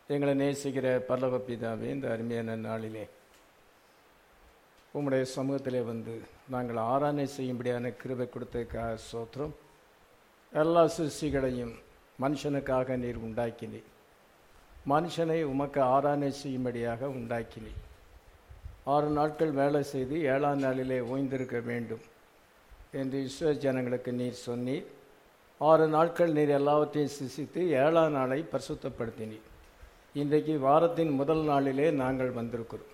எங்களை நேசிக்கிற பல்லவ பிதாவே இந்த அருமையான நாளிலே உம்முடைய சமூகத்திலே வந்து நாங்கள் ஆராதனை செய்யும்படியான கிருபை கொடுத்ததுக்காக சோத்திரம் எல்லா சிருஷ்டிகளையும் மனுஷனுக்காக நீர் உண்டாக்கினீர் மனுஷனை உமக்கு ஆராதனை செய்யும்படியாக உண்டாக்கினீர் ஆறு நாட்கள் வேலை செய்து ஏழாம் நாளிலே ஓய்ந்திருக்க வேண்டும் என்று இஸ்ரோ ஜனங்களுக்கு நீர் சொன்னீர் ஆறு நாட்கள் நீர் எல்லாவற்றையும் சிசித்து ஏழாம் நாளை பரிசுத்தப்படுத்தினீர் இன்றைக்கு வாரத்தின் முதல் நாளிலே நாங்கள் வந்திருக்கிறோம்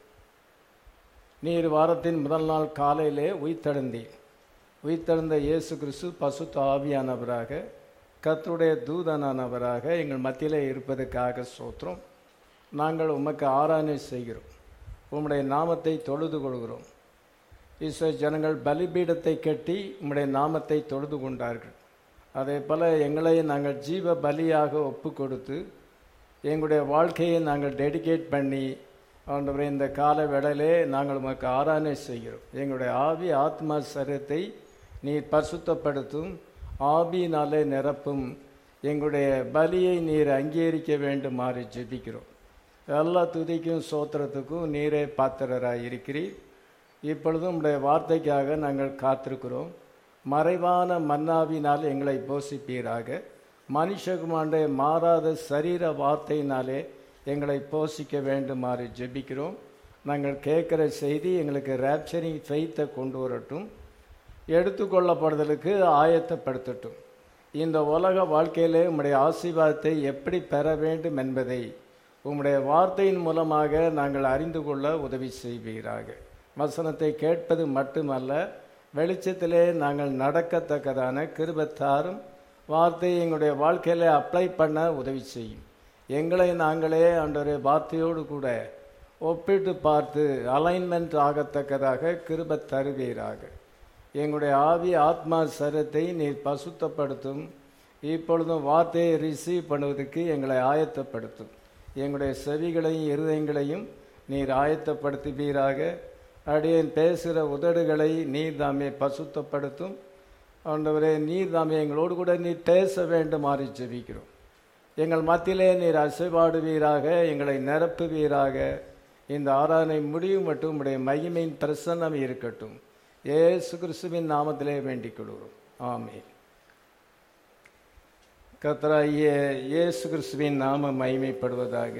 நீர் வாரத்தின் முதல் நாள் காலையிலே உயிர்த்தெழுந்தீர் உயிர்த்தெழுந்த இயேசு கிறிஸ்து பசுத்த ஆவியானவராக கர்த்தருடைய தூதனானவராக எங்கள் மத்தியிலே இருப்பதற்காக சோத்திரம் நாங்கள் உமக்கு ஆராதனை செய்கிறோம் உம்முடைய நாமத்தை தொழுது கொள்கிறோம் ஈஸ்வர ஜனங்கள் பலிபீடத்தை கட்டி உம்முடைய நாமத்தை தொழுது கொண்டார்கள் அதே போல் எங்களை நாங்கள் ஜீவ பலியாக ஒப்பு கொடுத்து எங்களுடைய வாழ்க்கையை நாங்கள் டெடிகேட் பண்ணி ஆண்டவரே இந்த கால வேளையிலே நாங்கள் உமக்கு ஆராதனை செய்கிறோம் எங்களுடைய ஆவி ஆத்மா சரீரத்தை நீர் பரிசுத்தப்படுத்தும் ஆவியினாலே நிரப்பும் எங்களுடைய பலியை நீர் அங்கீகரிக்க வேண்டுமாறு ஜெபிக்கிறோம் எல்லா துதிக்கும் சோத்திரத்துக்கும் நீரே பாத்திரராக இருக்கிறீர் இப்பொழுதும் உடைய வார்த்தைக்காக நாங்கள் காத்திருக்கிறோம் மறைவான மன்னாவினால் எங்களை போஷிப்பீராக மனுஷகுமாண்டே மாறாத சரீர வார்த்தையினாலே எங்களை போஷிக்க வேண்டுமாறு ஜெபிக்கிறோம் நாங்கள் கேட்குற செய்தி எங்களுக்கு ரேப்சரிங் ஃபெய்த்தை கொண்டு வரட்டும் எடுத்துக்கொள்ளப்படுதலுக்கு ஆயத்தப்படுத்தட்டும் இந்த உலக வாழ்க்கையிலே உம்முடைய ஆசீர்வாதத்தை எப்படி பெற வேண்டும் என்பதை உம்முடைய வார்த்தையின் மூலமாக நாங்கள் அறிந்து கொள்ள உதவி செய்வீராக வசனத்தை கேட்பது மட்டுமல்ல வெளிச்சத்திலே நாங்கள் நடக்கத்தக்கதான கிருபத்தாரும் வார்த்தையை எங்களுடைய வாழ்க்கையில அப்ளை பண்ண உதவி செய்யும் எங்களை நாங்களே அன்றைய வார்த்தையோடு கூட ஒப்பிட்டு பார்த்து அலைன்மெண்ட் ஆகத்தக்கதாக கிருப தருவீராக எங்களுடைய ஆவி ஆத்மா சரத்தை நீர் பசுத்தப்படுத்தும் இப்பொழுதும் வார்த்தையை ரிசீவ் பண்ணுவதற்கு எங்களை ஆயத்தப்படுத்தும் எங்களுடைய செவிகளையும் இருதயங்களையும் நீர் ஆயத்தப்படுத்துவீராக அடியேன் பேசுகிற உதடுகளை நீர் தாமே பசுத்தப்படுத்தும் ஆண்டவரே நீர் தாமே எங்களோடு கூட நீர் பேச வேண்டுமாறு ஜெபிக்கிறோம் எங்கள் மத்தியிலே நீர் அசைபாடுவீராக எங்களை நிரப்புவீராக இந்த ஆராதனை முடியும் மட்டும் உடைய மகிமையின் பிரசன்னம் இருக்கட்டும் ஏசு கிறிஸ்துவின் நாமத்திலே வேண்டிக் கொள்கிறோம் ஆமே கத்தராகிய இயேசு கிறிஸ்துவின் நாம மகிமைப்படுவதாக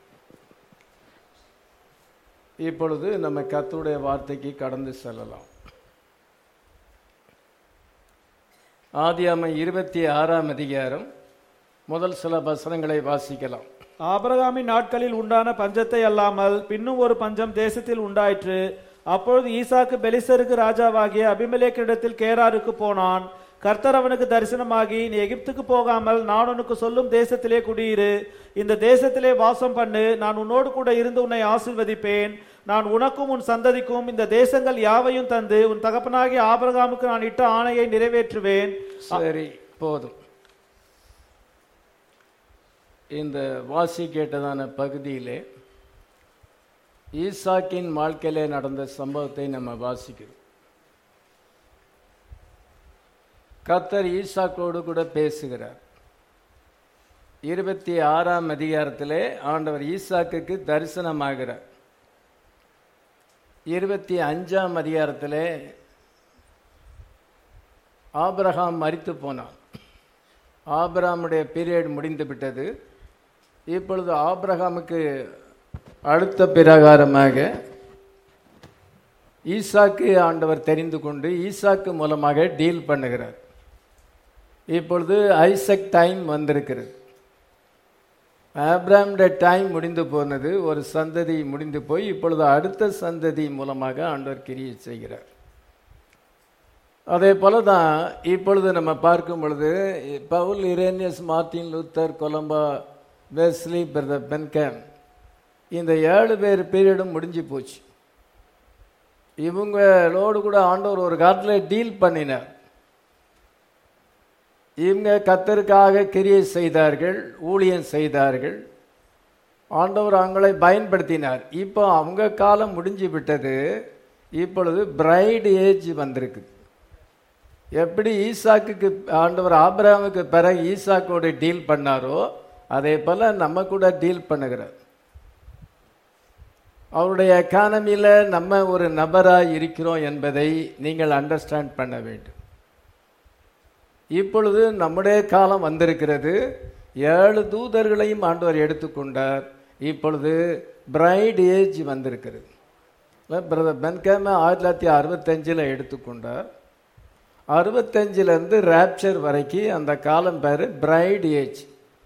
இப்பொழுது நம்ம கத்துடைய வார்த்தைக்கு கடந்து செல்லலாம் ஆதியாம இருபத்தி ஆறாம் அதிகாரம் முதல் சில வசனங்களை வாசிக்கலாம் ஆபிரகாமின் நாட்களில் உண்டான பஞ்சத்தை அல்லாமல் பின்னும் ஒரு பஞ்சம் தேசத்தில் உண்டாயிற்று அப்பொழுது ஈசாக்கு பெலிசருக்கு ராஜாவாகிய அபிமெலேக்கிடத்தில் கேராருக்கு போனான் கர்த்தர் அவனுக்கு தரிசனமாகி நீ எகிப்துக்கு போகாமல் நான் உனக்கு சொல்லும் தேசத்திலே குடியிரு இந்த தேசத்திலே வாசம் பண்ணு நான் உன்னோடு கூட இருந்து உன்னை ஆசிர்வதிப்பேன் நான் உனக்கும் உன் சந்ததிக்கும் இந்த தேசங்கள் யாவையும் தந்து உன் தகப்பனாகிய ஆபிரகாமுக்கு நான் இட்ட ஆணையை நிறைவேற்றுவேன் சரி போதும் இந்த வாசி கேட்டதான பகுதியிலே ஈசாக்கின் வாழ்க்கையிலே நடந்த சம்பவத்தை நம்ம வாசிக்கிறோம் கத்தர் ஈசாக்கோடு கூட பேசுகிறார் இருபத்தி ஆறாம் அதிகாரத்திலே ஆண்டவர் ஈசாக்குக்கு தரிசனமாகிறார் இருபத்தி அஞ்சாம் அதிகாரத்திலே ஆபிரகாம் மரித்து போனான் ஆபிரகாமுடைய பீரியட் முடிந்து விட்டது இப்பொழுது ஆபிரகாமுக்கு அடுத்த பிரகாரமாக ஈசாக்கு ஆண்டவர் தெரிந்து கொண்டு ஈசாக்கு மூலமாக டீல் பண்ணுகிறார் இப்பொழுது ஐசக் டைம் வந்திருக்கிறது ஆப்ராமுடைய டைம் முடிந்து போனது ஒரு சந்ததி முடிந்து போய் இப்பொழுது அடுத்த சந்ததி மூலமாக ஆண்டவர் கிரியை செய்கிறார் அதே போல தான் இப்பொழுது நம்ம பார்க்கும் பொழுது Paul Rhenius Martin Luther Columba Wesley brother Branham இந்த ஏழு பேர் பீரியடும் முடிஞ்சு போச்சு இவங்களோடு கூட ஆண்டவர் ஒரு காலத்தில் டீல் பண்ணினார் இவங்க கத்தருக்காக கிரியை செய்தார்கள் ஊழியம் செய்தார்கள் ஆண்டவர் அவங்களை பயன்படுத்தினார் இப்போ அவங்க காலம் முடிஞ்சு விட்டது இப்பொழுது பிரைட் ஏஜ் வந்திருக்கு எப்படி ஈசாக்குக்கு ஆண்டவர் ஆபிரகாமுக்கு பிறகு ஈசாக்கோடு டீல் பண்ணாரோ அதே போல் நம்ம கூட டீல் பண்ணுகிறார் அவருடைய எக்கானமியில் நம்ம ஒரு நபராக இருக்கிறோம் என்பதை நீங்கள் அண்டர்ஸ்டாண்ட் பண்ண வேண்டும் இப்பொழுது நம்முடைய காலம் வந்திருக்கிறது ஏழு தூதர்களையும் ஆண்டவர் எடுத்துக்கொண்டார் இப்பொழுது பிரைட் ஏஜ் வந்திருக்கிறது பிரதர் பென்கேம ஆயிரத்தி தொள்ளாயிரத்தி அறுபத்தஞ்சில் எடுத்துக்கொண்டார் அறுபத்தஞ்சிலேருந்து ரேப்சர் வரைக்கும் அந்த காலம் பேர் பிரைட் ஏஜ்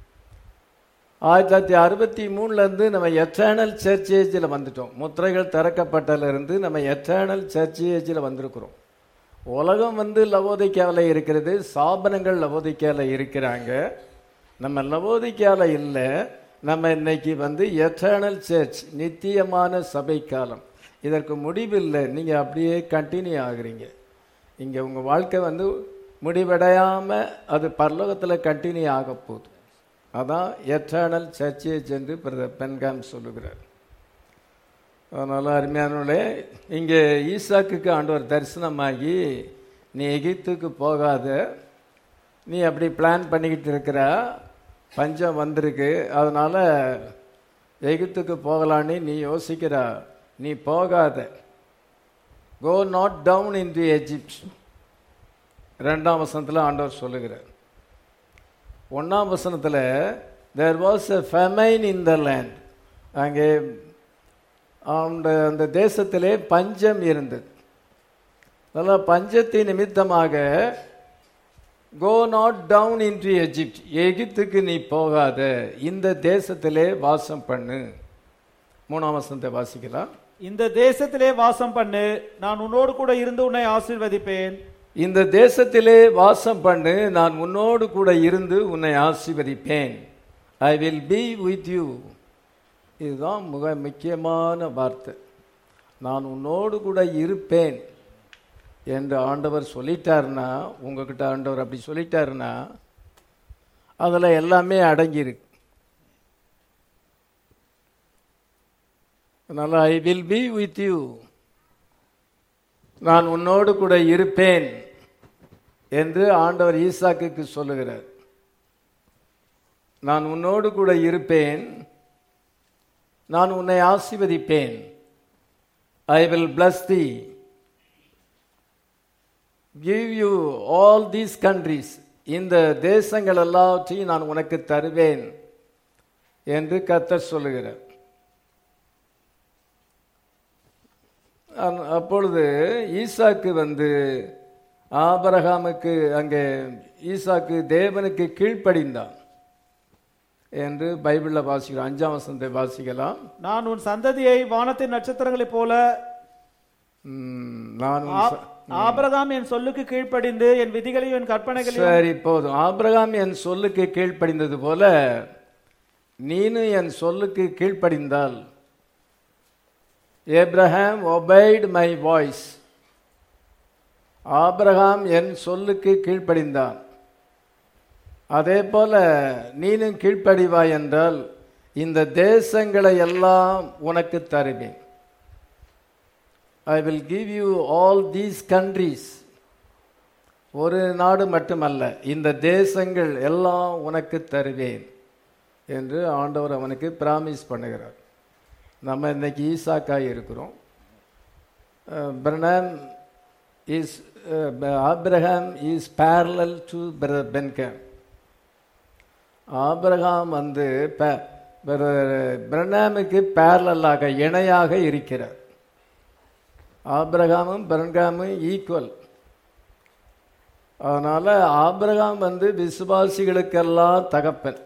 ஆயிரத்தி தொள்ளாயிரத்தி அறுபத்தி மூணுலேருந்து நம்ம எட்டர்னல் சர்ச் ஏஜில் வந்துட்டோம் முத்திரைகள் திறக்கப்பட்டதிலிருந்து நம்ம எட்டர்னல் சர்ச் ஏஜில் வந்திருக்கிறோம் உலகம் வந்து லவோதிக்காவில் இருக்கிறது சாபனங்கள் லவோதிக்காவில் இருக்கிறாங்க நம்ம லவோதிக்காவில் இல்லை நம்ம இன்னைக்கு வந்து எட்டர்னல் சர்ச் நித்தியமான சபை காலம் இதற்கு முடிவில்லை நீங்கள் அப்படியே கண்டினியூ ஆகுறீங்க இங்கே உங்கள் வாழ்க்கை வந்து முடிவடையாமல் அது பரலோகத்தில் கண்டினியூ ஆக போகுது அதான் எட்டர்னல் சர்ச்சேஜ் என்று பிரதர் பென்காம் சொல்லுகிறார் அதனால் அருமையானவர்களே இங்கே ஈசாக்குக்கு ஆண்டவர் தரிசனமாகி நீ எகிப்துக்கு போகாத நீ அப்படி பிளான் பண்ணிக்கிட்டு இருக்கிற பஞ்சம் வந்திருக்கு அதனால் எகிப்துக்கு போகலான்னு நீ யோசிக்கிற நீ போகாத go not down in the Egypt ரெண்டாம் வசனத்தில் ஆண்டவர் சொல்லுகிறார் ஒன்றாம் வசனத்தில் there was a famine in the land அங்கே அந்த அந்த தேசத்திலே பஞ்சம் இருந்தது அதனால் பஞ்சத்தின் நிமித்தமாக go not down into Egypt எகிப்துக்கு நீ போகாத இந்த தேசத்திலே வாசம் பண்ணு மூணாம் வசனத்தை வாசிக்கலாம் இந்த தேசத்திலே வாசம் பண்ணு நான் உன்னோடு கூட இருந்து உன்னை ஆசீர்வதிப்பேன் இந்த தேசத்திலே வாசம் பண்ணு நான் உன்னோடு கூட இருந்து உன்னை ஆசீர்வதிப்பேன் I will be with you இதுதான் மிக முக்கியமான வார்த்தை நான் உன்னோடு கூட இருப்பேன் என்று ஆண்டவர் சொல்லிட்டாருன்னா உங்ககிட்ட ஆண்டவர் அப்படி சொல்லிட்டாருன்னா அதில் எல்லாமே அடங்கியிருக்கு அதனால் I will be with you நான் உன்னோடு கூட இருப்பேன் என்று ஆண்டவர் ஈசாக்குக்கு சொல்லுகிறார் நான் உன்னோடு கூட இருப்பேன் நான் உன்னை ஆசீர்வதிப்பேன் I will bless the give you all these countries இந்த தேசங்கள் எல்லாவற்றையும் நான் உனக்கு தருவேன் என்று கத்தர் சொல்லுகிறார் அந்- அப்பொழுது ஈசாக்கு வந்து ஆபரகாமுக்கு அங்கே ஈசாக்கு தேவனுக்கு கீழ்ப்படிந்தான் என்று பைபிளில் வாசிக்கிறோம் அஞ்சாம் வசனத்தை வாசிக்கலாம் நான் உன் சந்ததியை வானத்தின் நட்சத்திரங்களைப் போல ம், நான் உன் ஆ- ச- ஆபிரகாம் என் சொல்லுக்கு கீழ்ப்படிந்து என் விதிகளையும் என் கற்பனைகளையும் சரி போதும் ஆபிரகாம் என் சொல்லுக்கு கீழ்ப்படிந்தது போல நீனும் என் சொல்லுக்கு கீழ்ப்படிந்தால் ஏப்ரஹாம் ஒபைட் மை வாய்ஸ் ஆபிரகாம் என் சொல்லுக்கு கீழ்ப்படிந்தான் அதே போல நீனும் கீழ்ப்படிவாய் என்றால் இந்த தேசங்களை எல்லாம் உனக்கு தருவேன் I will give you all these countries ஒரு நாடு மட்டுமல்ல இந்த தேசங்கள் எல்லாம் உனக்கு தருவேன் என்று ஆண்டவர் அவனுக்கு பிராமிஸ் பண்ணுகிறார் நம்ம இன்னைக்கு ஈசாக்காய் இருக்கிறோம் Branham is Abraham is parallel to brother Branham ஆபிரகாம் வந்து பிரனாமுக்கு பேரலாக இணையாக இருக்கிறார் ஆபிரகாமும் பிரன்காமும் ஈக்குவல் அதனால ஆபிரகாம் வந்து விசுவாசிகளுக்கெல்லாம் தகப்பன்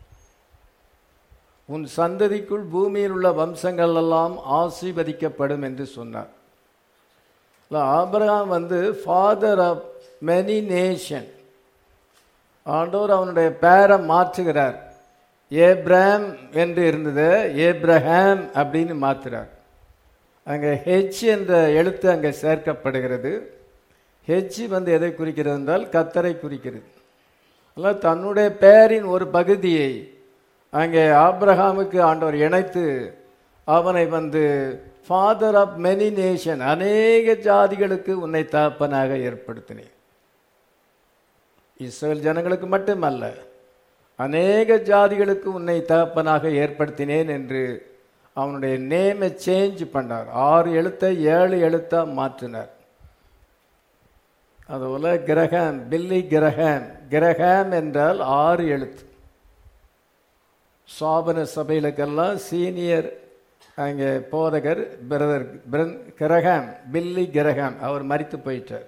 உன் சந்ததிக்குள் பூமியில் உள்ள வம்சங்கள் எல்லாம் ஆசீர்வதிக்கப்படும் என்று சொன்னார் இல்ல, ஆபிரகாம் வந்து ஃபாதர் ஆஃப் மெனி நேஷன் ஆண்டவர் அவனுடைய பேரை மாற்றுகிறார் ஏப்ராம் என்று இருந்தது ஏப்ரஹாம் அப்படின்னு மாற்றுறார் அங்கே ஹெச் என்ற எழுத்து அங்கே சேர்க்கப்படுகிறது ஹெச் வந்து எதை குறிக்கிறது என்றால் கத்தரை குறிக்கிறது அதனால் தன்னுடைய பெயரின் ஒரு பகுதியை அங்கே ஆபிரகாமுக்கு ஆண்டவர் இணைத்து அவனை வந்து ஃபாதர் ஆஃப் மெனி நேஷன் அநேக ஜாதிகளுக்கு உன்னை தகப்பனாக ஏற்படுத்தினேன் இஸ்ரேல் ஜனங்களுக்கு மட்டுமல்ல அநேக ஜாதிகளுக்கு உன்னை தகப்பனாக ஏற்படுத்தினேன் என்று அவனுடைய நேமை சேஞ்ச் பண்ணார் ஆறு எழுத்தை ஏழு எழுத்தா மாற்றினார் அதுபோல கிரகம் பில்லி கிரகம் கிரகம் என்றால் ஆறு எழுத்து சாபன சபைகளுக்கெல்லாம் சீனியர் அங்கே போதகர் பிரதர் பிரன் கிரகம் பில்லி கிரகம் அவர் மறித்து போயிட்டார்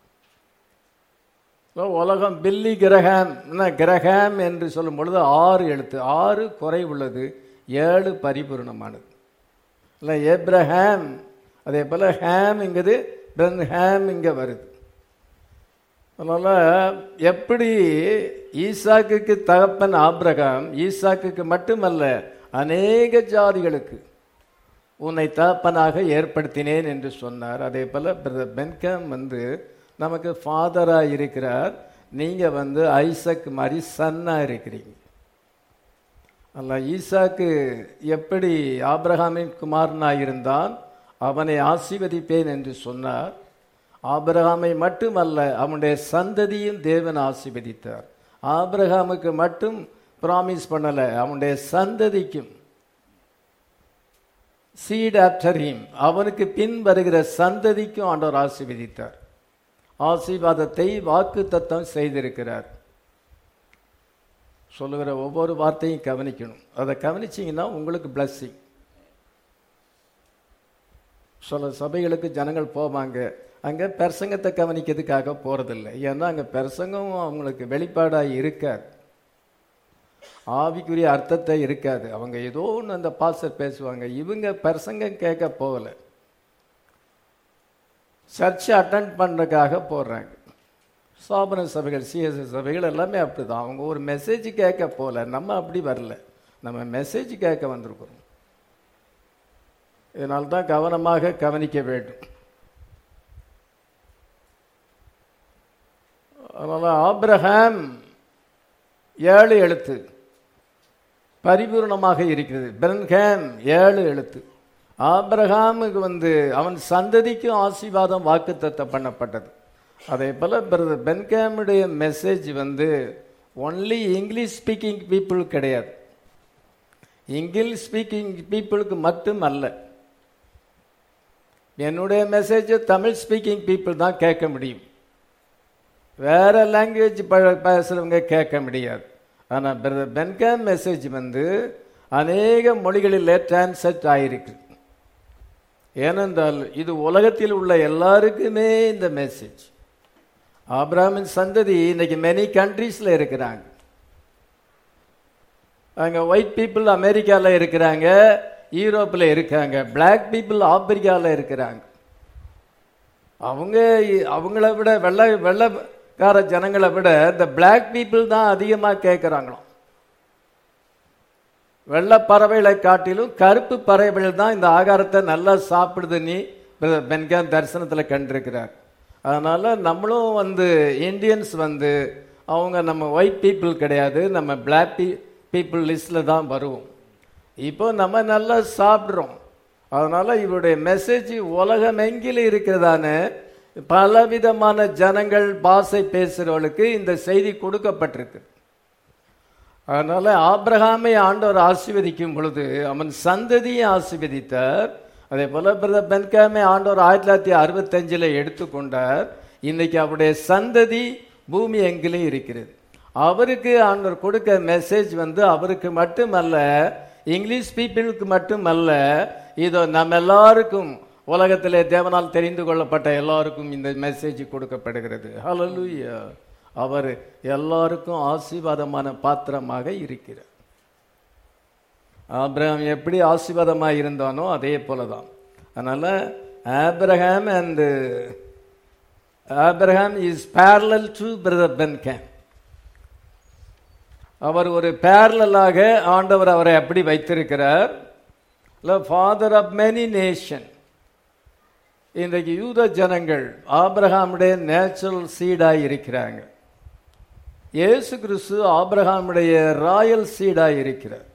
So, உலகம் பில்லி கிரகம் கிரகம் என்று சொல்லும் பொழுது ஆறு எழுத்து ஆறு குறை உள்ளது ஏழு பரிபூர்ணமானது இல்லை ஏப்ரஹாம் அதே போல் ஹேம்ங்கிறது பிரன் ஹேம் இங்கே வருது அதனால் எப்படி ஈசாக்குக்கு தகப்பன் ஆபிரகாம் ஈசாக்குக்கு மட்டுமல்ல அநேக ஜாதிகளுக்கு உன்னை தகப்பனாக ஏற்படுத்தினேன் என்று சொன்னார் அதே போல் பிரதர் பென்காம் வந்து நமக்கு ஃபாதராக இருக்கிறார் நீங்கள் வந்து ஐசக் மாதிரி சன்னாக இருக்கிறீங்க அல்ல ஈசாக்கு எப்படி ஆபிரகாமின் குமாரனாக இருந்தான் அவனை ஆசீர்வதிப்பேன் என்று சொன்னார் ஆபிரகாமை மட்டுமல்ல அவனுடைய சந்ததியும் தேவன் ஆசீர்வதித்தார் ஆபிரகாமுக்கு மட்டும் ப்ராமிஸ் பண்ணலை அவனுடைய சந்ததிக்கும் சீட் ஆஃப்டர் ஹிம் அவனுக்கு பின் வருகிற சந்ததிக்கும் ஆண்டவர் ஆசீர்வதித்தார் ஆசீர்வாதத்தை வாக்கு தத்தம் செய்திருக்கிறார் சொல்லுகிற ஒவ்வொரு வார்த்தையும் கவனிக்கணும் அதை கவனிச்சிங்கன்னா உங்களுக்கு பிளஸ்ஸிங் சில சபைகளுக்கு ஜனங்கள் போவாங்க அங்கே பிரசங்கத்தை கவனிக்கிறதுக்காக போகிறதில்ல ஏன்னா அங்கே பிரசங்கம் அவங்களுக்கு வெளிப்பாடாக இருக்காது ஆவிக்குரிய அர்த்தத்தை இருக்காது அவங்க ஏதோ ஒன்று அந்த பாஸ்டர் பேசுவாங்க இவங்க பிரசங்கம் கேட்க போகல சர்ச்சை அட்டன் பண்ணுறதுக்காக போடுறாங்க சாபன சபைகள் சிஎஸ்எஸ் சபைகள் எல்லாமே அப்படிதான் அவங்க ஒரு மெசேஜ் கேட்க போகல நம்ம அப்படி வரல நம்ம மெசேஜ் கேட்க வந்திருக்கிறோம் இதனால தான் கவனமாக கவனிக்க வேண்டும் அதனால் ஆப்ரஹாம் ஏழு எழுத்து பரிபூர்ணமாக இருக்கிறது பிரன்ஹாம் ஏழு எழுத்து ஆபிரகாமுக்கு வந்து அவன் சந்ததிக்கும் ஆசீர்வாதம் வாக்குத்தத்தம் பண்ணப்பட்டது அதே போல் பிரதர் பென்கேமுடைய மெசேஜ் வந்து ஒன்லி இங்கிலீஷ் ஸ்பீக்கிங் பீப்புள் கிடையாது இங்கிலீஷ் ஸ்பீக்கிங் பீப்புளுக்கு மட்டும் அல்ல என்னுடைய மெசேஜ் தமிழ் ஸ்பீக்கிங் பீப்புள் தான் கேட்க முடியும் வேற லாங்குவேஜ் பேசுகிறவங்க கேட்க முடியாது ஆனால் பிரதர் பென்கேம் மெசேஜ் வந்து அநேக மொழிகளில் டிரான்ஸ்லேட் ஆகிருக்கு ஏனென்றால் இது உலகத்தில் உள்ள எல்லாருக்குமே இந்த மெசேஜ் ஆப்ராமின் சந்ததி இன்னைக்கு மெனி கண்ட்ரீஸில் இருக்கிறாங்க அங்கே ஒயிட் பீப்புள் அமெரிக்காவில் இருக்கிறாங்க யூரோப்பில் இருக்காங்க பிளாக் பீப்புள் ஆப்பிரிக்காவில் இருக்கிறாங்க அவங்க அவங்கள விட வெள்ளை வெள்ளைக்கார ஜனங்களை விட இந்த பிளாக் பீப்புள் தான் அதிகமாக கேட்குறாங்களாம் வெள்ளை பறவைகளை காட்டிலும் கருப்பு பறவைகள் தான் இந்த ஆகாரத்தை நல்லா சாப்பிடுது நீ பென்கான் தரிசனத்தில் கண்டிருக்கிறார் அதனால் நம்மளும் வந்து இந்தியன்ஸ் வந்து அவங்க நம்ம ஒயிட் பீப்புள் கிடையாது நம்ம பிளாக் பீ பீப்புள் லிஸ்டில் தான் வருவோம் இப்போ நம்ம நல்லா சாப்பிட்றோம் அதனால் இவருடைய மெசேஜ் உலகமெங்கிலும் இருக்கிறதான பலவிதமான ஜனங்கள் பாஷை பேசுகிறவர்களுக்கு இந்த செய்தி கொடுக்கப்பட்டிருக்கு அதனால ஆப்ரஹாமை ஆண்டவர் ஆசீர்வதிக்கும் பொழுது அவன் சந்ததியை ஆசீர்வதித்தார் அதே போல பிரதர் பென்காமை ஆண்டவர் ஆயிரத்தி தொள்ளாயிரத்தி அறுபத்தஞ்சில் எடுத்துக்கொண்டார் இன்னைக்கு அவருடைய சந்ததி பூமி எங்கிலும் இருக்கிறது அவருக்கு ஆண்டவர் கொடுக்க மெசேஜ் வந்து அவருக்கு மட்டுமல்ல இங்கிலீஷ் பீப்புளுக்கு மட்டுமல்ல இதோ நம்ம எல்லாருக்கும் உலகத்திலே தேவனால் தெரிந்து கொள்ளப்பட்ட எல்லாருக்கும் இந்த மெசேஜ் கொடுக்கப்படுகிறது ஹalleluya அவர் எல்லாருக்கும் ஆசீர்வாதமான பாத்திரமாக இருக்கிறார் ஆபிரகாம் எப்படி ஆசீர்வாதமாக இருந்தானோ அதே போல தான் அதனால் Abraham and Abraham is parallel to brother Branham அவர் ஒரு பேரலாக ஆண்டவர் அவரை அப்படி வைத்திருக்கிறார் ஃபாதர் ஆஃப் மெனி நேஷன் இன்றைக்கு யூத ஜனங்கள் ஆபிரகாமுடைய நேச்சுரல் சீடாக இருக்கிறாங்க இயேசு கிறிஸ்து ஆபிரகாமுடைய ராயல் சீடாக இருக்கிறார்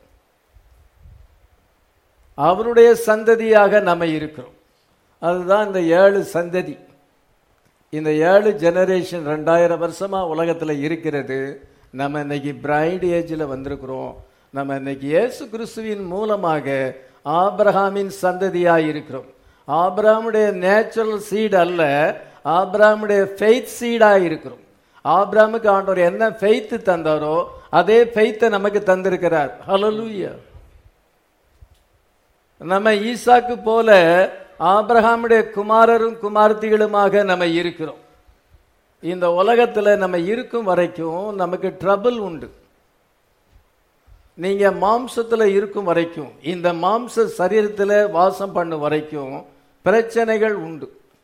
அவருடைய சந்ததியாக நம்ம இருக்கிறோம் அதுதான் இந்த ஏழு சந்ததி இந்த ஏழு ஜெனரேஷன் ரெண்டாயிரம் வருஷமா உலகத்தில் இருக்கிறது நம்ம இன்னைக்கு பிரைட் ஏஜில் வந்திருக்கிறோம் நம்ம இன்னைக்கு இயேசு கிறிஸ்துவின் மூலமாக ஆபிரகாமின் சந்ததியாய் இருக்கிறோம் ஆபிரகாமுடைய நேச்சுரல் சீட் அல்ல ஆபிரகாமுடைய ஃபெய்த் சீடாக இருக்கிறோம் ஆபிரகாமுக்கு ஆண்டவர் என்ன ஃபெய்த் தந்தாரோ அதே ஃபெய்த்தை நமக்கு தந்திருக்கிறார் ஹalleluya நம்ம ஈசாக்கு போல ஆபிரகாமுடைய குமாரரும் குமார்த்திகளுமாக நம்ம இருக்கிறோம் இந்த உலகத்துல நம்ம இருக்கும் வரைக்கும் நமக்கு ட்ரபிள் உண்டு நீங்க மாம்சத்துல இருக்கும் வரைக்கும் இந்த மாம்ச சரீரத்துல வாசம் பண்ணும் வரைக்கும் பிரச்சனைகள் உண்டு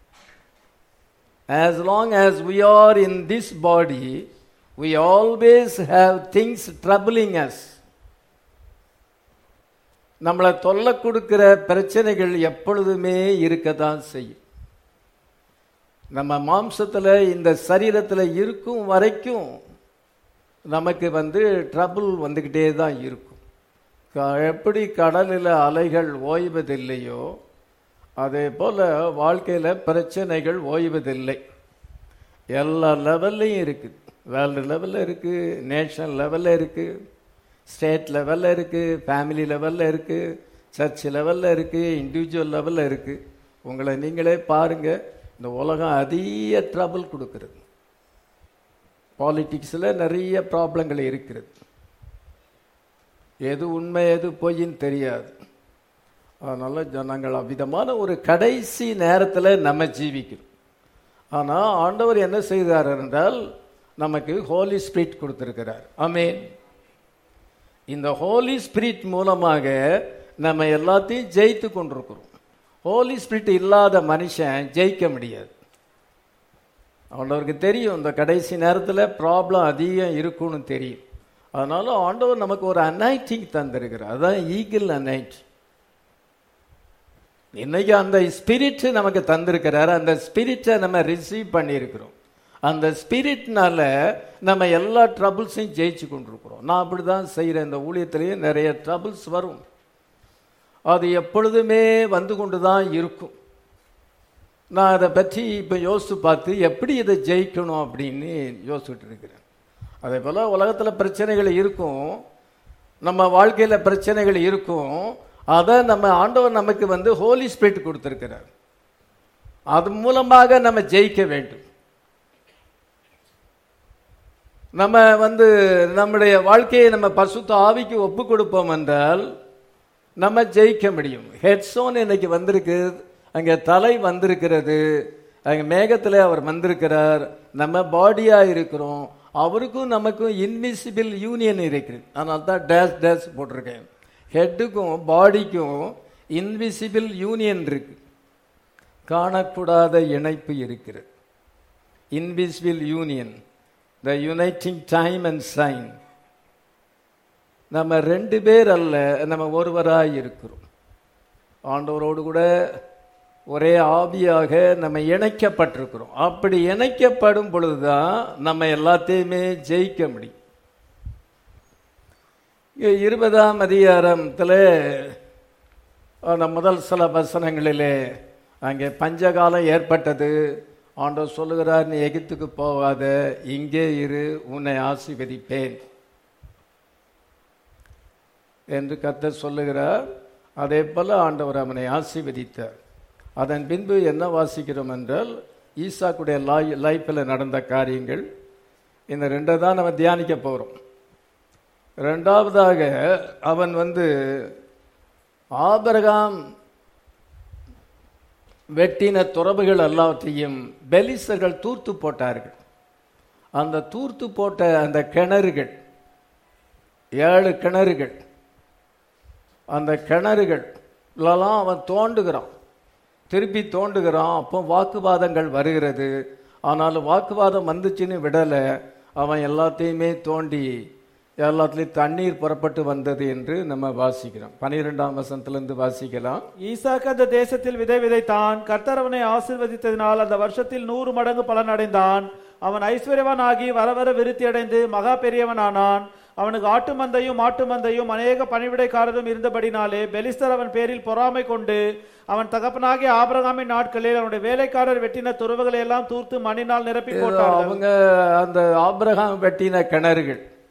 as long as we are in this body we always have things troubling us நம்மளை தொல்லை கொடுக்கிற பிரச்சனைகள் எப்பொழுதுமே இருக்கத்தான் செய்யும் நம்ம மாம்சத்துல இந்த சரீரத்துல இருக்கும் வரைக்கும் நமக்கு வந்து ட்ரபிள் வந்துக்கிட்டே தான் இருக்கும் க- எப்படி கடலில் அலைகள் ஓய்வதில்லையோ அதே போல வாழ்க்கையில பிரச்சனைகள் ஓய்வதில்லை எல்லா லெவல்லையும் இருக்குது வேர்ல்டு லெவலில் இருக்குது நேஷனல் லெவலில் இருக்குது ஸ்டேட் லெவலில் இருக்குது ஃபேமிலி லெவலில் இருக்குது சர்ச் லெவலில் இருக்குது இண்டிவிஜுவல் லெவலில் இருக்குது உங்களை நீங்களே பாருங்கள் இந்த உலகம் அதிக ட்ரபிள் கொடுக்கிறது பாலிட்டிக்ஸில் நிறைய ப்ராப்ளங்கள் இருக்கிறது எது உண்மை எது பொய்ன்னு தெரியாது அதனால ஜனங்கள் அவ்விதமான ஒரு கடைசி நேரத்தில் நம்ம ஜீவிக்கிறோம் ஆனால் ஆண்டவர் என்ன செய்தார் என்றால் நமக்கு ஹோலி ஸ்பிரிட் கொடுத்திருக்கிறார் ஆமென் இந்த ஹோலி ஸ்பிரிட் மூலமாக நம்ம எல்லாத்தையும் ஜெயித்து கொண்டிருக்கிறோம் ஹோலி ஸ்பிரிட் இல்லாத மனுஷன் ஜெயிக்க முடியாது ஆண்டவருக்கு தெரியும் இந்த கடைசி நேரத்தில் ப்ராப்ளம் அதிகம் இருக்கும்னு தெரியும் அதனால ஆண்டவர் நமக்கு ஒரு அனைட்டிங் தந்திருக்கிறார் அதான் ஈகிள் அனைட் இன்னைக்கு அந்த ஸ்பிரிட் நமக்கு தந்திருக்கிறார் அந்த ஸ்பிரிட்டை நம்ம ரிசீவ் பண்ணியிருக்கிறோம் அந்த ஸ்பிரிட்னால நம்ம எல்லா ட்ரபிள்ஸையும் ஜெயிச்சு கொண்டிருக்கிறோம் நான் அப்படி தான் செய்கிறேன் இந்த ஊழியத்திலேயே நிறைய ட்ரபிள்ஸ் வரும் அது எப்பொழுதுமே வந்து கொண்டு தான் இருக்கும் நான் அதை பற்றி இப்போ யோசித்து பார்த்து எப்படி இதை ஜெயிக்கணும் அப்படின்னு யோசிச்சுட்டு இருக்கிறேன் அதே போல் உலகத்தில் பிரச்சனைகள் இருக்கும் நம்ம வாழ்க்கையில் பிரச்சனைகள் இருக்கும் அதை நம்ம ஆண்டவர் நமக்கு வந்து ஹோலி ஸ்பிரிட் கொடுத்துருக்கிறார் அது மூலமாக நம்ம ஜெயிக்க வேண்டும் நம்ம வந்து நம்முடைய வாழ்க்கையை நம்ம பசுத்த ஆவிக்கு ஒப்பு கொடுப்போம் என்றால் நம்ம ஜெயிக்க முடியும் ஹெட்ஸோன் இன்னைக்கு வந்திருக்கு அங்கே தலை வந்திருக்கிறது அங்கே மேகத்தில் அவர் வந்திருக்கிறார் நம்ம பாடியா இருக்கிறோம் அவருக்கும் நமக்கும் இன்விசிபிள் யூனியன் இருக்குது அதனால தான் டேஷ் டேஷ் போட்டிருக்கேன் ஹெட்டுக்கும் பாடிக்கும் இன்விசிபிள் யூனியன் இருக்கு காணக்கூடாத இணைப்பு இருக்கிறது invisible union the uniting time and sign நம்ம ரெண்டு பேர் அல்ல நம்ம ஒருவராய் இருக்கிறோம் ஆண்டவரோடு கூட ஒரே ஆவியாக நம்ம இணைக்கப்பட்டிருக்கிறோம் அப்படி இணைக்கப்படும் பொழுதுதான் நம்ம எல்லாத்தையுமே ஜெயிக்க முடியும் இங்க இருபதாம் அதிகாரத்தில் அந்த முதல் சில வசனங்களிலே அங்கே பஞ்சகாலம் ஏற்பட்டது ஆண்டவர் சொல்லுகிறார் நீ எகிப்துக்கு போகாத இங்கே இரு உன்னை ஆசீர்வதிப்பேன் என்று கர்த்தர் சொல்லுகிறார் அதே போல ஆண்டவர் அவனை ஆசீர்வதித்தார் அதன் பின்பு என்ன வாசிக்கிறோம் என்றால் ஈசாக்குடைய லாய் லைஃப்பில் நடந்த காரியங்கள் இந்த ரெண்டை தான் நம்ம தியானிக்க போகிறோம் ரெண்டாவதாக அவன் வந்து ஆபரகாம் வெட்டின துறவுகள் எல்லாவற்றையும் பெலிசர்கள் தூர்த்து போட்டார்கள் அந்த தூர்த்து போட்ட அந்த கிணறுகள் ஏழு கிணறுகள் அந்த கிணறுகள்லாம் அவன் தோண்டுகிறான் திருப்பி தோண்டுகிறான் அப்போ வாக்குவாதங்கள் வருகிறது ஆனாலும் வாக்குவாதம் வந்துச்சுன்னு விடலை அவன் எல்லாத்தையுமே தோண்டி எல்லாத்துலேயும் தண்ணீர் புறப்பட்டு வந்தது என்று நம்ம வாசிக்கிறோம் பனிரெண்டாம் வசனத்திலிருந்து வாசிக்கலாம் ஈசாக்கு அந்த தேசத்தில் விதை விதைத்தான் கர்த்தர் அவனை ஆசீர்வதித்ததினால் அந்த வருஷத்தில் நூறு மடங்கு பலன் அடைந்தான் அவன் ஐஸ்வர்யவான் ஆகி வர வர விருத்தி அடைந்து மகா பெரியவனானான் அவனுக்கு ஆட்டு மந்தையும் மாட்டு மந்தையும் அநேக பணிவிடைக்காரரும் இருந்தபடினாலே பெலிஸ்தர் அவன் பேரில் பொறாமை கொண்டு அவன் தகப்பனாகிய ஆபிரகாமின் நாட்களில் அவனுடைய வேலைக்காரர் வெட்டின துறவுகளை எல்லாம் தூர்த்து மண்ணினால் நிரப்பி ஏதோ போட்டார்கள் அவங்க அந்த ஆபிரகாம் வெட்டின கிணறுகள்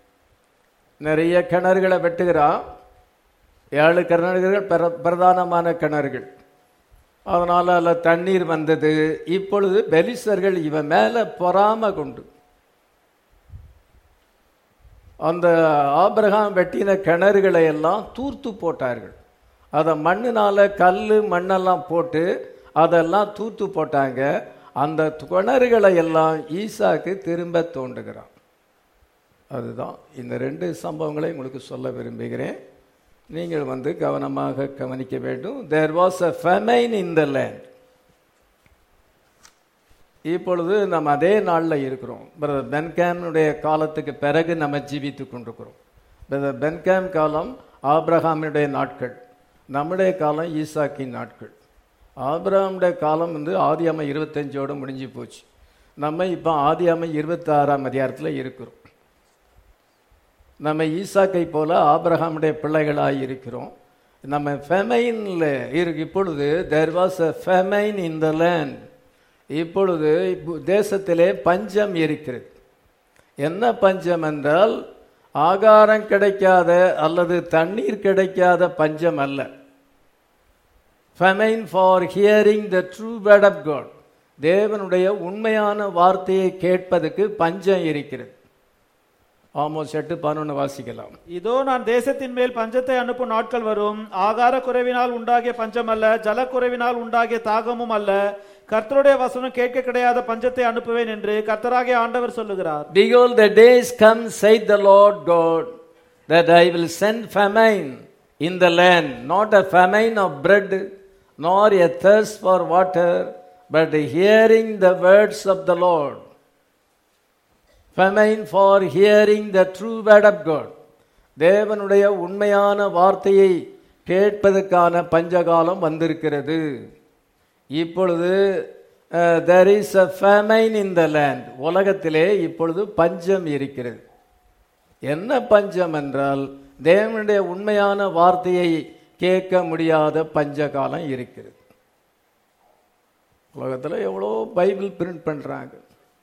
நிறைய கிணறுகளை வெட்டுகிறான் ஏழு கிணறுகள் பிர- பிரதானமான கிணறுகள் அதனால் அதில் தண்ணீர் வந்தது இப்பொழுது பெலிஸ்தர்கள் இவன் மேலே பொறாம கொண்டு அந்த ஆபிரகாம் வெட்டின கிணறுகளை எல்லாம் தூர்த்து போட்டார்கள் அதை மண்ணினால கல் மண்ணெல்லாம் போட்டு அதெல்லாம் தூர்த்து போட்டாங்க அந்த கிணறுகளை எல்லாம் ஈசாக்கு திரும்ப தோண்டுகிறான் அதுதான் இந்த ரெண்டு சம்பவங்களை உங்களுக்கு சொல்ல விரும்புகிறேன் நீங்கள் வந்து கவனமாக கவனிக்க வேண்டும் there was a famine in the land இப்பொழுது நம்ம அதே நாளில் இருக்கிறோம் பிரதர் பென்கேனுடைய காலத்துக்கு பிறகு நம்ம ஜீவித்து கொண்டிருக்கிறோம் பிரதர் பென்கேம் காலம் ஆபிரகாமுடைய நாட்கள் நம்முடைய காலம் ஈசாக்கின் நாட்கள் ஆபிரகாமுடைய காலம் வந்து ஆதியாம இருபத்தஞ்சோடு முடிஞ்சு போச்சு நம்ம இப்போ ஆதியாம இருபத்தாறாம் அதிகாரத்தில் இருக்கிறோம் நம்ம ஈசாக்கை போல ஆபிரகாமுடைய பிள்ளைகளாய் இருக்கிறோம் நம்ம ஃபெமைனில் இருக்கு இப்பொழுது there was a famine in the land இப்பொழுது இப்போ தேசத்திலே பஞ்சம் இருக்கிறது என்ன பஞ்சம் என்றால் ஆகாரம் கிடைக்காத அல்லது தண்ணீர் கிடைக்காத பஞ்சம் அல்ல famine for hearing the true word of God தேவனுடைய உண்மையான வார்த்தையை கேட்பதற்கு பஞ்சம் இருக்கிறது ஆமோஸ் எட்டு பதினொன்று வாசிக்கலாம் இதோ நான் தேசத்தின் மேல் பஞ்சத்தை அனுப்பும் நாட்கள் வரும் ஆகார குறைவினால் உண்டாகிய பஞ்சம் அல்ல ஜலக்குறைவினால் உண்டாகிய தாகமும் அல்ல கர்த்தருடைய வசனம் கேட்க கிடையாத பஞ்சத்தை அனுப்புவேன் என்று கர்த்தராகிய ஆண்டவர் சொல்லுகிறார் Behold, the days come, saith the Lord God, that I will send famine in the land, not a famine of bread, nor a thirst for water, but hearing the words of the Lord. Famine for hearing the true word of God. தேவனுடைய உண்மையான வார்த்தையை கேட்பதற்கான பஞ்சகாலம் வந்திருக்கிறது இப்பொழுது there is a famine in the land உலகத்திலே இப்பொழுது பஞ்சம் இருக்கிறது என்ன பஞ்சம் என்றால் தேவனுடைய உண்மையான வார்த்தையை கேட்க முடியாத பஞ்சகாலம் இருக்கிறது உலகத்தில் எவ்வளோ பைபிள் பிரிண்ட் பண்ணுறாங்க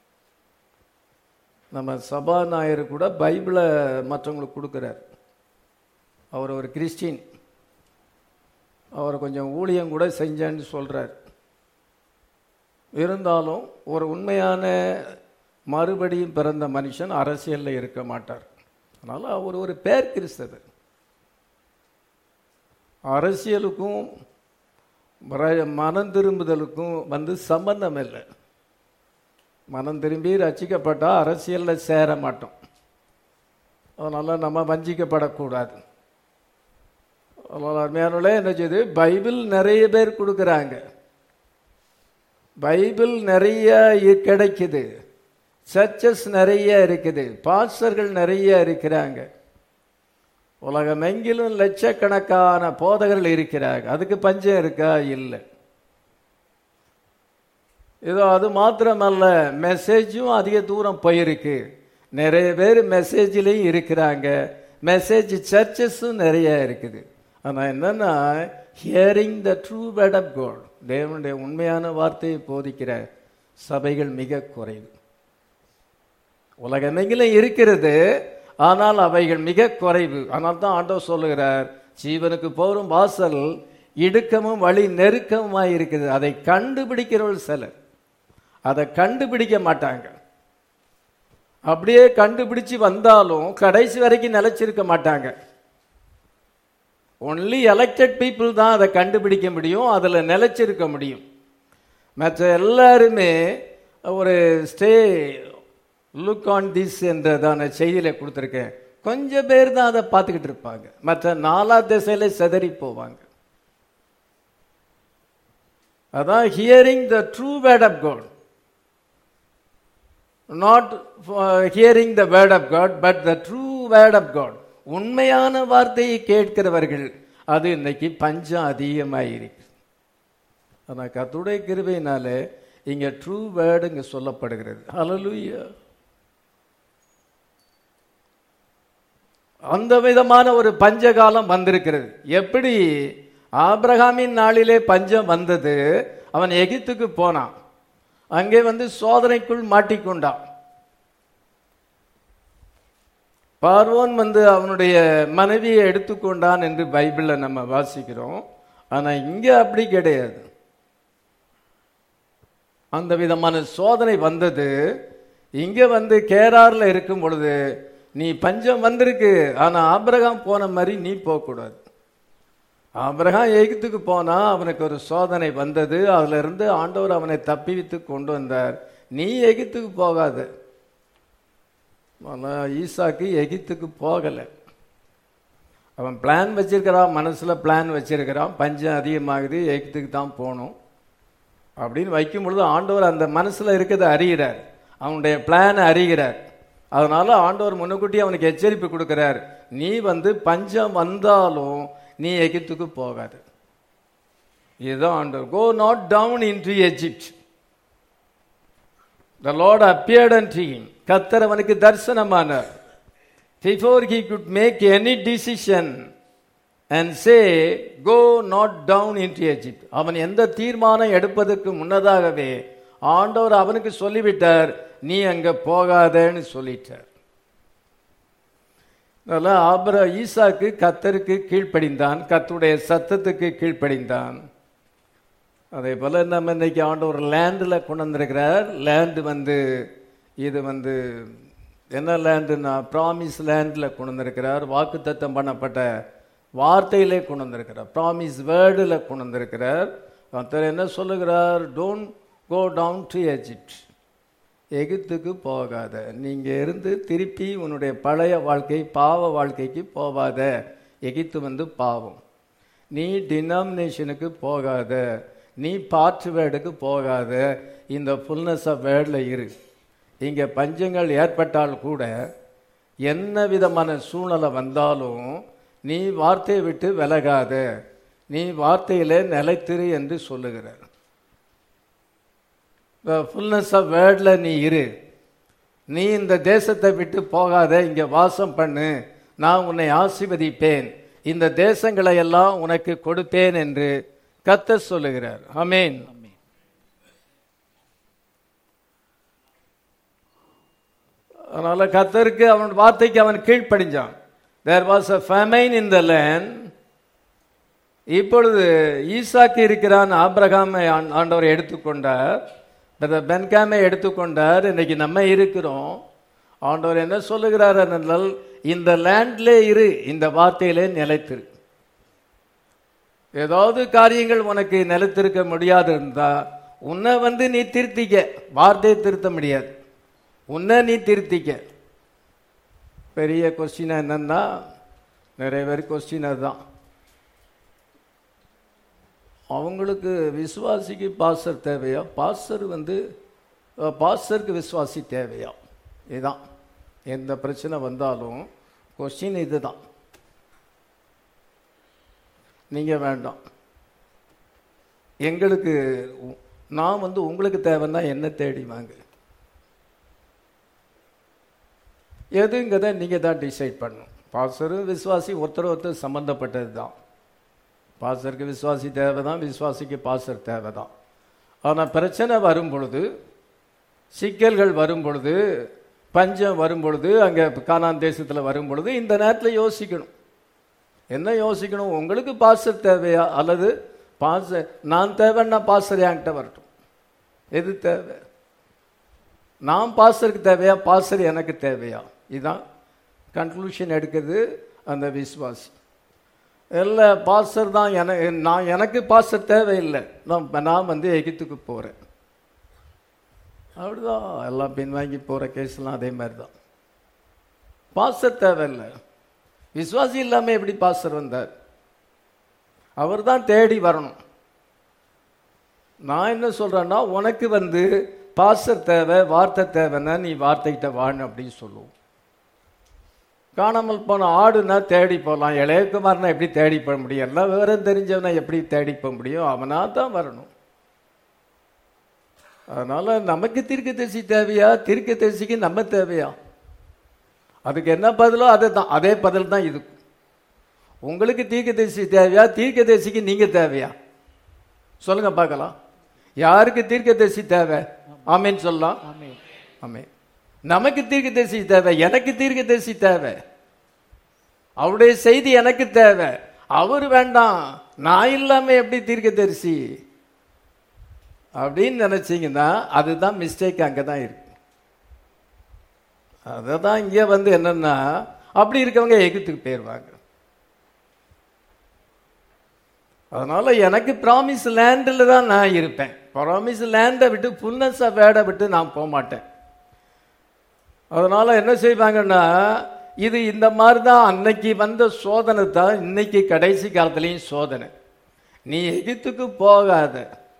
நம்ம சபாநாயகர் கூட பைபிளை மற்றவங்களுக்கு கொடுக்குறார் அவர் ஒரு கிறிஸ்டின் அவர் கொஞ்சம் ஊழியம் கூட செஞ்சேன்னு சொல்கிறார் இருந்தாலும் ஒரு உண்மையான மறுபடியும் பிறந்த மனுஷன் அரசியலில் இருக்க மாட்டார் அதனால் அவர் ஒரு பேர் கிறிஸ்தவர் அரசியலுக்கும் ர- மனம் திரும்புதலுக்கும் வந்து சம்பந்தம் இல்லை மனம் திரும்பி ரட்சிக்கப்பட்டால் அரசியலில் சேர மாட்டோம் அதனால் நம்ம வஞ்சிக்கப்படக்கூடாது அதனால் அருமையானவர்களே என்ன செய்யுது பைபிள் நிறைய பேர் கொடுக்குறாங்க பைபிள் நிறைய இ- கிடைக்குது சர்ச்சஸ் நிறைய இருக்குது பாஸ்டர்கள் நிறைய இருக்கிறாங்க உலகமெங்கிலும் லட்சக்கணக்கான போதகர்கள் இருக்கிறாங்க அதுக்கு பஞ்சம் இருக்கா இல்லை இதோ அது மாத்திரமல்ல மெசேஜும் அதிக தூரம் போயிருக்கு நிறைய பேர் மெசேஜ்லேயும் இருக்கிறாங்க மெசேஜ் சர்ச்சஸும் நிறைய இருக்குது ஆனால் என்னன்னா hearing the true word of God தேவனுடைய உண்மையான வார்த்தையை போதிக்கிற சபைகள் மிக குறைவு உலகமெங்கிலும் இருக்கிறது ஆனால் அவைகள் மிக குறைவு ஆனால் தான் ஆண்டவர் சொல்லுகிறார் ஜீவனுக்கு போகும் வாசல் இடுக்கமும் வழி நெருக்கமுமாய் இருக்குது அதை கண்டுபிடிக்கிறவர்கள் சிலர் அதை கண்டுபிடிக்க மாட்டாங்க அப்படியே கண்டுபிடிச்சு வந்தாலும் கடைசி வரைக்கும் நிலைச்சிருக்க மாட்டாங்க ஒன்லி எலெக்டட் பீப்புள் தான் அதை கண்டுபிடிக்க முடியும் அதில் நிலைச்சிருக்க முடியும் மற்ற எல்லாருமே ஒரு ஸ்டே லுக் ஆன் திஸ் என்றதான செய்தியில கொடுத்துருக்கேன் கொஞ்சம் பேர் தான் அதை பார்த்துக்கிட்டு இருப்பாங்க மற்ற நாலா திசையில செதறி போவாங்க அதான் hearing the true word of God not hearing the word of God but the true word of God உண்மையான வார்த்தையை கேட்கிறவர்கள் அது இன்னைக்கு பஞ்சம் அதிகமாக இருக்கு ஆனால் கத்துடைய கிருபையினால இங்க ட்ரூ வேர்டு இங்க சொல்லப்படுகிறது ஹalleluya அந்த விதமான ஒரு பஞ்சகாலம் வந்திருக்கிறது எப்படி ஆபிரகாமின் நாளிலே பஞ்சம் வந்தது அவன் எகிப்துக்கு போனான் அங்கே வந்து சோதனைக்குள் மாட்டிக்கொண்டான் பார்வோன் வந்து அவனுடைய மனைவியை எடுத்துக்கொண்டான் என்று பைபிள்ல நம்ம வாசிக்கிறோம் ஆனா இங்க அப்படி கிடையாது அந்த விதமான சோதனை வந்தது இங்க வந்து கேரார்ல இருக்கும் பொழுது நீ பஞ்சம் வந்திருக்கு ஆனா ஆபிரகாம் போன மாதிரி நீ போகக்கூடாது ஆபிரகாம் எகிப்துக்கு போனா அவனுக்கு ஒரு சோதனை வந்தது அதுல இருந்து ஆண்டவர் அவனை தப்பிவித்து கொண்டு வந்தார் நீ எகிப்துக்கு போகாத ஆனா ஈசாக்கு எகிப்துக்கு போகலை அவன் பிளான் வச்சிருக்கிறான் மனசுல பிளான் வச்சிருக்கிறான் பஞ்சம் அதிகமாகுது எகிப்துக்கு தான் போகணும் அப்படின்னு வைக்கும் பொழுது ஆண்டவர் அந்த மனசுல இருக்கிறத அறிகிறார் அவனுடைய பிளானை அறிகிறார் அதனால ஆண்டவர் முன்னுக்கூட்டி அவனுக்கு எச்சரிப்பு கொடுக்கிறார் நீ வந்து பஞ்சம் வந்தாலும் நீ எகிப்துக்கு போகாது இதுதான் ஆண்டவர் go not down in to Egypt the Lord appeared and கத்தர் அவனுக்கு தரிசனமானார் before he could make any decision and say go not down in to Egypt அவன் எந்த தீர்மானம் எடுப்பதற்கு முன்னதாகவே ஆண்டவர் அவனுக்கு சொல்லிவிட்டார் நீ அங்க போகாதேன்னு சொல்லிட்டார் அதனால ஆபர ஈசாக்கு கத்தருக்கு கீழ்ப்படிந்தான் கத்துடைய சத்தத்துக்கு கீழ்ப்படிந்தான் அதே போல நம்ம இன்னைக்கு ஆண்டவர் லேண்டில் கொண்டு வந்திருக்கிறார் லேண்டு வந்து இது வந்து என்ன லேண்டுன்னா ப்ராமிஸ் லேண்டில் கொண்டு வந்திருக்கிறார் வாக்குத்தத்தம் பண்ணப்பட்ட வார்த்தையிலே கொண்டு வந்திருக்கிறார் ப்ராமிஸ் வேர்டில் கொண்டு வந்திருக்கிறார் கர்த்தர் என்ன சொல்லுகிறார் don't go down to Egypt எகிப்துக்கு போகாத நீங்க இருந்து திருப்பி உன்னுடைய பழைய வாழ்க்கை பாவ வாழ்க்கைக்கு போகாத எகிப்து வந்து பாவம் நீ டினாமினேஷனுக்கு போகாத நீ பார்ட் வேர்டுக்கு போகாத இந்த ஃபுல்னஸ் ஆஃப் வேர்டில் இரு இங்கே பஞ்சங்கள் ஏற்பட்டால் கூட என்ன விதமான சூழ்நிலை வந்தாலும் நீ வார்த்தையை விட்டு விலகாத நீ வார்த்தையிலே நிலைத்திரு என்று சொல்லுகிறார் ஃபுல்னஸ் ஆஃப் வேர்டில் நீ இரு நீ இந்த தேசத்தை விட்டு போகாத இங்கே வாசம் பண்ணு நான் உன்னை ஆசீர்வதிப்பேன் இந்த தேசங்களை எல்லாம் உனக்கு கொடுப்பேன் என்று கத்த சொல்லுகிறார் அமேன் அதனால கத்தருக்கு அவன் வார்த்தைக்கு அவன் கீழ்ப்படிஞ்சான் there was a famine in the land இப்பொழுது ஈசாக்கு இருக்கிறான் ஆபிரகாமை ஆண்- ஆண்டவர் எடுத்துக்கொண்டார் பிரதர் பென்காமை எடுத்துக்கொண்டார் இன்னைக்கு நம்ம இருக்கிறோம் ஆண்டவர் என்ன சொல்லுகிறார் என்றால் இந்த லேண்ட்லே இரு இந்த வார்த்தையிலே நிலைத்திரு ஏதாவது காரியங்கள் உனக்கு நிலைத்திருக்க முடியாது இருந்தா உன்னை வந்து நீ திருத்திக்க வார்த்தையை திருத்த முடியாது உன்னை நீ திருத்திக்க பெரிய கொஸ்டின் என்னன்னா நிறைய பேர் கொஸ்டின் அதுதான் அவங்களுக்கு விசுவாசிக்கு பாஸ்டர் தேவையா பாஸ்டர் வந்து அஹ், பாஸ்டருக்கு விசுவாசி தேவையா இதுதான் எந்த பிரச்சனை வந்தாலும் கொஸ்டின் இதுதான் நீங்க வேண்டாம் எங்களுக்கு உ- நான் வந்து உங்களுக்கு தேவைன்னா என்ன தேடி வாங்க எதுங்கிறத நீங்க தான் டிசைட் பண்ணணும் பாஸ்டரும் விசுவாசி ஒருத்தர் ஒருத்தர் சம்பந்தப்பட்டது தான் பாஸ்டருக்கு விசுவாசி தேவை தான் விசுவாசிக்கு பாஸ்டர் தேவை தான் ஆனால் பிரச்சனை வரும் பொழுது சிக்கல்கள் வரும் பொழுது பஞ்சம் வரும் பொழுது அங்கே கானான் தேசத்தில் வரும் பொழுது இந்த நேரத்தில் யோசிக்கணும் என்ன யோசிக்கணும் உங்களுக்கு பாஸ்டர் தேவையா அல்லது பாஸ்டர் நான் தேவைன்னா பாஸ்டர் என்கிட்ட வரட்டும் எது தேவை நான் பாஸ்டருக்கு தேவையா பாஸ்டர் எனக்கு தேவையா இதுதான் கன்க்ளூஷன் எடுக்கிறது அந்த விசுவாசி இல்லை பாஸ்டர் தான் என நான் எனக்கு பாஸ்டர் தேவையில்லை நான் நான் வந்து எகிப்துக்கு போகிறேன் அப்படிதான் எல்லாம் பின்வாங்கி போகிற கேஸ்லாம் அதே மாதிரி தான் பாஸ்டர் தேவையில்லை விசுவாசி இல்லாமல் எப்படி பாஸ்டர் வந்தார் அவர் தான் தேடி வரணும் நான் என்ன சொல்றேன்னா உனக்கு வந்து பாஸ்டர் தேவை வார்த்தை தேவைன்னா நீ வார்த்தைகிட்ட வாழணும் அப்படின்னு சொல்லுவோம் காணாமல் போன ஆடுனா தேடி போகலாம் இளையகுமார்னா எப்படி தேடி போக முடியும் எல்லாம் விவரம் தெரிஞ்சவனா எப்படி தேடி போக முடியும் அவனா தான் வரணும் அதனால நமக்கு தீர்க்க தரிசி தேவையா தீர்க்க தரிசிக்கு நம்ம தேவையா அதுக்கு என்ன பதிலோ அதை தான் அதே பதில் தான் இது உங்களுக்கு தீர்க்க தரிசி தேவையா தீர்க்க தரிசிக்கு நீங்க தேவையா சொல்லுங்க பார்க்கலாம் யாருக்கு தீர்க்க தரிசி தேவை ஆமேன்னு சொல்லலாம் ஆமென் ஆமே நமக்கு தீர்க்க தரிசி தேவை எனக்கு தீர்க்க தரிசி தேவை அவருடைய செய்தி எனக்கு தேவை அவர் வேண்டாம் நான் இல்லாம எப்படி தீர்க்கதரிசி அப்படின்னு நினைச்சீங்கன்னா அதுதான் மிஸ்டேக் அங்கே தான் இருக்கு அதை தான் இங்கே வந்து என்னன்னா அப்படி இருக்கவங்க எகிப்துக்கு போயிடுவாங்க அதனால எனக்கு ப்ராமிஸ் லேண்டில் தான் நான் இருப்பேன் ப்ராமிஸ் லேண்டை விட்டு ஃபுல்னஸ் ஆஃப் வேடை விட்டு நான் போக மாட்டேன் அதனால என்ன செய்வாங்கன்னா இது இந்த மாதிரி தான் அன்னைக்கு வந்த சோதனை தான் இன்னைக்கு கடைசி காலத்துலேயும் சோதனை நீ எகிப்துக்கு போகாத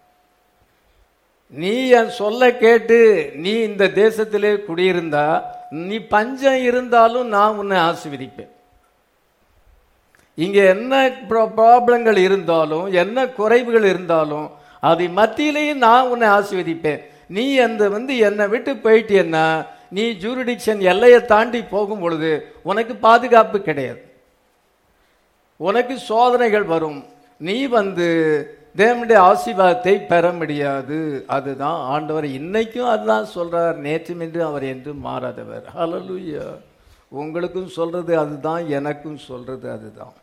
நீ என் சொல்ல கேட்டு நீ இந்த தேசத்திலே குடியிருந்தா நீ பஞ்சம் இருந்தாலும் நான் உன்னை ஆசீர்வதிப்பேன் இங்க என்ன ப்ராப்ளங்கள் இருந்தாலும் என்ன குறைவுகள் இருந்தாலும் அது மத்தியிலேயும் நான் உன்னை ஆசீர்வதிப்பேன் நீ அந்த வந்து என்னை விட்டு போயிட்டேன்னா நீ ஜூரிடிக்ஷன் எல்லையை தாண்டி போகும் பொழுது உனக்கு பாதுகாப்பு கிடையாது உனக்கு சோதனைகள் வரும் நீ வந்து தேவனுடைய ஆசீர்வாதத்தை பெற முடியாது அதுதான் ஆண்டவர் இன்னைக்கும் அதுதான் சொல்றார் நேற்றுமின்றி அவர் என்றும் மாறாதவர் ஹalleluya உங்களுக்கும் சொல்றது அதுதான் எனக்கும் சொல்றது அதுதான்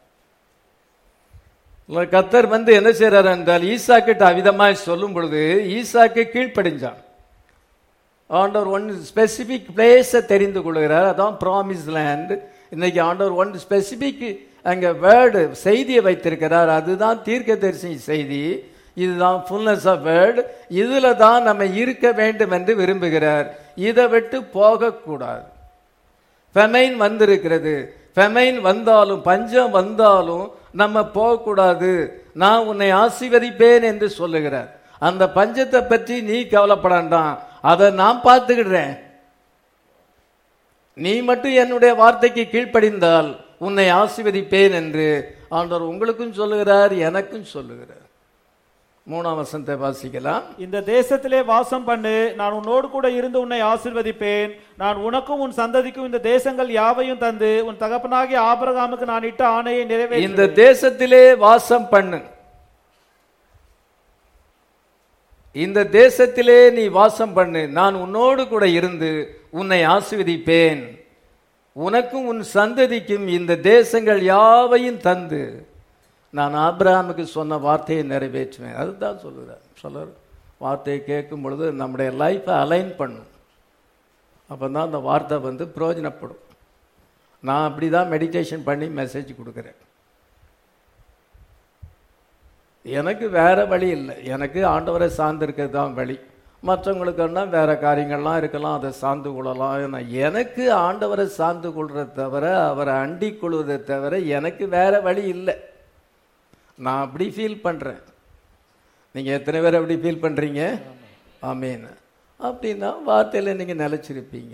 கத்தர் வந்து என்ன செய்றார் என்றால் ஈசாக்கிட்ட அவிதமாய் சொல்லும் பொழுது ஈசாக்கு கீழ்ப்படிஞ்சான் ஆண்டவர் ஒன் ஸ்பெசிபிக் பிளேஸை தெரிந்து கொள்கிறார் அதான் ப்ராமிஸ் லேண்ட் இன்னைக்கு ஆண்டவர் ஒன் ஸ்பெசிபிக் அங்க வேர்டு செய்தியை வைத்திருக்கிறார் அதுதான் தீர்க்கதரிசி செய்தி இதுதான் ஃபுல்னஸ் ஆஃப் வேர்டு இதுல தான் நம்ம இருக்க வேண்டும் என்று விரும்புகிறார் இதை விட்டு போகக்கூடாது ஃபெமைன் வந்திருக்கிறது ஃபெமைன் வந்தாலும் பஞ்சம் வந்தாலும் நம்ம போகக்கூடாது நான் உன்னை ஆசீர்வதிப்பேன் என்று சொல்லுகிறார் அந்த பஞ்சத்தை பற்றி நீ கவலைப்படாண்டாம் அதை நான் பார்த்துக்கிடுறேன் நீ மட்டும் என்னுடைய வார்த்தைக்கு கீழ்ப்படிந்தால் உன்னை ஆசீர்வதிப்பேன் என்று ஆண்டவர் உங்களுக்கும் சொல்லுகிறார் எனக்கும் சொல்லுகிறார் மூணாம் வசனத்தை வாசிக்கலாம் இந்த தேசத்திலே வாசம் பண்ணு நான் உன்னோடு கூட இருந்து உன்னை ஆசீர்வதிப்பேன் நான் உனக்கும் உன் சந்ததிக்கும் இந்த தேசங்கள் யாவையும் தந்து உன் தகப்பனாகிய ஆபிரகாமுக்கு நான் இட்ட ஆணையை இந்த நிறைவேற்ற தேசத்திலே வாசம் பண்ணு இந்த தேசத்திலே நீ வாசம் பண்ணு நான் உன்னோடு கூட இருந்து உன்னை ஆசீர்வதிப்பேன் உனக்கும் உன் சந்ததிக்கும் இந்த தேசங்கள் யாவையும் தந்து நான் ஆபிரகாமுக்கு சொன்ன வார்த்தையை நிறைவேற்றுவேன் அதுதான் சொல்லுறார் சொல்லுற வார்த்தையை கேட்கும் பொழுது நம்முடைய லைஃப்பை அலைன் பண்ணும் அப்போ தான் அந்த வார்த்தை வந்து பிரயோஜனப்படும் நான் அப்படி தான் மெடிடேஷன் பண்ணி மெசேஜ் கொடுக்குறேன் எனக்கு வேற வழி இல்லை எனக்கு ஆண்டவரை சார்ந்திருக்கிறது தான் வழி மற்றவங்களுக்குன்னா வேற காரியங்கள்லாம் இருக்கலாம் அதை சார்ந்து கொள்ளலாம் ஏன்னா எனக்கு ஆண்டவரை சார்ந்து கொள்றதை தவிர அவரை அண்டிக் கொள்வதை தவிர எனக்கு வேற வழி இல்லை நான் அப்படி ஃபீல் பண்ணுறேன் நீங்கள் எத்தனை பேர் அப்படி ஃபீல் பண்ணுறீங்க ஆமீன் அப்படின்னா வார்த்தையில் நீங்கள் நிலச்சிருப்பீங்க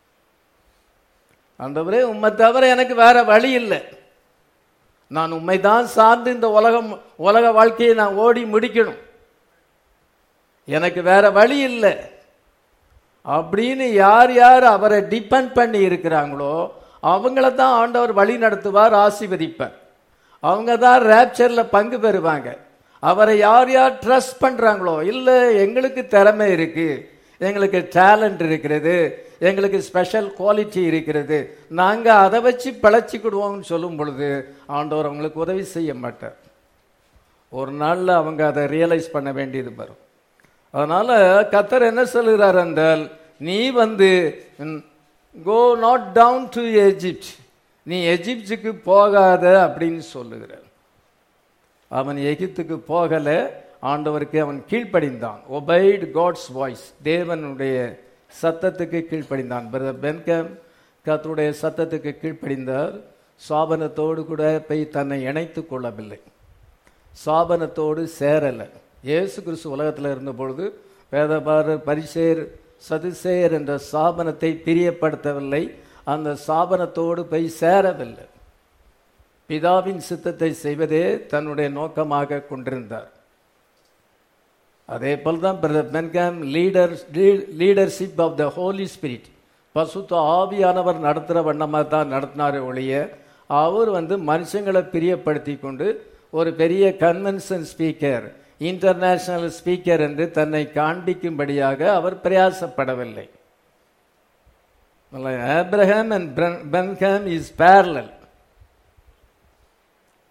ஆண்டவரே உம்மை தவிர எனக்கு வேற வழி இல்லை நான் உண்மை தான் சார்ந்து இந்த உலகம் உலக வாழ்க்கையை நான் ஓடி முடிக்கணும் எனக்கு வேற வழி இல்லை அப்படின்னு யார் யார் அவரை டிபெண்ட் பண்ணி இருக்கிறாங்களோ அவங்கள தான் ஆண்டவர் வழி நடத்துவார் ஆசீர்வதிப்பார் அவங்க தான் ரேப்சரில் பங்கு பெறுவாங்க அவரை யார் யார் ட்ரஸ்ட் பண்ணுறாங்களோ இல்லை எங்களுக்கு திறமை இருக்கு எங்களுக்கு டேலண்ட் இருக்கிறது எங்களுக்கு ஸ்பெஷல் குவாலிட்டி இருக்கிறது நாங்கள் அதை வச்சு பிழைச்சிக்கிடுவோம்னு சொல்லும் பொழுது ஆண்டவர் அவங்களுக்கு உதவி செய்ய மாட்டார் ஒரு நாளில் அவங்க அதை ரியலைஸ் பண்ண வேண்டியது வரும் அதனால கத்தர் என்ன சொல்கிறார் என்றால் நீ வந்து go not down to Egypt நீ எஜிப்டுக்கு போகாத அப்படின்னு சொல்லுகிறார் அவன் எகிப்துக்கு போகல ஆண்டவருக்கு அவன் கீழ்ப்படிந்தான் ஒபைட் காட்ஸ் வாய்ஸ் தேவனுடைய சத்தத்துக்கு கீழ்ப்படிந்தான் பிரதர் பென்கம் கத்தருடைய சத்தத்துக்கு கீழ்ப்படிந்தார் சாபனத்தோடு கூட போய் தன்னை இணைத்து கொள்ளவில்லை சாபனத்தோடு சேரலை இயேசு கிறிஸ்து உலகத்தில் இருந்த பொழுது வேதபாரர் பரிசேர் சதுசேர் என்ற சாபனத்தை பிரியப்படுத்தவில்லை அந்த சாபனத்தோடு போய் சேரவில்லை பிதாவின் சித்தத்தை செய்வதே தன்னுடைய நோக்கமாக கொண்டிருந்தார் அதே போல் தான் brother Branham leader leadership of the Holi spirit பசுத்த ஆவியானவர் நடத்துகிற வண்ணமாக தான் நடத்தினாரே ஒழிய அவர் வந்து மனுஷங்களை பிரியப்படுத்தி கொண்டு ஒரு பெரிய கன்வென்ஷன் ஸ்பீக்கர் இன்டர்நேஷனல் ஸ்பீக்கர் என்று தன்னை காண்பிக்கும்படியாக அவர் பிரயாசப்படவில்லை Abraham and Branham is parallel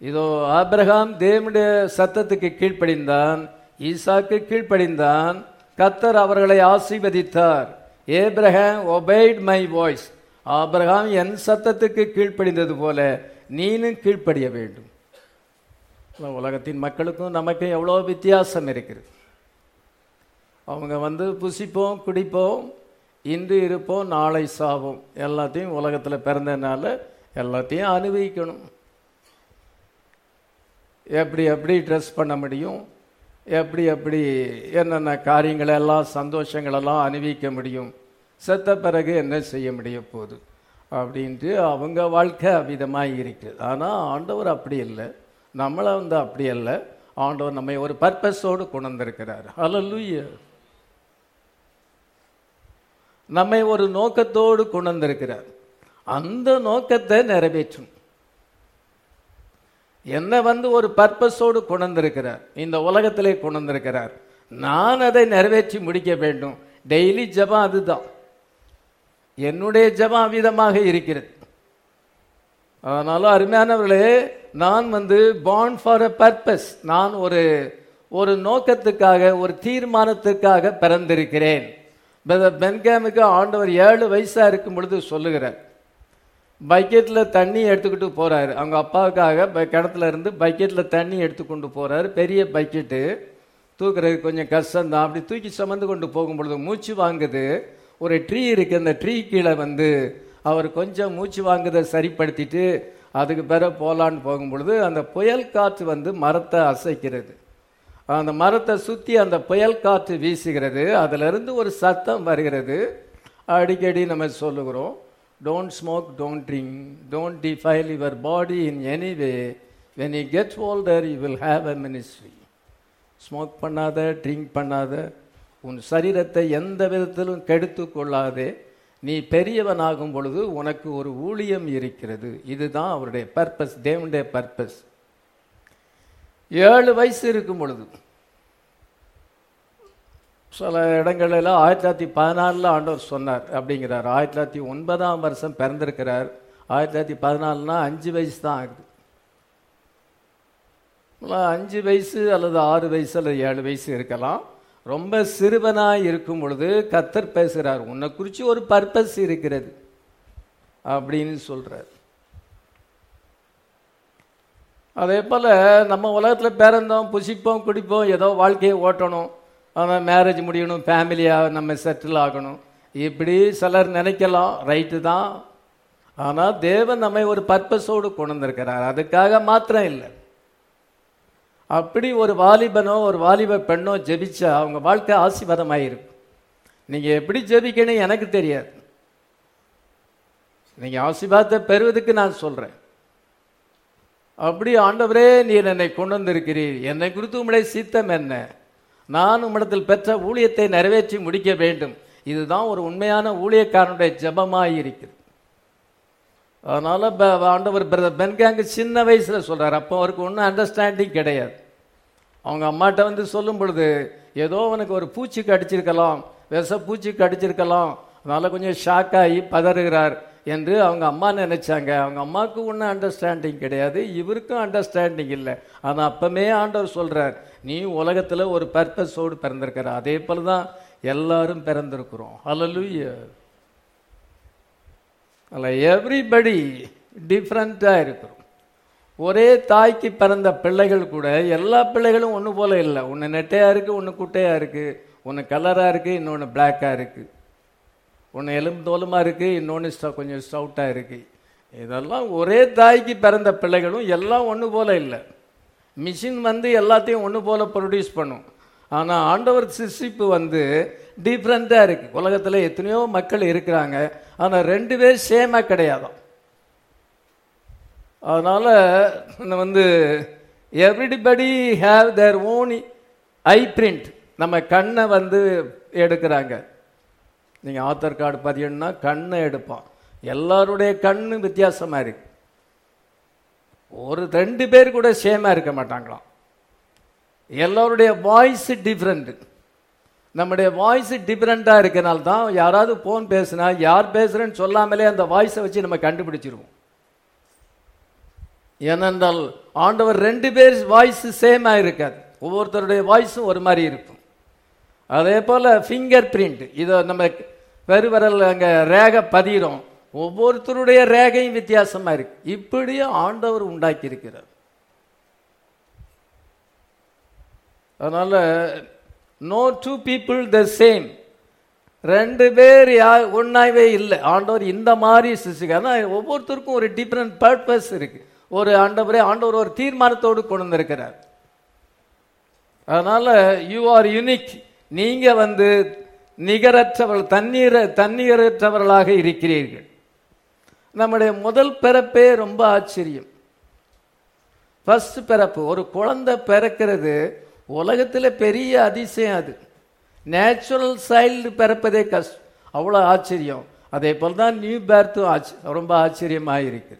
இதோ ஆபிரகாம் தேவனுடைய சத்தத்துக்கு கீழ்ப்படிந்தான் ஈசாக்கு கீழ்ப்படிந்தான் கத்தர் அவர்களை ஆசீர்வதித்தார் ஏப்ரஹாம் ஒபைட் மை வாய்ஸ் ஆபிரகாம் என் சத்தத்துக்கு கீழ்ப்படிந்தது போல நீனும் கீழ்ப்படிய வேண்டும் உலகத்தின் மக்களுக்கும் நமக்கும் எவ்வளோ வித்தியாசம் இருக்குது அவங்க வந்து புசிப்போம் குடிப்போம் இன்று இருப்போம் நாளை சாவோம் எல்லாத்தையும் உலகத்தில் பிறந்ததுனால எல்லாத்தையும் அனுபவிக்கணும் எப்படி எப்படி ட்ரெஸ் பண்ண முடியும் எப்படி எப்படி என்னென்ன காரியங்கள் எல்லாம் சந்தோஷங்களெல்லாம் அனுபவிக்க முடியும் செத்த பிறகு என்ன செய்ய முடிய போகுது அப்படின்ட்டு அவங்க வாழ்க்கை அவ்விதமாக இருக்குது ஆனால் ஆண்டவர் அப்படி இல்லை நம்மளை வந்து அப்படி அல்ல ஆண்டவர் நம்மை ஒரு பர்பஸோடு கொண்டு வந்திருக்கிறார் ஹalleluya நம்மை ஒரு நோக்கத்தோடு கொண்டு வந்திருக்கிறார் அந்த நோக்கத்தை நிறைவேற்றும் என்ன வந்து ஒரு பர்பஸோடு கொண்டு வந்திருக்கிறார் இந்த உலகத்திலே கொண்டு வந்திருக்கிறார் நான் அதை நிறைவேற்றி முடிக்க வேண்டும் டெய்லி ஜெபம் அதுதான் என்னுடைய ஜெபம் அவ்விதமாக இருக்கிறது அதனால அருமையானவர்களே நான் வந்து பாண்ட் ஃபார் அ பர்பஸ் நான் ஒரு ஒரு நோக்கத்துக்காக ஒரு தீர்மானத்துக்காக பிறந்திருக்கிறேன் பிரதர் பென்கேமுக்கு ஆண்டவர் ஏழு வயசா இருக்கும் பொழுது சொல்லுகிறார் பக்கெட்டில் தண்ணி எடுத்துக்கிட்டு போறாரு அவங்க அப்பாவுக்காக ப- கிணத்துல இருந்து பக்கெட்டில் தண்ணி எடுத்துக்கொண்டு போறாரு பெரிய பக்கெட்டு தூக்குறது கொஞ்சம் கஷ்டம்தான் அப்படி தூக்கி சுமந்து கொண்டு போகும் பொழுது மூச்சு வாங்குது ஒரு ட்ரீ இருக்கு அந்த ட்ரீ கீழே வந்து அவர் கொஞ்சம் மூச்சு வாங்குறதை சரிப்படுத்திட்டு அதுக்கு பிறகு போலான்னு போகும் பொழுது அந்த புயல் காற்று வந்து மரத்தை அசைக்கிறது அந்த மரத்தை சுற்றி அந்த புயல் காற்று வீசுகிறது அதிலிருந்து ஒரு சத்தம் வருகிறது அடிக்கடி நம்ம சொல்லுகிறோம் don't smoke don't drink don't defile your body in any way when you get older you will have a ministry smoke பண்ணாத ட்ரிங்க் பண்ணாத உன் சரீரத்தை எந்த விதத்திலும் கெடுத்து கொள்ளாதே நீ பெரியவனாகும் பொழுது உனக்கு ஒரு ஊழியம் இருக்கிறது இதுதான் அவருடைய பர்பஸ் தேவனுடைய பர்பஸ் ஏழு வயசு இருக்கும் பொழுது சில இடங்களெல்லாம் ஆயிரத்தி தொள்ளாயிரத்தி பதினாலில் ஆண்டவர் சொன்னார் அப்படிங்கிறார் ஆயிரத்தி தொள்ளாயிரத்தி ஒன்பதாம் வருஷம் பிறந்திருக்கிறார் ஆயிரத்தி தொள்ளாயிரத்தி பதினாலுனா அஞ்சு வயசு தான் ஆகுது இல்ல, அஞ்சு வயசு அல்லது ஆறு வயசு அல்லது ஏழு வயசு இருக்கலாம் ரொம்ப சிறுவனாய் இருக்கும் பொழுது கத்தர் பேசுகிறார் உன்னை குறித்து ஒரு பர்பஸ் இருக்கிறது அப்படின்னு சொல்றார் அதே போல் நம்ம உலகத்தில் பிறந்தோம் புசிப்போம் குடிப்போம் ஏதோ வாழ்க்கையை ஓட்டணும் அவன் மேரேஜ் முடியணும் ஃபேமிலியாக நம்ம செட்டில் ஆகணும் இப்படி சிலர் நினைக்கலாம் ரைட்டு தான் ஆனால் தேவன் நம்மை ஒரு பர்பஸோடு கொண்டு வந்திருக்கிறார் அதுக்காக மாத்திரம் இல்லை அப்படி ஒரு வாலிபனோ ஒரு வாலிப பெண்ணோ ஜெபிச்சா அவங்க வாழ்க்கை ஆசீர்வாதமாயிருக்கும் நீங்கள் எப்படி ஜெபிக்கணும் எனக்கு தெரியாது நீங்கள் ஆசீர்வாதத்தை பெறுவதற்கு நான் சொல்கிறேன் அப்படி ஆண்டவரே நீர் என்னை கொண்டு வந்திருக்கிறீர் என்னை குறித்து உம்முடைய சித்தம் என்ன நான் உம்மிடத்தில் பெற்ற ஊழியத்தை நிறைவேற்றி முடிக்க வேண்டும் இதுதான் ஒரு உண்மையான ஊழியக்காரனுடைய ஜெபமாய் இருக்குது அதனால ப- ஆண்டவர் பிரதர் பென்காங்க சின்ன வயசுல சொல்றாரு அப்போ அவருக்கு ஒன்றும் அண்டர்ஸ்டாண்டிங் கிடையாது அவங்க அம்மாட்ட வந்து சொல்லும் பொழுது ஏதோ அவனுக்கு ஒரு பூச்சி கடிச்சிருக்கலாம் விஷ பூச்சி கடிச்சிருக்கலாம் அதனால கொஞ்சம் ஷாக் ஆகி பதறுகிறார் என்று அவங்க அம்மா நினைச்சாங்க அவங்க அம்மாவுக்கு ஒன்றும் அண்டர்ஸ்டாண்டிங் கிடையாது இவருக்கும் அண்டர்ஸ்டாண்டிங் இல்லை ஆனால் அப்பமே ஆண்டவர் சொல்றார் நீ உலகத்தில் ஒரு பர்பஸோடு பிறந்திருக்கிற அதே போல தான் எல்லாரும் பிறந்திருக்கிறோம் ஹalleluya அல்ல எவ்ரிபடி டிஃப்ரெண்ட்டாக இருக்கிறோம் ஒரே தாய்க்கு பிறந்த பிள்ளைகள் கூட எல்லா பிள்ளைகளும் ஒன்று போல இல்லை ஒன்று நெட்டையாக இருக்குது ஒன்று குட்டையாக இருக்குது ஒன்று கலராக இருக்குது இன்னொன்று பிளாக்காக இருக்குது ஒன்று எலும்பு தோலுமாக இருக்குது இன்னொன்று ஸ்ட கொஞ்சம் ஸ்டவுட்டாக இருக்குது இதெல்லாம் ஒரே தாய்க்கு பிறந்த பிள்ளைகளும் எல்லாம் ஒன்று போல இல்லை மிஷின் வந்து எல்லாத்தையும் ஒன்று போல ப்ரொடியூஸ் பண்ணும் ஆனால் ஆண்டவர் சிருஷ்டிப்பு வந்து டிஃப்ரெண்ட்டாக இருக்குது உலகத்தில் எத்தனையோ மக்கள் இருக்கிறாங்க ஆனால் ரெண்டு பேர் சேமாக கிடையாதாம் அதனால் வந்து everybody have their own eye print நம்ம கண்ணை வந்து எடுக்கிறாங்க நீங்கள் ஆதார் கார்டு பதியணும்னா கண்ணை எடுப்பான் எல்லாருடைய கண்ணு வித்தியாசமாக இருக்கு ஒரு ரெண்டு பேர் கூட சேமாக இருக்க மாட்டாங்களாம் எல்லாருடைய வாய்ஸ் டிஃப்ரெண்ட் நம்முடைய வாய்ஸ் டிஃப்ரெண்ட்டாக இருக்கனால தான் யாராவது ஃபோன் பேசுனா யார் பேசுகிறேன்னு சொல்லாமலே அந்த வாய்ஸை வச்சு நம்ம கண்டுபிடிச்சிருவோம் ஏனென்றால் ஆண்டவர் ரெண்டு பேர் வாய்ஸ் சேமா இருக்காது ஒவ்வொருத்தருடைய வாய்ஸும் ஒரு மாதிரி இருக்கும் அதே போல ஃபிங்கர் பிரிண்ட் இதை நம்ம பெருவிரல் அங்கே ரேகை பதிகிறோம் ஒவ்வொருத்தருடைய ரேகையும் வித்தியாசமா இருக்கு இப்படியே ஆண்டவர் உண்டாக்கி இருக்கிறார் அதனால no two people the same ரெண்டு பேர் யா ஒன்றாவே இல்லை ஆண்டவர் இந்த மாதிரி சிசுக்கு ஆனால் ஒவ்வொருத்தருக்கும் ஒரு டிஃப்ரெண்ட் பர்பஸ் இருக்கு ஒரு ஆண்டவரே ஆண்டவர் ஒரு தீர்மானத்தோடு கொண்டு வந்திருக்கிறார் அதனால யூ ஆர் யுனிக் நீங்க வந்து நிகரற்றவர்கள் தண்ணீர தண்ணீரற்றவர்களாக இருக்கிறீர்கள் நம்முடைய முதல் பிறப்பே ரொம்ப ஆச்சரியம் ஃபர்ஸ்ட் பிறப்பு ஒரு குழந்தை பிறக்கிறது உலகத்தில் பெரிய அதிசயம் அது நேச்சுரல் சைல்டு பிறப்பதே கஷ்டம் அவ்வளோ ஆச்சரியம் அதே போல் தான் நியூ பேர்த்தும் ஆச்சு ரொம்ப ஆச்சரியமாக இருக்குது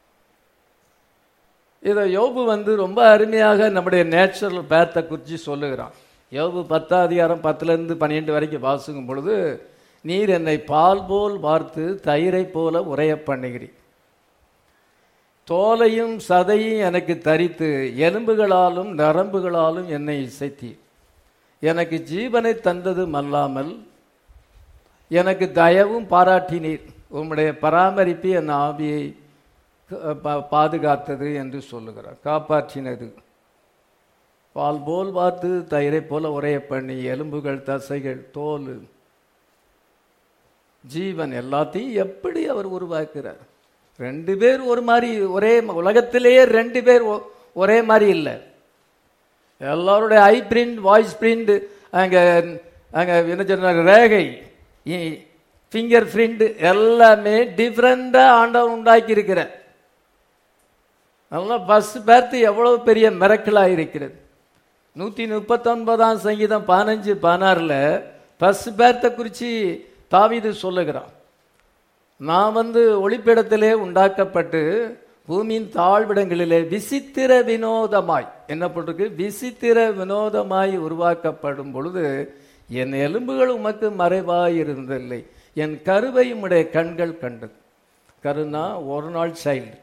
இதை யோபு வந்து ரொம்ப அருமையாக நம்முடைய நேச்சுரல் பேர்த்தை குறித்து சொல்லுகிறான் யோபு பத்தாம் அதிகாரம் பத்துலேருந்து பன்னிரெண்டு வரைக்கும் வாசிக்கும் பொழுது நீர் என்னை பால் போல் வார்த்து தயிரை போல உரைய பண்ணுகிறீர் தோலையும் சதையும் எனக்கு தரித்து எலும்புகளாலும் நரம்புகளாலும் என்னை இசைத்தி எனக்கு ஜீவனை தந்ததும் அல்லாமல் எனக்கு தயவும் பாராட்டினீர் உம்முடைய பராமரிப்பு என் ஆவியை பா- பாதுகாத்தது என்று சொல்லுகிறார் காப்பாற்றினது பால் போல் பார்த்து தயிரை போல உரைய பண்ணி எலும்புகள் தசைகள் தோல் ஜீவன் எல்லாத்தையும் எப்படி அவர் உருவாக்குறார் ரெண்டு பேர் ஒரு மாதிரி ஒரே உலகத்திலேயே ரெண்டு பேர் ஒ- ஒரே மாதிரி இல்லை எல்லாருடைய ஐ பிரிண்ட் வாய்ஸ் பிரிண்ட் அங்கே அங்கே என்ன சொன்னாங்க ரேகை ஃபிங்கர் பிரிண்ட் எல்லாமே டிஃப்ரெண்டாக ஆண்டவன் உண்டாக்கி இருக்கிறார் அதெல்லாம் பஸ் பேர்த்து எவ்வளவு பெரிய மிரக்கலாக இருக்கிறது நூற்றி முப்பத்தொன்பதாம் சங்கீதம் பதினஞ்சு பதினாறில் பஸ் பேர்த்தை குறித்து தாவீது சொல்லுகிறான் நான் வந்து ஒளிப்பிடத்திலே உண்டாக்கப்பட்டு பூமியின் தாழ்விடங்களிலே விசித்திர வினோதமாய் என்ன போட்டிருக்கு விசித்திர வினோதமாய் உருவாக்கப்படும் பொழுது என் எலும்புகள் உமக்கு மறைவாய் இருந்ததில்லை என் கருவை உம்முடைய கண்கள் கண்டது கருனா ஒரு நாள் சைல்டு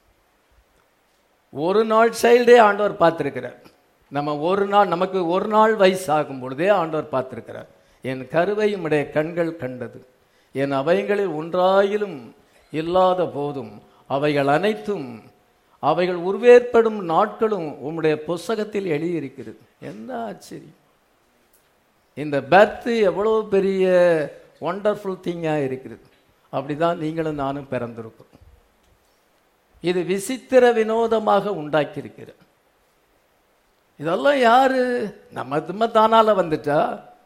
ஒரு நாள் சைல்டே ஆண்டவர் பார்த்திருக்கிறார் நம்ம ஒரு நாள் நமக்கு ஒரு நாள் வயசு ஆகும் பொழுதே ஆண்டவர் பார்த்திருக்கிறார் என் கருவை உம்முடைய கண்கள் கண்டது என் அவைகளில் ஒன்றாயிலும் இல்லாத போதும் அவைகள் அனைத்தும் அவைகள் உருவேற்படும் நாட்களும் உம்முடைய புஸ்தகத்தில் எழுதியிருக்கிறது என்ன ஆச்சரியம் இந்த பர்த் எவ்வளவு பெரிய ஒண்டர்ஃபுல் திங்காக இருக்கிறது அப்படிதான் நீங்களும் நானும் பிறந்திருக்கிறோம் இது விசித்திர வினோதமாக உண்டாக்கியிருக்கிறது இதெல்லாம் யாரு நம்ம திரும்ப தானால வந்துட்டா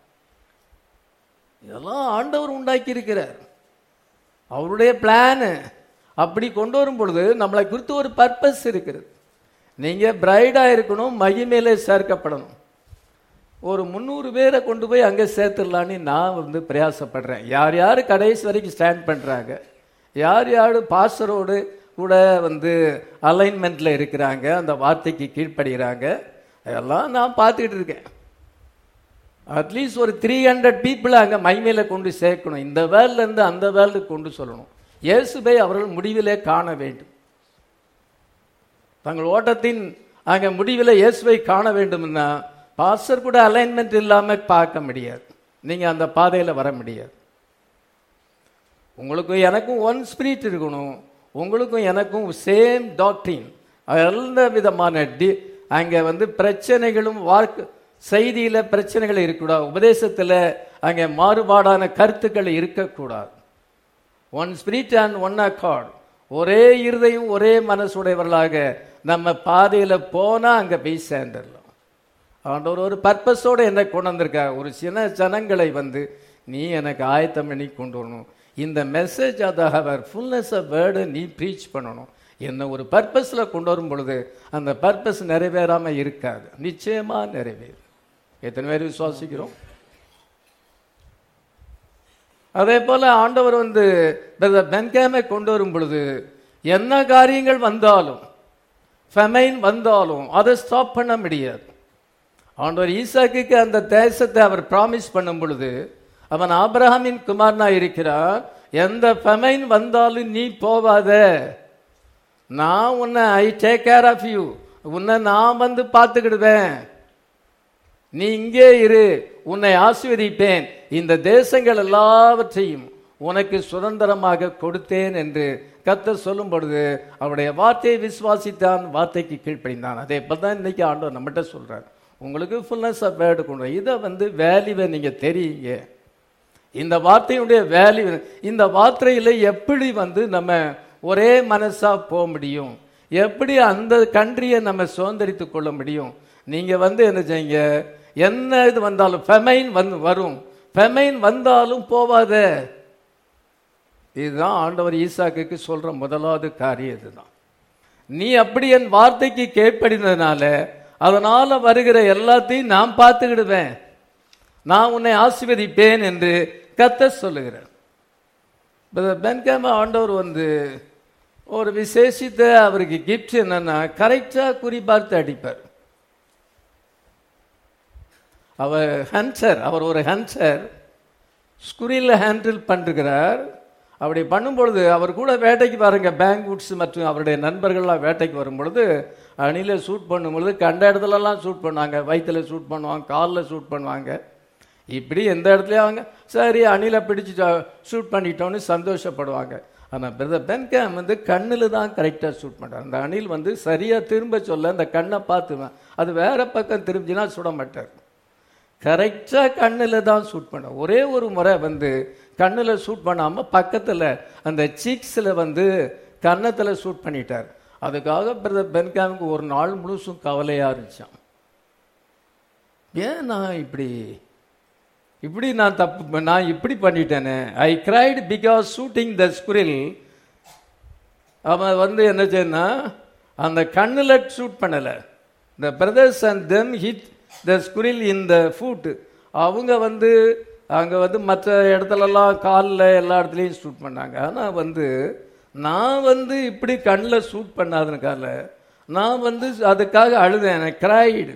இதெல்லாம் ஆண்டவர் உண்டாக்கி இருக்கிறார் அவருடைய பிளானு அப்படி கொண்டு வரும் பொழுது நம்மளை குறித்து ஒரு பர்பஸ் இருக்கிறது நீங்க பிரைடா இருக்கணும் மகிமையிலே சேர்க்கப்படணும் ஒரு முந்நூறு பேரை கொண்டு போய் அங்கே சேர்த்துடலான்னு நான் வந்து பிரயாசப்படுறேன் யார் யார் கடைசி வரைக்கும் ஸ்டாண்ட் பண்ணுறாங்க யார் யார் பாஸ்டரோடு கூட வந்து அலைன்மெண்ட்டில் இருக்கிறாங்க அந்த வார்த்தைக்கு கீழ்ப்படுகிறாங்க அதெல்லாம் நான் பார்த்துக்கிட்டு இருக்கேன் அட்லீஸ்ட் ஒரு த்ரீ ஹண்ட்ரட் பீப்புளை அங்கே மைமையில கொண்டு சேர்க்கணும் இந்த வேர்ல்ட்ல இருந்து அந்த வேர்ல்டுக்கு கொண்டு சொல்லணும் இயேசுவை அவர்கள் முடிவிலே காண வேண்டும் தங்கள் ஓட்டத்தின் அங்கே முடிவில் இயேசுவை காண வேண்டும்னா பாஸ்டர் கூட அலைன்மெண்ட் இல்லாமல் பார்க்க முடியாது நீங்கள் அந்த பாதையில் வர முடியாது உங்களுக்கும் எனக்கும் ஒன் ஸ்பிரிட் இருக்கணும் உங்களுக்கும் எனக்கும் சேம் டாக்டரின் எந்த விதமான டி அங்கே வந்து பிரச்சனைகளும் வாக்கு செய்தியில் பிரச்சனைகள் இருக்கக்கூடாது உபதேசத்தில் அங்கே மாறுபாடான கருத்துக்கள் இருக்கக்கூடாது one spirit and one accord ஒரே இருதையும் ஒரே மனசுடையவர்களாக நம்ம பாதையில் போனால் அங்கே போய் சேர்ந்துடலாம் ஆண்டவர் ஒரு பர்பஸோடு என்ன கொண்டு வந்திருக்காங்க ஒரு சின்ன ஜனங்களை வந்து நீ எனக்கு ஆயத்தம் பண்ணி கொண்டு வரணும் இந்த மெசேஜ் அதாக ஃபுல்னஸ் ஆஃப் வேர்டு நீ ப்ரீச் பண்ணணும் என்ன ஒரு பர்பஸில் கொண்டு வரும் பொழுது அந்த பர்பஸ் நிறைவேறாமல் இருக்காது நிச்சயமாக நிறைவேறும் எத்தனை பேர் விசுவாசிக்கிறோம் அதே போல ஆண்டவர் வந்து பென்கேமை கொண்டு வரும் பொழுது என்ன காரியங்கள் வந்தாலும் ஃபெமைன் வந்தாலும் அதை ஸ்டாப் பண்ண முடியாது ஆண்டவர் ஈசாக்குக்கு அந்த தேசத்தை அவர் ப்ராமிஸ் பண்ணும் பொழுது அவன் ஆபிரகாமின் குமாரனா இருக்கிறார் எந்த ஃபெமைன் வந்தாலும் நீ போவாத நான் உன்னை I take care of you உன்னை நான் வந்து பார்த்துக்கிடுவேன் நீ இங்கே இரு உன்னை ஆசீர்வதிப்பேன் இந்த தேசங்கள் எல்லாவற்றையும் உனக்கு சுதந்திரமாக கொடுத்தேன் என்று கர்த்தர் சொல்லும் பொழுது அவருடைய வார்த்தையை விசுவாசித்தான் வார்த்தைக்கு கீழ்ப்படிந்தான் அதே போல தான் இன்னைக்கு ஆண்டவர் நம்மகிட்ட சொல்றார் உங்களுக்கு ஃபுல்னஸ் ஆஃப் வேர்டு கொண்டு இதை வந்து வேல்யூவை நீங்க தெரியுங்க இந்த வார்த்தையுடைய வேல்யூ இந்த வார்த்தையில எப்படி வந்து நம்ம ஒரே மனசா போக முடியும் எப்படி அந்த கண்ட்ரியை நம்ம சுதந்திரித்து கொள்ள முடியும் நீங்க வந்து என்ன செய்யுங்க என்ன இது வந்தாலும் ஃபெமைன் வந்து வரும் ஃபெமைன் வந்தாலும் போவாத இதுதான் ஆண்டவர் ஈசாக்குக்கு சொல்ற முதலாவது காரியம் இதுதான் நீ அப்படி என் வார்த்தைக்கு கேட்படினதுனால அதனால வருகிற எல்லாத்தையும் நான் பார்த்துக்கிடுவேன் நான் உன்னை ஆசீர்வதிப்பேன் என்று கத்த சொல்லுகிறார் பென்காம ஆண்டவர் வந்து ஒரு விசேஷித்த அவருக்கு கிஃப்ட் என்னன்னா கரெக்டா குறிபார்த்து அடிப்பார் அவர் ஹன்சர் அவர் ஒரு ஹன்சர் ஸ்குரில் ஹேண்டில் பண்ணிருக்கிறார் அப்படி பண்ணும்பொழுது அவர் கூட வேட்டைக்கு பாருங்க பேங்க்வுட்ஸ் மற்றும் அவருடைய நண்பர்கள்லாம் வேட்டைக்கு வரும்பொழுது அணில ஷூட் பண்ணும்பொழுது கண்ட இடத்துலலாம் ஷூட் பண்ணுவாங்க வயிற்றுல ஷூட் பண்ணுவாங்க காலில் ஷூட் பண்ணுவாங்க இப்படி எந்த இடத்துலையும் அவங்க சரி அணிலை பிடிச்சி ஷூட் பண்ணிட்டோன்னு சந்தோஷப்படுவாங்க ஆனால் பிரதர் பென்கேம் வந்து கண்ணில் தான் கரெக்டாக ஷூட் பண்ணுறார் அந்த அணில் வந்து சரியாக திரும்ப சொல்ல அந்த கண்ணை பார்த்துவேன் அது வேற பக்கம் திரும்பினா சுட மாட்டார் கரெக்டாக கண்ணில் தான் ஷூட் பண்ண ஒரே ஒரு முறை வந்து கண்ணில் ஷூட் பண்ணாமல் பக்கத்தில் அந்த சீக்ஸில் வந்து கன்னத்தில் ஷூட் பண்ணிட்டார் அதுக்காக பிரதர் பென்காமுக்கு ஒரு நாள் முழுசும் கவலையாக இருந்துச்சான் ஏன் நான் இப்படி இப்படி நான் தப்பு ப- நான் இப்படி பண்ணிட்டேனே I cried because shooting the squirrel அவன் வந்து என்ன செய்யனா அந்த கண்ணில் ஷூட் பண்ணலை the brothers and them hit the squirrel in the foot அவங்க வந்து அங்கே வந்து மற்ற இடத்துலலாம் காலில் எல்லா இடத்துலையும் ஷூட் பண்ணாங்க ஆனால் வந்து நான் வந்து இப்படி கண்ணில் ஷூட் பண்ணாதனுக்கால நான் வந்து அதுக்காக அழுதேன் கிரைடு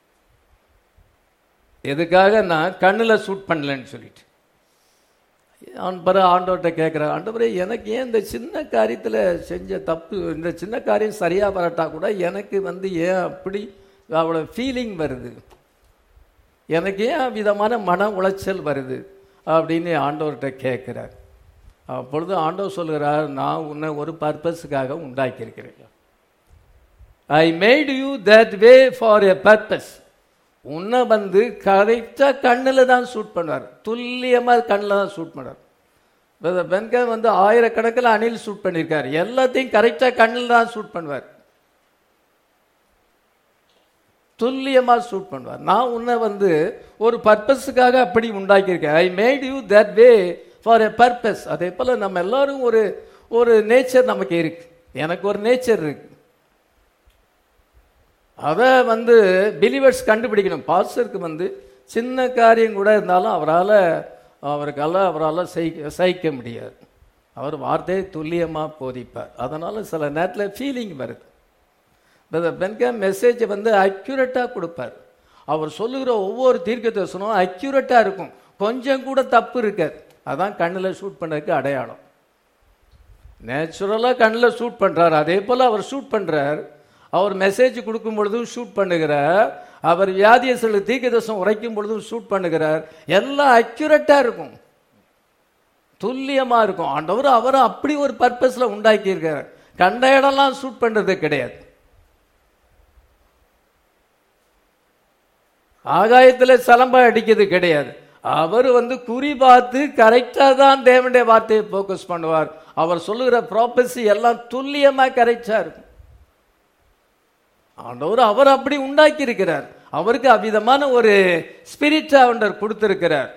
எதுக்காக நான் கண்ணில் ஷூட் பண்ணலன்னு சொல்லிட்டு அவன் பிறகு ஆண்டவர்கிட்ட கேட்குறான் ஆண்டவரே எனக்கு ஏன் இந்த சின்ன காரியத்தில் செஞ்ச தப்பு இந்த சின்ன காரியம் சரியாக வரட்டா கூட எனக்கு வந்து ஏன் அப்படி அவ்வளோ ஃபீலிங் வருது எனக்கு ஏன் விதமான மன உளைச்சல் வருது அப்படின்னு ஆண்டவர்கிட்ட கேட்குறார் அப்பொழுது ஆண்டவர் சொல்கிறார் நான் உன்னை ஒரு பர்பஸுக்காக உண்டாக்கியிருக்கிறேன் I made you that way for a purpose உன்னை வந்து கரெக்டாக கண்ணில் தான் ஷூட் பண்ணுவார் துல்லியமாக கண்ணில் தான் ஷூட் பண்ணுவார் பென்கர் வந்து ஆயிரக்கணக்கில் அணில் ஷூட் பண்ணியிருக்காரு எல்லாத்தையும் கரெக்டாக கண்ணில் தான் ஷூட் பண்ணுவார் துல்லியமாக ஷூட் பண்ணுவார் நான் உன்னை வந்து ஒரு பர்பஸுக்காக அப்படி உண்டாக்கியிருக்கேன் I made you that way for a purpose அதே போல் நம்ம எல்லாரும் ஒரு ஒரு நேச்சர் நமக்கு இருக்கு எனக்கு ஒரு நேச்சர் இருக்கு அதை வந்து பிலிவர்ஸ் கண்டுபிடிக்கணும் பாஸ்டருக்கு வந்து சின்ன காரியம் கூட இருந்தாலும் அவரால் அவருக்கால அவரால் சகிக்க சகிக்க முடியாது அவர் வார்த்தையை துல்லியமாக போதிப்பார் அதனால் சில நேரத்தில் ஃபீலிங் வருது பென்கா மெசேஜை வந்து அக்யூரேட்டாக கொடுப்பார் அவர் சொல்லுகிற ஒவ்வொரு தீர்க்க தரிசனம் அக்யூரேட்டாக இருக்கும் கொஞ்சம் கூட தப்பு இருக்காது அதான் கண்ணில் ஷூட் பண்ணதுக்கு அடையாளம் நேச்சுரலாக கண்ணில் ஷூட் பண்ணுறார் அதே போல் அவர் ஷூட் பண்ணுறார் அவர் மெசேஜ் கொடுக்கும் பொழுதும் ஷூட் பண்ணுகிறார் அவர் வியாதியர்களுக்கு தீர்க்கதர்சனம் உரைக்கும் பொழுதும் ஷூட் பண்ணுகிறார் எல்லாம் அக்யூரேட்டாக இருக்கும் துல்லியமாக இருக்கும் ஆண்டவர் அவரை அப்படி ஒரு பர்பஸில் உண்டாக்கியிருக்கார் கண்ட இடம்லாம் ஷூட் பண்ணுறது கிடையாது ஆகாயத்தில் சலம்பா அடிக்கிறது கிடையாது அவர் வந்து குறி பார்த்து கரெக்டாக தான் தேவனுடைய வார்த்தையை ஃபோக்கஸ் பண்ணுவார் அவர் சொல்லுகிற ப்ராப்பர்சி எல்லாம் துல்லியமாக கரெக்டாக இருக்கும் ஆண்டவர் அவர் அப்படி உண்டாக்கி இருக்கிறார் அவருக்கு அவ்விதமான ஒரு ஸ்பிரிட் ஆண்டவர் கொடுத்திருக்கிறார்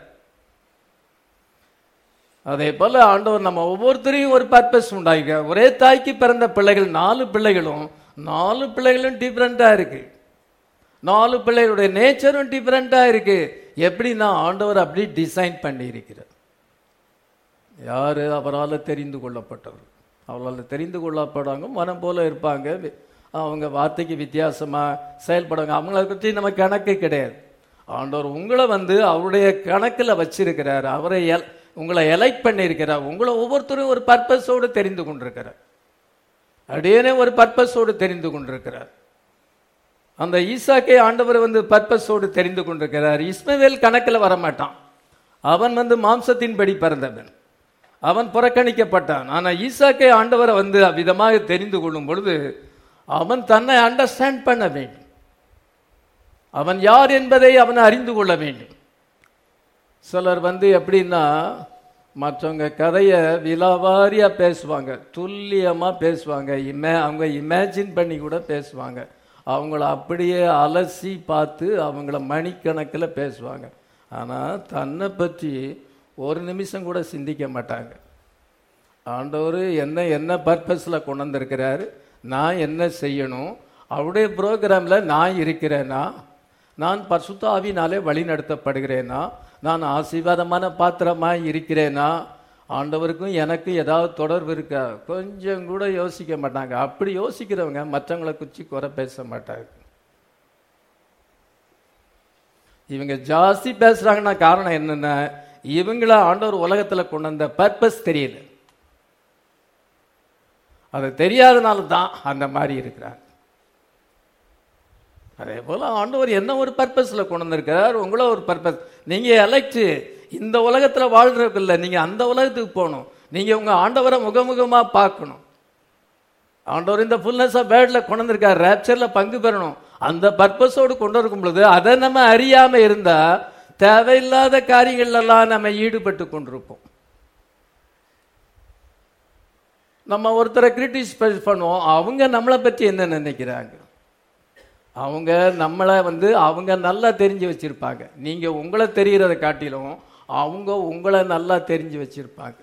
அதே போல ஆண்டவர் நம்ம ஒவ்வொருத்தரையும் ஒரு பர்பஸ் உண்டாக்கிறார் ஒரே தாய்க்கு பிறந்த பிள்ளைகள் நாலு பிள்ளைகளும் நாலு பிள்ளைகளும் டிஃப்ரெண்டா இருக்கு நாலு பிள்ளைகளுடைய நேச்சரும் டிஃப்ரெண்டா இருக்கு எப்படின்னா ஆண்டவர் அப்படி டிசைன் பண்ணி இருக்கிறார் யாரு அவரால் தெரிந்து கொள்ளப்பட்டவர் அவரால் தெரிந்து கொள்ளப்படுவாங்க மனம் போல இருப்பாங்க அவங்க வார்த்தைக்கு வித்தியாசமா செயல்படுவாங்க அவங்கள பற்றி நம்ம கணக்கு கிடையாது ஆண்டவர் உங்களை வந்து அவருடைய கணக்கில் வச்சிருக்கிறார் அவரை எல் உங்களை எலைட் பண்ணியிருக்கிறார் உங்களை ஒவ்வொருத்தரும் ஒரு பர்பஸோடு தெரிந்து கொண்டிருக்கிறார் அப்படியே ஒரு பர்பஸோடு தெரிந்து கொண்டிருக்கிறார் அந்த ஈசாக்கை ஆண்டவர் வந்து பர்பஸோடு தெரிந்து கொண்டிருக்கிறார் இஸ்மவேல் கணக்கில் வரமாட்டான் அவன் வந்து மாம்சத்தின்படி பிறந்தவன் அவன் புறக்கணிக்கப்பட்டான் ஆனால் ஈசாக்கை ஆண்டவரை வந்து அவ்விதமாக தெரிந்து கொள்ளும் பொழுது அவன் தன்னை அண்டர்ஸ்டாண்ட் பண்ண வேண்டும் அவன் யார் என்பதை அவன் அறிந்து கொள்ள வேண்டும் சிலர் வந்து எப்படின்னா மற்றவங்க கதையை விலாவாரியா பேசுவாங்க துல்லியமா பேசுவாங்க இமே அவங்க இமேஜின் பண்ணி கூட பேசுவாங்க அவங்கள அப்படியே அலசி பார்த்து அவங்கள மணிக்கணக்கில் பேசுவாங்க ஆனால் தன்னை பற்றி ஒரு நிமிஷம் கூட சிந்திக்க மாட்டாங்க ஆண்டவர் என்ன என்ன பர்பஸில் கொண்டு வந்திருக்கிறாரு நான் என்ன செய்யணும் அவருடைய ப்ரோக்ராமில் நான் இருக்கிறேனா நான் பரிசுத்த ஆவினாலே வழி நடத்தப்படுகிறேனா நான் ஆசீர்வாதமான பாத்திரமாக இருக்கிறேனா ஆண்டவருக்கும் எனக்கும் ஏதாவது தொடர்பு இருக்கா கொஞ்சம் கூட யோசிக்க மாட்டாங்க அப்படி யோசிக்கிறவங்க மற்றவங்களை குறித்து குறை பேச மாட்டாங்க இவங்க ஜாஸ்தி பேசுறாங்கன்னா காரணம் என்னன்னா இவங்கள ஆண்டவர் உலகத்துல கொண்டு வந்த பர்பஸ் தெரியல அது தெரியாதனால தான் அந்த மாதிரி இருக்கிறாங்க அதே போல ஆண்டவர் என்ன ஒரு பர்பஸ்ல கொண்டு வந்திருக்கிறார் உங்கள ஒரு பர்பஸ் நீங்க எலக்ட் இந்த உலகத்துல வாழ்றதுக்கு இல்லை நீங்க அந்த உலகத்துக்கு போகணும் நீங்க உங்க ஆண்டவரை முகமுகமா பார்க்கணும் ஆண்டவர் இந்த ஃபுல்னஸ் ஆஃப் வேர்ட்ல கொண்டு வந்திருக்கார் ரேப்சர்ல பங்கு பெறணும் அந்த பர்பஸோடு கொண்டு இருக்கும் பொழுது அதை நம்ம அறியாம இருந்தா தேவையில்லாத காரியங்கள்லாம் நம்ம ஈடுபட்டு கொண்டிருப்போம் நம்ம ஒருத்தரை கிரிட்டிசைஸ் பண்ணுவோம் அவங்க நம்மளை பற்றி என்ன நினைக்கிறாங்க அவங்க நம்மளை வந்து அவங்க நல்லா தெரிஞ்சு வச்சிருப்பாங்க நீங்க உங்களை தெரிகிறத காட்டிலும் அவங்க உங்களை நல்லா தெரிஞ்சு வச்சிருப்பாங்க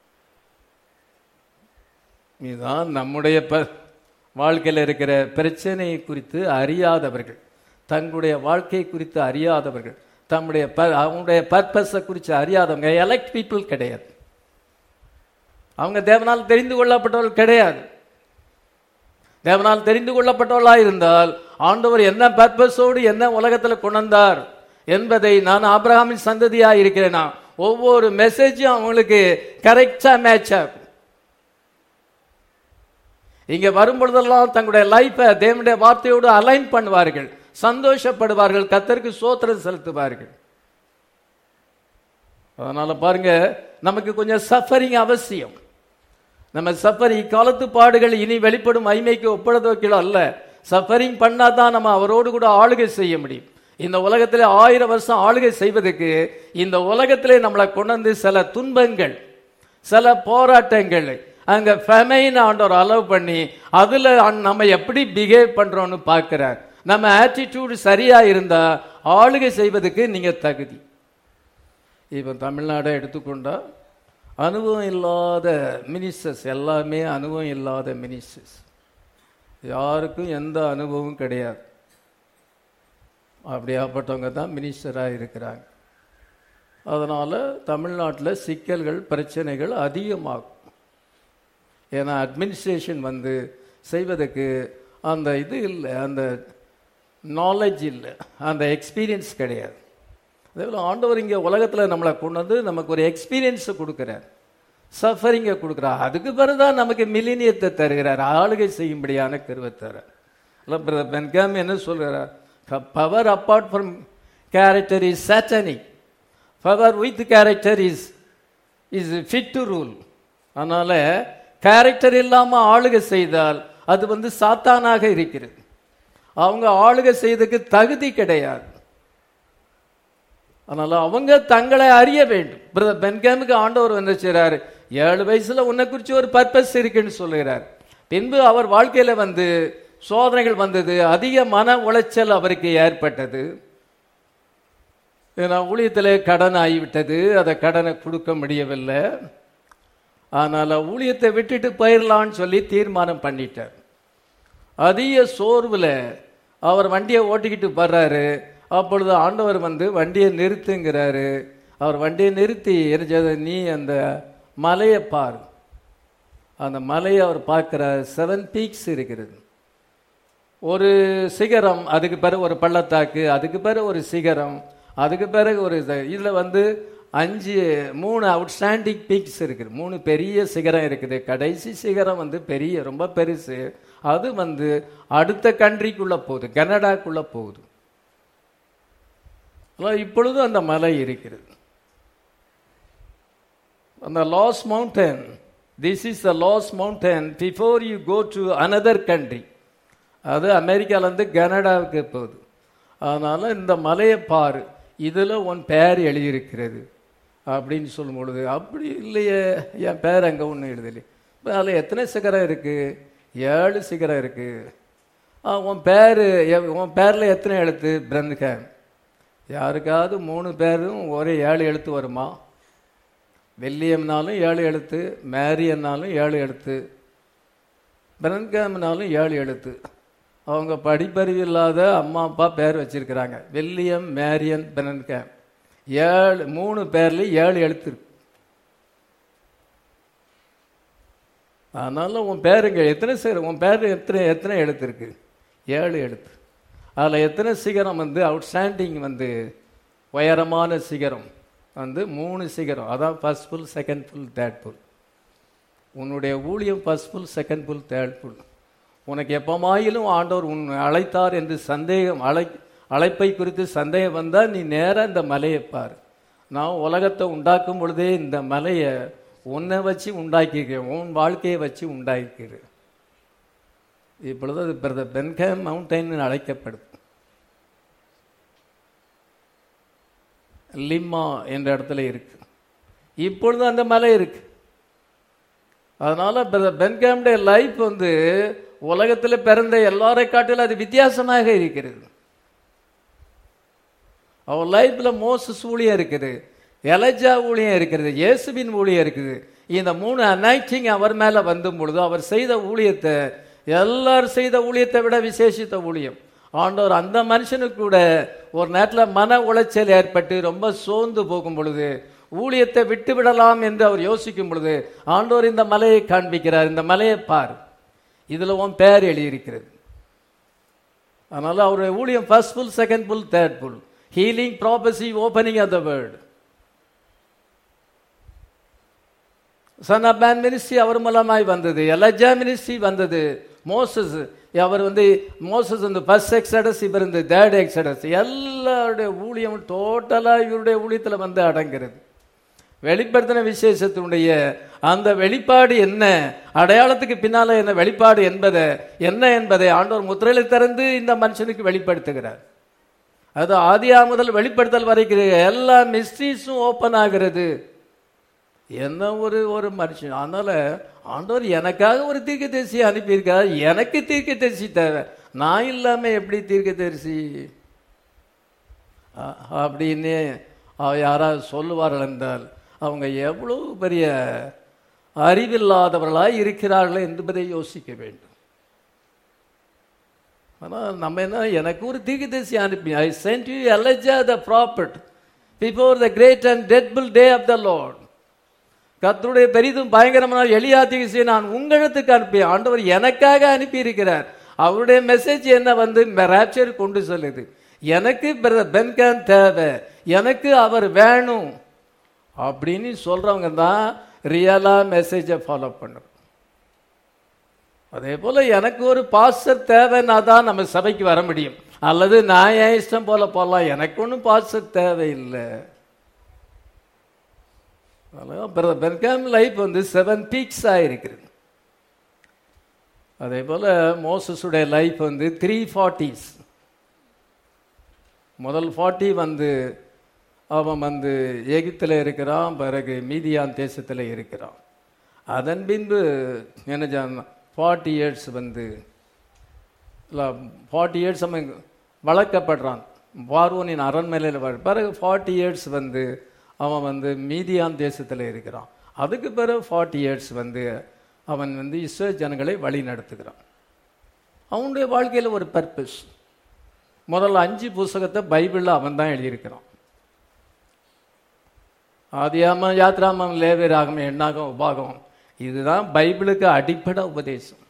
இதுதான் நம்முடைய ப வாழ்க்கையில் இருக்கிற பிரச்சனையை குறித்து அறியாதவர்கள் தங்களுடைய வாழ்க்கை குறித்து அறியாதவர்கள் தம்முடைய ப அவங்களுடைய பர்பஸை குறித்து அறியாதவங்க எலக்ட் பீப்புள் கிடையாது அவங்க தேவனால் தெரிந்து கொள்ளப்பட்டவர்கள் கிடையாது தேவனால் தெரிந்து கொள்ளப்பட்டவர்களா இருந்தால் ஆண்டவர் என்ன பர்பஸோடு என்ன உலகத்தில் கொண்டார் என்பதை நான் ஆபிரகாமின் சந்ததியா இருக்கிறேனா ஒவ்வொரு மெசேஜும் அவங்களுக்கு கரெக்டா மேட்ச் ஆகும் இங்க வரும்பொழுதெல்லாம் தங்களுடைய லைஃபை தேவனுடைய வார்த்தையோடு அலைன் பண்ணுவார்கள் சந்தோஷப்படுவார்கள் கத்தருக்கு சோத்திரம் செலுத்துவார்கள் அதனால பாருங்க நமக்கு கொஞ்சம் சஃபரிங் அவசியம் நம்ம சஃபரிங் காலத்து பாடுகள் இனி வெளிப்படும் மைமைக்கு ஒப்பிடத்தோக்கிலோ அல்ல சஃபரிங் பண்ணாதான் நம்ம அவரோடு கூட ஆளுகை செய்ய முடியும் இந்த உலகத்திலே ஆயிரம் வருஷம் ஆளுகை செய்வதற்கு இந்த உலகத்திலே நம்மளை கொண்டு வந்து சில துன்பங்கள் சில போராட்டங்கள் அங்க ஃபெமைன் ஆண்டவர் அலோவ் பண்ணி அதுல நம்ம எப்படி பிஹேவ் பண்றோம்னு பார்க்கிறார் நம்ம ஆட்டிடியூடு சரியா இருந்தா ஆளுகை செய்வதற்கு நீங்க தகுதி இப்போ தமிழ்நாடை எடுத்துக்கொண்டா அனுபவம் இல்லாத மினிஸ்டர்ஸ் எல்லாமே அனுபவம் இல்லாத மினிஸ்டர்ஸ் யாருக்கும் எந்த அனுபவமும் கிடையாது அப்படியாப்பட்டவங்க தான் மினிஸ்டராக இருக்கிறாங்க அதனால் தமிழ்நாட்டில் சிக்கல்கள் பிரச்சனைகள் அதிகமாகும் ஏன்னா அட்மினிஸ்ட்ரேஷன் வந்து செய்வதற்கு அந்த இது இல்லை அந்த நாலேஜ் இல்லை அந்த எக்ஸ்பீரியன்ஸ் கிடையாது அதே போல் ஆண்டவர் இங்கே உலகத்தில் நம்மளை கொண்டு வந்து நமக்கு ஒரு எக்ஸ்பீரியன்ஸை கொடுக்குறார் சஃபரிங்கை கொடுக்குறார் அதுக்கு பிறகுதான் நமக்கு மிலினியத்தை தருகிறார் ஆளுகை செய்யும்படியான கருவை தரார் இல்லை பிரதர் பென்காம் என்ன சொல்கிறார் power apart from character is satanic power with character is is fit to rule அதனால் கேரக்டர் இல்லாமல் ஆளுகை செய்தால் அது வந்து சாத்தானாக இருக்கிறது அவங்க ஆளுகை செய்ததுக்கு தகுதி கிடையாது அதனால அவங்க தங்களை அறிய வேண்டும் பிரதர் பென்காமுக்கு ஆண்டவர் என்ன செய்றாரு ஏழு வயசுல உன்னை குறித்து ஒரு பர்பஸ் இருக்குன்னு சொல்லுகிறார் பின்பு அவர் வாழ்க்கையில வந்து சோதனைகள் வந்தது அதிக மன உளைச்சல் அவருக்கு ஏற்பட்டது ஏன்னா ஊழியத்தில் கடன் ஆகிவிட்டது அதை கடனை கொடுக்க முடியவில்லை அதனால ஊழியத்தை விட்டுட்டு போயிடலான்னு சொல்லி தீர்மானம் பண்ணிட்டார் அதிக சோர்வில் அவர் வண்டியை ஓட்டிக்கிட்டு வர்றாரு அப்பொழுது ஆண்டவர் வந்து வண்டியை நிறுத்துங்கிறாரு அவர் வண்டியை நிறுத்தி எரிஞ்சது நீ அந்த மலையை பார் அந்த மலையை அவர் பார்க்கிறார் செவன் பீக்ஸ் இருக்கிறது ஒரு சிகரம் அதுக்கு பிறகு ஒரு பள்ளத்தாக்கு அதுக்கு பிறகு ஒரு சிகரம் அதுக்கு பிறகு ஒரு இதில் வந்து அஞ்சு மூணு அவுட்ஸ்டாண்டிங் பீக்ஸ் இருக்குது மூணு பெரிய சிகரம் இருக்குது கடைசி சிகரம் வந்து பெரிய ரொம்ப பெருசு அது வந்து அடுத்த கண்ட்ரிக்குள்ள போகுது கனடாக்குள்ள போகுது அதான் இப்பொழுது அந்த மலை இருக்கிறது அந்த lost mountain this is the lost mountain before you go to another country அது அமெரிக்காலேருந்து கனடாவுக்கு போகுது அதனால் இந்த மலையை பாரு இதில் உன் பெயர் எழுதியிருக்கிறது அப்படின்னு சொல்லும் பொழுது அப்படி இல்லையே என் பேர் அங்கே ஒன்றும் எழுதலை இப்போ அதில் எத்தனை சிகரம் இருக்குது ஏழு சிகரம் இருக்குது உன் பேர் உன் பேரில் எத்தனை எழுத்து பிரன்ஹேம் யாருக்காவது மூணு பேரும் ஒரே ஏழு எழுத்து வருமா வெள்ளியம்னாலும் ஏழு எழுத்து மேரியன்னாலும் ஏழு எழுத்து பிரன்கேம்னாலும் ஏழு எழுத்து அவங்க படிப்பறிவு இல்லாத அம்மா அப்பா பேர் வச்சிருக்கிறாங்க வில்லியம் மேரியன் பிரன்கேம் ஏழு மூணு பேர்லேயும் ஏழு எழுத்து இருக்கு அதனால உன் பேருங்க எத்தனை சிகரம் உன் பேர் எத்தனை எத்தனை எழுத்து இருக்கு ஏழு எழுத்து அதில் எத்தனை சிகரம் வந்து அவுட்ஸ்டாண்டிங் வந்து உயரமான சிகரம் வந்து மூணு சிகரம் அதான் first pull second pull third pull உன்னுடைய ஊழியம் first pull second pull third pull உனக்கு எப்பமாயிலும் ஆண்டவர் உன் அழைத்தார் என்று சந்தேகம் அழை அழைப்பை குறித்து சந்தேகம் வந்தால் நீ நேராக இந்த மலையை பார் நான் உலகத்தை உண்டாக்கும் பொழுதே இந்த மலையை உன்னை வச்சு உண்டாக்கியிருக்கேன் உன் வாழ்க்கையை வச்சு உண்டாக்கியிருக்கிறேன் இப்பொழுது அது பிரதர் பென்கேம் மவுண்டைன் அழைக்கப்படுது லிம்மா என்ற இடத்துல இருக்கு இப்பொழுது அந்த மலை இருக்கு அதனால பிரதர் பென்கேமுடைய லைஃப் வந்து உலகத்தில் பிறந்த எல்லாரை காட்டிலும் அது வித்தியாசமாக இருக்கிறது அவர் லைஃப்ல மோசஸ் ஊழியம் இருக்குது எலஜா ஊழியம் இருக்கிறது இயேசுவின் ஊழியம் இருக்குது இந்த மூணு அனைட்டிங் அவர் மேல வந்தும் பொழுது அவர் செய்த ஊழியத்தை எல்லாரும் செய்த ஊழியத்தை விட விசேஷித்த ஊழியம் ஆண்டவர் அந்த மனுஷனுக்கு கூட ஒரு நேரத்தில் மன உளைச்சல் ஏற்பட்டு ரொம்ப சோர்ந்து போகும் பொழுது ஊழியத்தை விட்டு விடலாம் என்று அவர் யோசிக்கும் பொழுது ஆண்டவர் இந்த மலையை காண்பிக்கிறார் இந்த மலையை பார் இதுல உன் பெயர் எழுதியிருக்கிறது அதனால அவருடைய ஊழியம் first pull second pull third pull healing prophecy opening of the world son of man ministry அவர் மூலமாய் வந்தது எலஜா மினிஸ்ட்ரி வந்தது மோசஸ் அவர் வந்து மோசஸ் வந்து ஃபர்ஸ்ட் எக்ஸடஸ் இவர் இந்த தேர்ட் எக்ஸடஸ் எல்லாருடைய ஊழியம் டோட்டலாக இவருடைய ஊழியத்தில் வந்து அடங்கிறது வெளிப்படுத்தின விசேஷத்தினுடைய அந்த வெளிப்பாடு என்ன அடையாளத்துக்கு பின்னால என்ன வெளிப்பாடு என்பதை என்ன என்பதை ஆண்டவர் முத்திரையில திறந்து இந்த மனுஷனுக்கு வெளிப்படுத்துகிறார் அது ஆதியா முதல் வெளிப்படுத்தல் வரைக்கும் எல்லா மிஸ்ட்ரீஸும் ஓப்பன் ஆகிறது என்ன ஒரு ஒரு மனுஷன் அதனால ஆண்டவர் எனக்காக ஒரு தீர்க்கதரிசி அனுப்பியிருக்கார் எனக்கு தீர்க்கதரிசி தேவை நான் இல்லாம எப்படி தீர்க்கதரிசி அ- அப்படின்னு அவ- யாராவது சொல்லுவார்கள் என்றால் அவங்க எவ்வளவு பெரிய அறிவில்லாதவர்களாய் இருக்கிறார்கள் என்பதை யோசிக்க வேண்டும் ஆனால் நம்ம என்ன எனக்கு ஒரு தீர்க்கதரிசி அனுப்பி I send you Elijah the prophet before the great and terrible day of the Lord கர்த்தருடைய பெரிதும் பயங்கரமான எளியா தீர்க்கதரிசியை நான் உங்களிடத்துக்கு அனுப்பி ஆண்டவர் எனக்காக அனுப்பி இருக்கிறார் அவருடைய மெசேஜ் என்ன வந்து ராப்சர் கொண்டு சொல்லுது எனக்கு பிரதர் பென்கான் தேவை எனக்கு அவர் வேணும் அப்படின்னு சொல்றவங்க தான் ரியலா மெசேஜை ஃபாலோ பண்ணுறோம் அதே போல எனக்கு ஒரு பாஸ்டர் தேவைன்னா தான் நம்ம சபைக்கு வர முடியும் அல்லது நான் என் இஷ்டம் போல போகலாம் எனக்கு ஒன்றும் பாஸ்டர் தேவையில்லை பெர்காம் லைஃப் வந்து செவன் பீக்ஸ் ஆயிருக்கிறது அதே போல மோசஸுடைய லைஃப் வந்து த்ரீ ஃபார்ட்டிஸ் முதல் ஃபார்ட்டி வந்து அவன் வந்து எகிப்தில் இருக்கிறான் பிறகு மீதியான் தேசத்தில் இருக்கிறான் அதன் பின்பு என்ன ஃபார்ட்டி இயர்ஸ் வந்து ஃபார்ட்டி இயர்ஸ் அவன் வளர்க்கப்படுறான் பார்வோனின் அரண்மனையில் வர பிறகு ஃபார்ட்டி இயர்ஸ் வந்து அவன் வந்து மீதியான் தேசத்தில் இருக்கிறான் அதுக்கு பிறகு ஃபார்ட்டி இயர்ஸ் வந்து அவன் வந்து இஸ்ரேல் ஜனங்களை வழி நடத்துகிறான் அவனுடைய வாழ்க்கையில் ஒரு பர்பஸ் முதல்ல அஞ்சு புஸ்தகத்தை பைபிளில் அவன் தான் எழுதியிருக்கிறான் ஆதியாமம் யாத்ராமம் லேவியராகம் எண்ணாகம் உபாகம் இதுதான் பைபிளுக்கு அடிப்படை உபதேசம்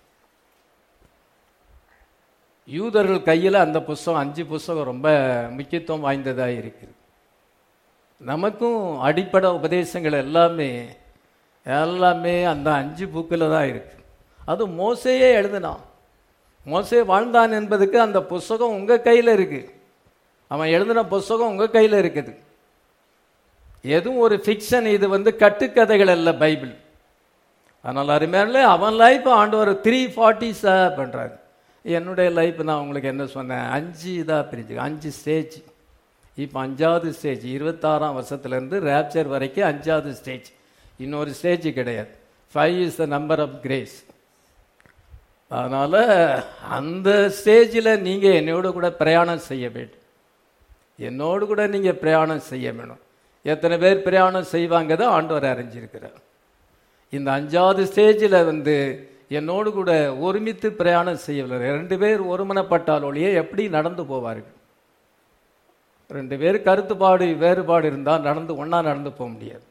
யூதர்கள் கையில் அந்த புஸ்தகம் அஞ்சு புஸ்தகம் ரொம்ப முக்கியத்துவம் வாய்ந்ததாக இருக்குது நமக்கும் அடிப்படை உபதேசங்கள் எல்லாமே எல்லாமே அந்த அஞ்சு புக்கில் தான் இருக்கு அது மோசையே எழுதினான் மோசே வாழ்ந்தான் என்பதுக்கு அந்த புஸ்தகம் உங்கள் கையில் இருக்கு அவன் எழுதின புஸ்தகம் உங்கள் கையில் இருக்குது எதுவும் ஒரு ஃபிக்ஷன் இது வந்து கட்டுக்கதைகள் அல்ல பைபிள் அதனால் அருமையான அவன் லைஃப் ஆண்டவர் த்ரீ ஃபார்ட்டிஸாக பண்ணுறாரு என்னுடைய லைஃப் நான் உங்களுக்கு என்ன சொன்னேன் அஞ்சு இதாக பிரிஞ்சு அஞ்சு ஸ்டேஜ் இப்போ அஞ்சாவது ஸ்டேஜ் இருபத்தாறாம் வருஷத்துலேருந்து ரேப்சர் வரைக்கும் அஞ்சாவது ஸ்டேஜ் இன்னொரு ஸ்டேஜ் கிடையாது five is the number of grace அதனால் அந்த ஸ்டேஜில் நீங்கள் என்னோட கூட பிரயாணம் செய்ய வேண்டும் என்னோடு கூட நீங்கள் பிரயாணம் செய்ய வேணும் எத்தனை பேர் பிரயாணம் செய்வாங்க தான் ஆண்டவர் அறிஞ்சிருக்கிறார் இந்த அஞ்சாவது ஸ்டேஜில் வந்து என்னோடு கூட ஒருமித்து பிரயாணம் செய்யவில்லை ரெண்டு பேர் ஒருமனப்பட்டால் ஒழிய எப்படி நடந்து போவார்கள் ரெண்டு பேர் கருத்துப்பாடு வேறுபாடு இருந்தால் நடந்து ஒன்றா நடந்து போக முடியாது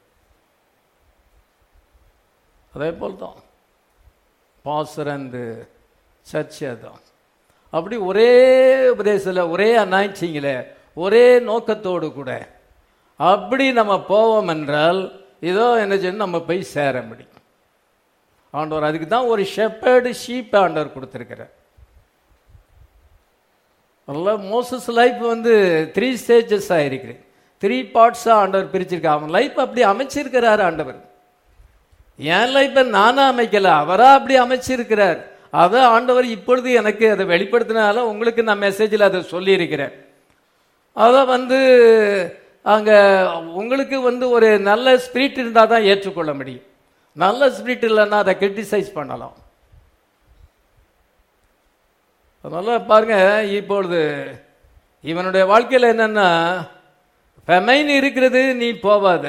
அதே போல் தான் பாஸ்டர் அண்டு சர்ச் அதான் அப்படி ஒரே உபதேசத்தில் ஒரே அனாய்ச்சிங்கில் ஒரே நோக்கத்தோடு கூட அப்படி நம்ம போவோம் என்றால் இதோ என்ன செய்யணும் நம்ம போய் சேர முடியும் ஆண்டவர் அதுக்கு தான் ஒரு ஷெப்பர்டு ஷீப் ஆண்டவர் கொடுத்துருக்கிறார் அதெல்லாம் மோசஸ் லைஃப் வந்து த்ரீ ஸ்டேஜஸ் ஆகிருக்கு த்ரீ பார்ட்ஸாக ஆண்டவர் பிரிச்சிருக்கா அவன் லைஃப் அப்படி அமைச்சிருக்கிறார் ஆண்டவர் என் லைஃப்பை நானா அமைக்கல அவரா அப்படி அமைச்சிருக்கிறார் அதை ஆண்டவர் இப்பொழுது எனக்கு அதை வெளிப்படுத்தினால உங்களுக்கு நான் மெசேஜில் அதை சொல்லியிருக்கிறேன் அதை வந்து அங்கே உங்களுக்கு வந்து ஒரு நல்ல ஸ்பிரிட் இருந்தால் தான் ஏற்றுக்கொள்ள முடியும் நல்ல ஸ்பிரிட் இல்லைன்னா அதை கிரிட்டிசைஸ் பண்ணலாம் அதனால பாருங்க இப்பொழுது இவனுடைய வாழ்க்கையில் என்னன்னா ஃபெமைன் இருக்கிறது நீ போவாத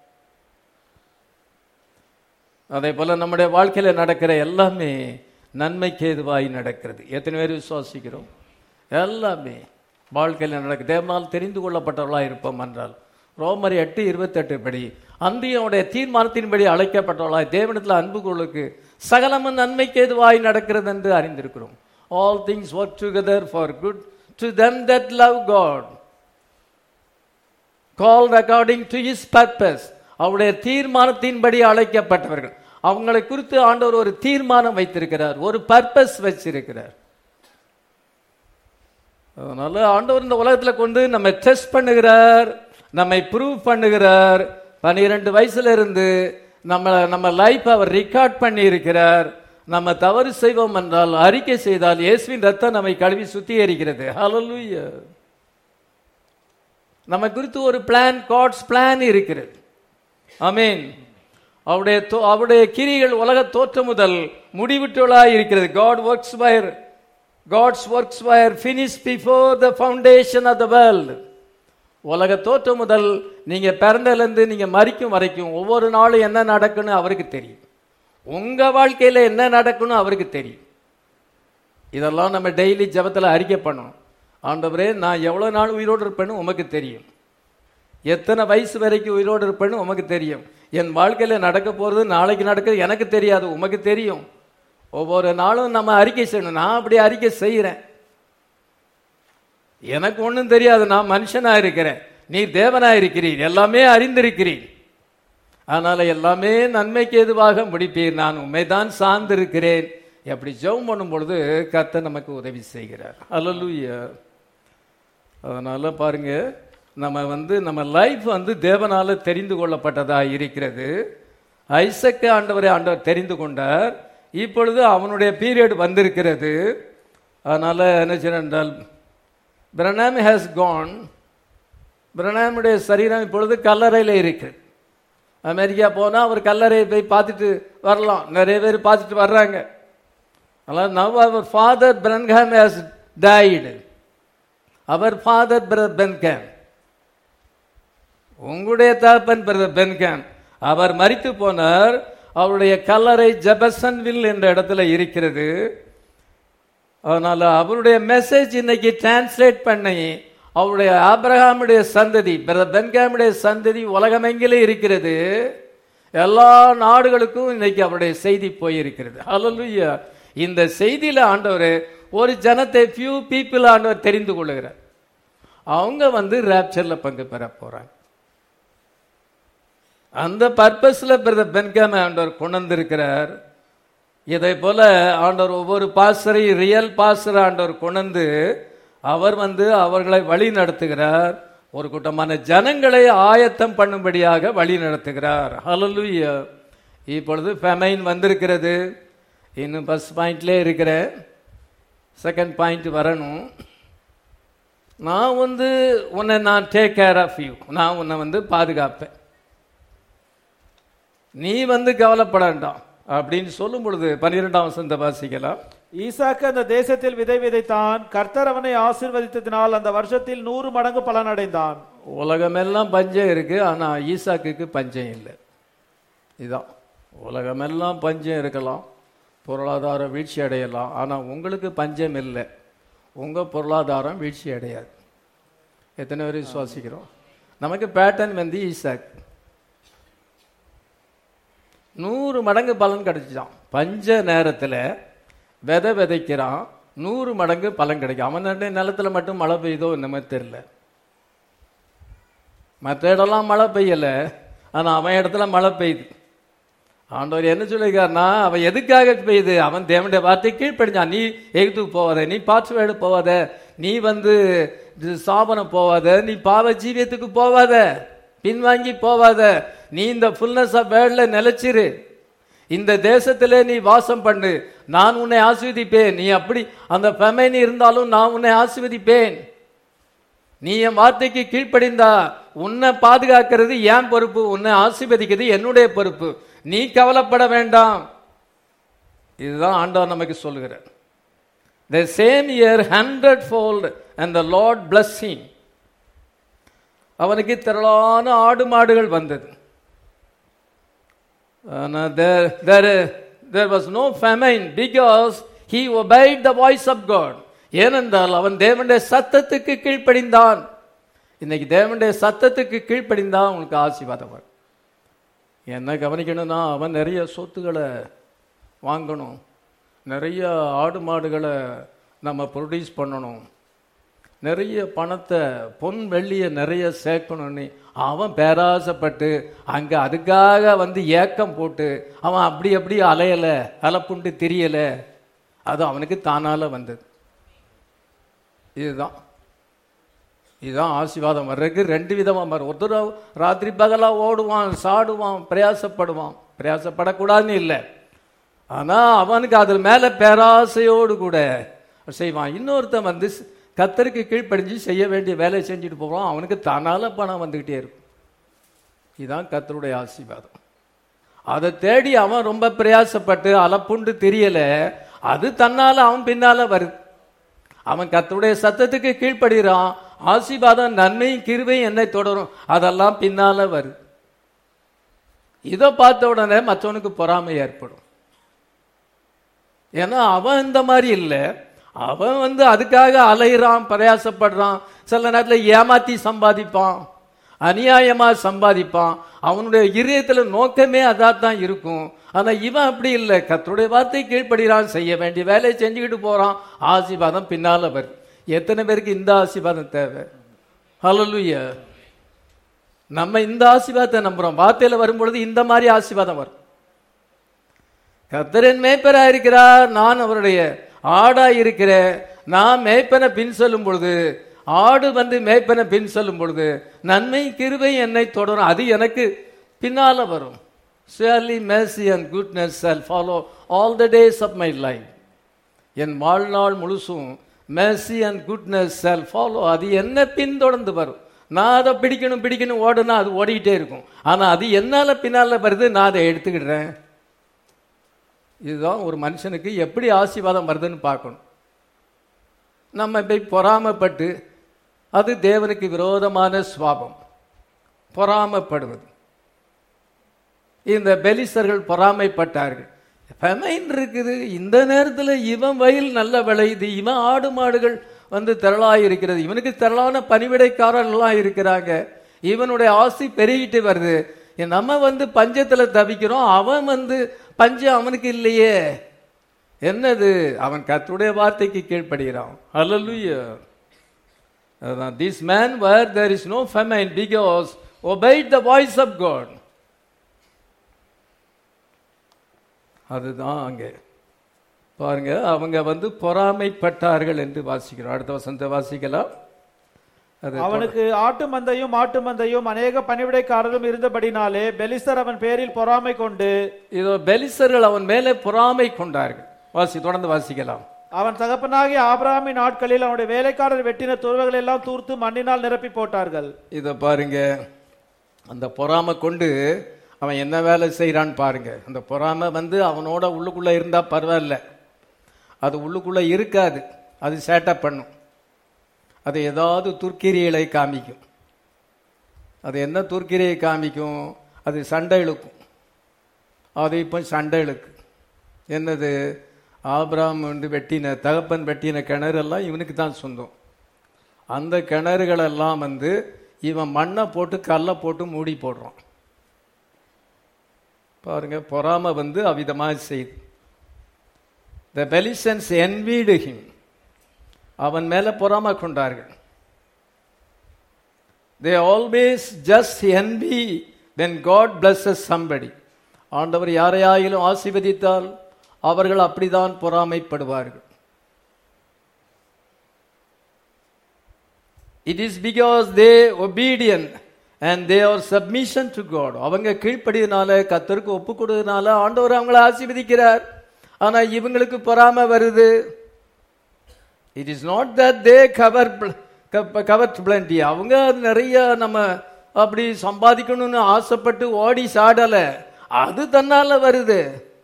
அதே போல நம்முடைய வாழ்க்கையில் நடக்கிற எல்லாமே நன்மைக்கு ஏதுவாய் நடக்கிறது எத்தனை பேர் விசுவாசிக்கிறோம் எல்லாமே வாழ்க்கையில் நடக்குது தேவனால் தெரிந்து கொள்ளப்பட்டவர்களாக இருப்போம் என்றால் ரோமர் எட்டு இருபத்தெட்டு படி அந்தியனுடைய தீர்மானத்தின்படி அழைக்கப்பட்டவர்களாய் தேவனத்தில் அன்பு கொள்ளுக்கு சகலமும் நன்மைக்கு ஏதுவாய் நடக்கிறது என்று அறிந்திருக்கிறோம் all things work together for good to them that love God called according to his purpose அவருடைய தீர்மானத்தின்படி அழைக்கப்பட்டவர்கள் அவங்களை குறித்து ஆண்டவர் ஒரு தீர்மானம் வைத்திருக்கிறார் ஒரு பர்பஸ் வச்சிருக்கிறார் அதனால ஆண்டவர் இந்த உலகத்துல கொண்டு நம்ம டெஸ்ட் பண்ணுகிறார் நம்மை ப்ரூவ் பண்ணுகிறார் பன்னிரெண்டு வயசுல இருந்து நம்ம நம்ம லைஃப் அவர் ரெக்கார்ட் பண்ணி இருக்கிறார் நம்ம தவறு செய்வோம் என்றால் அறிக்கை செய்தால் இயேசுவின் ரத்தம் நம்மை கழுவி சுத்திகரிக்கிறது ஹalleluya நம்ம குறித்து ஒரு பிளான் காட்ஸ் பிளான் இருக்கிறது அமீன் அவருடைய தோ- அவருடைய கிரிகள் உலக தோற்றம் முதல் முடிவிட்டுள்ளாய் இருக்கிறது God works were God's works were finish before the foundation of the world உலக தோற்றம் முதல் நீங்க பிறந்ததுலேருந்து நீங்க மறிக்கும் வரைக்கும் ஒவ்வொரு நாளும் என்ன நடக்குன்னு அவருக்கு தெரியும் உங்க வாழ்க்கையில என்ன நடக்குன்னு அவருக்கு தெரியும் இதெல்லாம் நம்ம டெய்லி ஜெபத்துல அறிக்கை பண்ணணும் ஆண்டவரே நான் எவ்வளவு நாள் உயிரோடு இருப்பேன்னு உமக்கு தெரியும் எத்தனை வயசு வரைக்கும் உயிரோடு இருப்பேன்னு உமக்கு தெரியும் என் வாழ்க்கையில நடக்க போறது நாளைக்கு நடக்கிறது எனக்கு தெரியாது உமக்கு தெரியும் ஒவ்வொரு நாளும் நம்ம அறிக்கை செய்யணும் நான் அப்படி அறிக்கை செய்கிறேன் எனக்கு ஒன்றும் தெரியாது நான் மனுஷனா இருக்கிறேன் நீ தேவனா இருக்கிறீர் எல்லாமே அறிந்திருக்கிறீர் அதனால எல்லாமே நன்மைக்கு எதுவாக முடிப்பீர் நான் உண்மைதான் சார்ந்திருக்கிறேன் அப்படி ஜெபம் பண்ணும் பொழுது கர்த்தர் நமக்கு உதவி செய்கிறார் அல்லலுயா அதனால பாருங்க நம்ம வந்து நம்ம லைஃப் வந்து தேவனால தெரிந்து கொள்ளப்பட்டதா இருக்கிறது ஐசக்கு ஆண்டவரை ஆண்டவர் தெரிந்து கொண்டார் இப்பொழுது அவனுடைய பீரியட் வந்திருக்கிறது அதனால என்ன செய்யணும் என்றால் பிரணாம் ஹேஸ் கான் பிரணாமுடைய சரீரம் இப்பொழுது கல்லறையில் இருக்கு அமெரிக்கா போனால் அவர் கல்லறையை போய் பார்த்துட்டு வரலாம் நிறைய பேர் பார்த்துட்டு வர்றாங்க அதனால் நவ் அவர் ஃபாதர் பிரன்ஹாம் ஹேஸ் டைடு அவர் ஃபாதர் பிரதர் பென்கேம் உங்களுடைய தகப்பன் பிரதர் பென்கேம் அவர் மரித்து போனார் அவருடைய கல்லறை ஜெபசன்வில் என்ற இடத்துல இருக்கிறது அதனால அவருடைய மெசேஜ் இன்னைக்கு டிரான்ஸ்லேட் பண்ணி அவருடைய ஆபிரகாமுடைய சந்ததி பிரதர் பென்காமுடைய சந்ததி உலகமெங்கிலே இருக்கிறது எல்லா நாடுகளுக்கும் இன்னைக்கு அவருடைய செய்தி போயிருக்கிறது ஹalleluya இந்த செய்தியில ஆண்டவர் ஒரு ஜனத்தை ஃபியூ பீப்புள் ஆண்டவர் தெரிந்து கொள்ளுகிறார் அவங்க வந்து ரேப்சர்ல பங்கு பெற போறாங்க அந்த பர்பஸில் பிரதர் பென்காம ஆண்டவர் கொண்டு வந்திருக்கிறார் இதை போல ஆண்டவர் ஒவ்வொரு பாசரையும் ரியல் பாசரை ஆண்டவர் கொண்டு அவர் வந்து அவர்களை வழி நடத்துகிறார் ஒரு கூட்டமான ஜனங்களை ஆயத்தம் பண்ணும்படியாக வழி நடத்துகிறார் ஹalleluya இப்பொழுது ஃபெமைன் வந்திருக்கிறது இன்னும் ஃபர்ஸ்ட் பாயிண்ட்லேயே இருக்கிற செகண்ட் பாயிண்ட் வரணும் நான் வந்து உன்னை நான் டேக் கேர் ஆஃப் யூ நான் உன்னை வந்து பாதுகாப்பேன் நீ வந்து கவலைப்பட வேண்டாம் அப்படின்னு சொல்லும் பொழுது பன்னிரெண்டாம் வசந்த வாசிக்கலாம் ஈசாக்கு அந்த தேசத்தில் விதை விதைத்தான் கர்த்தர் அவனை ஆசீர்வதித்ததினால் அந்த வருஷத்தில் நூறு மடங்கு பலன் அடைந்தான் உலகமெல்லாம் பஞ்சம் இருக்கு ஆனா ஈசாக்குக்கு பஞ்சம் இல்லை இதான் உலகமெல்லாம் பஞ்சம் இருக்கலாம் பொருளாதார வீழ்ச்சி அடையலாம் ஆனா உங்களுக்கு பஞ்சம் இல்லை உங்க பொருளாதாரம் வீழ்ச்சி அடையாது எத்தனை பேர் விசுவாசிக்கிறோம் நமக்கு பேட்டர்ன் வந்து ஈசாக் நூறு மடங்கு பலன் கிடைச்சிட்டான் பஞ்ச நேரத்தில் விதை விதைக்கிறான் நூறு மடங்கு பலன் கிடைக்கும் அவன் நட்ட நிலத்துல மட்டும் மழை பெய்யுதோ என்னமே தெரியல மற்ற இடம்லாம் மழை பெய்யல ஆனா அவன் இடத்துல மழை பெய்யுது ஆண்டவர் என்ன சொல்லியிருக்காருன்னா அவன் எதுக்காக பெய்யுது அவன் தேவனுடைய வார்த்தை கீழ்ப்படிஞ்சான் நீ எகுத்துக்கு போவாத நீ பாச்சுவேடு போவாத நீ வந்து இது சாபனம் போவாத நீ பாவ ஜீவியத்துக்கு போவாத பின்வாங்கி போவாத நீ இந்த ஃபுல்னஸ் ஆஃப் வேர்ல்ட்ல நிலைச்சிரு இந்த தேசத்திலே நீ வாசம் பண்ணு நான் உன்னை ஆசீர்வதிப்பேன் நீ அப்படி அந்த ஃபெமைன் இருந்தாலும் நான் உன்னை ஆசீர்வதிப்பேன் நீ என் வார்த்தைக்கு கீழ்ப்படிந்தா உன்னை பாதுகாக்கிறது என் பொறுப்பு உன்னை ஆசீர்வதிக்கிறது என்னுடைய பொறுப்பு நீ கவலைப்பட வேண்டாம் இதுதான் ஆண்டவர் நமக்கு சொல்லுகிறார் the same year hundred fold and the Lord blessing அவனுக்கு திரளான ஆடு மாடுகள் வந்தது ஆனால் there there there was no famine because he obeyed the voice of God ஏனென்றால் அவன் தேவனுடைய சத்தத்துக்கு கீழ்ப்படிந்தான் இன்னைக்கு தேவனுடைய சத்தத்துக்கு கீழ்ப்படிந்தான் உங்களுக்கு ஆசீர்வாதம் வரும் என்ன கவனிக்கணும்னா அவன் நிறைய சொத்துக்களை வாங்கணும் நிறைய ஆடு மாடுகளை நம்ம ப்ரொடியூஸ் பண்ணணும் நிறைய பணத்தை பொன் வெள்ளியை நிறைய சேர்க்கணும்னு அவன் பேராசப்பட்டு அங்க அதுக்காக வந்து ஏக்கம் போட்டு அவன் அப்படி அப்படி அலையல அலப்புண்டு தெரியல அது அவனுக்கு தானால வந்தது இதுதான் இதுதான் ஆசீர்வாதம் வர்றதுக்கு ரெண்டு விதமா வரும் ஒருத்தர் ராத்திரி பகலா ஓடுவான் சாடுவான் பிரயாசப்படுவான் பிரயாசப்படக்கூடாதுன்னு இல்லை ஆனா அவனுக்கு அது மேல பேராசையோடு கூட செய்வான் இன்னொருத்தன் வந்து கத்தருக்கு கீழ்ப்படிஞ்சு செய்ய வேண்டிய வேலையை செஞ்சுட்டு போவான் அவனுக்கு தன்னால பணம் வந்துகிட்டே இருக்கும் இதுதான் கத்தருடைய ஆசீர்வாதம் அதை தேடி அவன் ரொம்ப பிரயாசப்பட்டு அலப்புண்டு தெரியல அது தன்னால அவன் பின்னால வருது அவன் கத்தருடைய சத்தத்துக்கு கீழ்ப்படுகிறான் ஆசீர்வாதம் நன்மையும் கிருபையும் என்னை தொடரும் அதெல்லாம் பின்னால வருது இதை பார்த்த உடனே மற்றவனுக்கு பொறாமை ஏற்படும் ஏன்னா அவன் இந்த மாதிரி இல்லை அவன் வந்து அதுக்காக அலையிறான் பிரயாசப்படுறான் சில நேரத்தில் ஏமாத்தி சம்பாதிப்பான் அநியாயமா சம்பாதிப்பான் அவனுடைய இதயத்துல நோக்கமே அதான் தான் இருக்கும் ஆனா இவன் அப்படி இல்லை கத்தருடைய வார்த்தை கீழ்ப்படுகிறான் செய்ய வேண்டிய வேலையை செஞ்சுக்கிட்டு போறான் ஆசீர்வாதம் பின்னால வருது எத்தனை பேருக்கு இந்த ஆசீர்வாதம் தேவை ஹalleluya நம்ம இந்த ஆசீர்வாதத்தை நம்புறோம் வார்த்தையில வரும்பொழுது இந்த மாதிரி ஆசீர்வாதம் வரும் கர்த்தரின் மேய்ப்பரா இருக்கிறார் நான் அவருடைய ஆடா இருக்கிறேன் நான் மேய்ப்பனை பின் செல்லும் பொழுது ஆடு வந்து மேய்ப்பனை பின் செல்லும் பொழுது நன்மை கிருபை என்னை தொடரும் அது எனக்கு பின்னால வரும் surely mercy and goodness shall follow all the days of my life என் வாழ்நாள் முழுசும் mercy and goodness shall follow அது என்ன பின்தொடர்ந்து வரும் நான் அதை பிடிக்கணும் பிடிக்கணும் ஓடுனா அது ஓடிக்கிட்டே இருக்கும் ஆனா அது என்னால பின்னால வருது நான் அதை எடுத்துக்கிடுறேன் இதுதான் ஒரு மனுஷனுக்கு எப்படி ஆசீர்வாதம் வருதுன்னு பார்க்கணும் நம்ம போய் பொறாமப்பட்டு அது தேவனுக்கு விரோதமான சுவாபம் பொறாமப்படுவது இந்த பெலிசர்கள் பொறாமைப்பட்டார்கள் ஃபெமைன் இருக்குது இந்த நேரத்தில் இவன் வயல் நல்ல விளையுது இவன் ஆடு மாடுகள் வந்து திரளாக இருக்கிறது இவனுக்கு திரளான பணிவிடைக்காரர்கள்லாம் இருக்கிறாங்க இவனுடைய ஆசை பெருகிட்டு வருது நம்ம வந்து பஞ்சத்தில் தவிக்கிறோம் அவன் வந்து பஞ்சம் அவனுக்கு இல்லையே என்னது அவன் கர்த்தருடைய வார்த்தைக்கு கீழ்ப்படுகிறான் ஹalleluya அதான் this man where there is no famine because obeyed the voice of God அதுதான் அங்கே பாருங்க அவங்க வந்து பொறாமைப்பட்டார்கள் என்று வாசிக்கிறோம் அடுத்த வசனத்தை வாசிக்கலாம் அது அவனுக்கு ஆட்டு மந்தையும் மாட்டு மந்தையும் அநேக பணிவிடைக்காரரும் இருந்தபடினாலே பெலிஸ்தர் அவன் பேரில் பொறாமை கொண்டு இதோ பெலிசர்கள் அவன் மேலே பொறாமை கொண்டார்கள் வாசி தொடர்ந்து வாசிக்கலாம் அவன் தகப்பனாகிய ஆபிரகாமின் நாட்களில் அவனுடைய வேலைக்காரர் வெட்டின துறவுகள் எல்லாம் தூர்த்து மண்ணினால் நிரப்பி போட்டார்கள் இதை பாருங்க அந்த பொறாமை கொண்டு அவன் என்ன வேலை செய்கிறான்னு பாருங்க அந்த பொறாமை வந்து அவனோட உள்ளுக்குள்ள இருந்தா பரவாயில்ல அது உள்ளுக்குள்ள இருக்காது அது சேட்டை பண்ணும் அது ஏதாவது துர்க்கிரியலை காமிக்கும் அது என்ன துர்க்கிரியை காமிக்கும் அது சண்டை இழுக்கும் அது இப்போ சண்டை இழுக்கு என்னது ஆபிராம் வந்து வெட்டின தகப்பன் வெட்டின கிணறெல்லாம் இவனுக்கு தான் சொந்தம் அந்த கிணறுகளெல்லாம் வந்து இவன் மண்ணை போட்டு கல்லை போட்டு மூடி போடுறான் பாருங்க பொறாமை வந்து அவ்விதமாக செய்யுது த பெலிசன்ஸ் envied him அவன் மேல பொறாமை கொண்டார்கள் they always just envy when God blesses somebody ஆண்டவர் யாரையாயிலும் ஆசீர்வதித்தால் அவர்கள் அப்படிதான் பொறாமைப்படுவார்கள் it is because they obedient and they are submission to God அவங்க கீழ்ப்படியதுனால கத்தருக்கு ஒப்பு கொடுத்ததுனால ஆண்டவர் அவங்கள ஆசீர்வதிக்கிறார் ஆனா இவங்களுக்கு பொறாமை வருது it is not that they cover cover plenty அவங்க நிறைய நம்ம அப்படி சம்பாதிக்கணும்னு ஆசைப்பட்டு ஓடி சாடல அது தன்னால வருது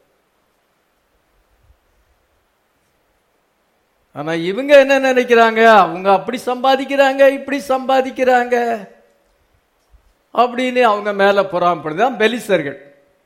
ஆனா இவங்க என்ன நினைக்கிறாங்க அவங்க அப்படி சம்பாதிக்கிறாங்க இப்படி சம்பாதிக்கிறாங்க அப்படின்னு அவங்க மேல பொறாமப்படுதான் பெலிசர்கள்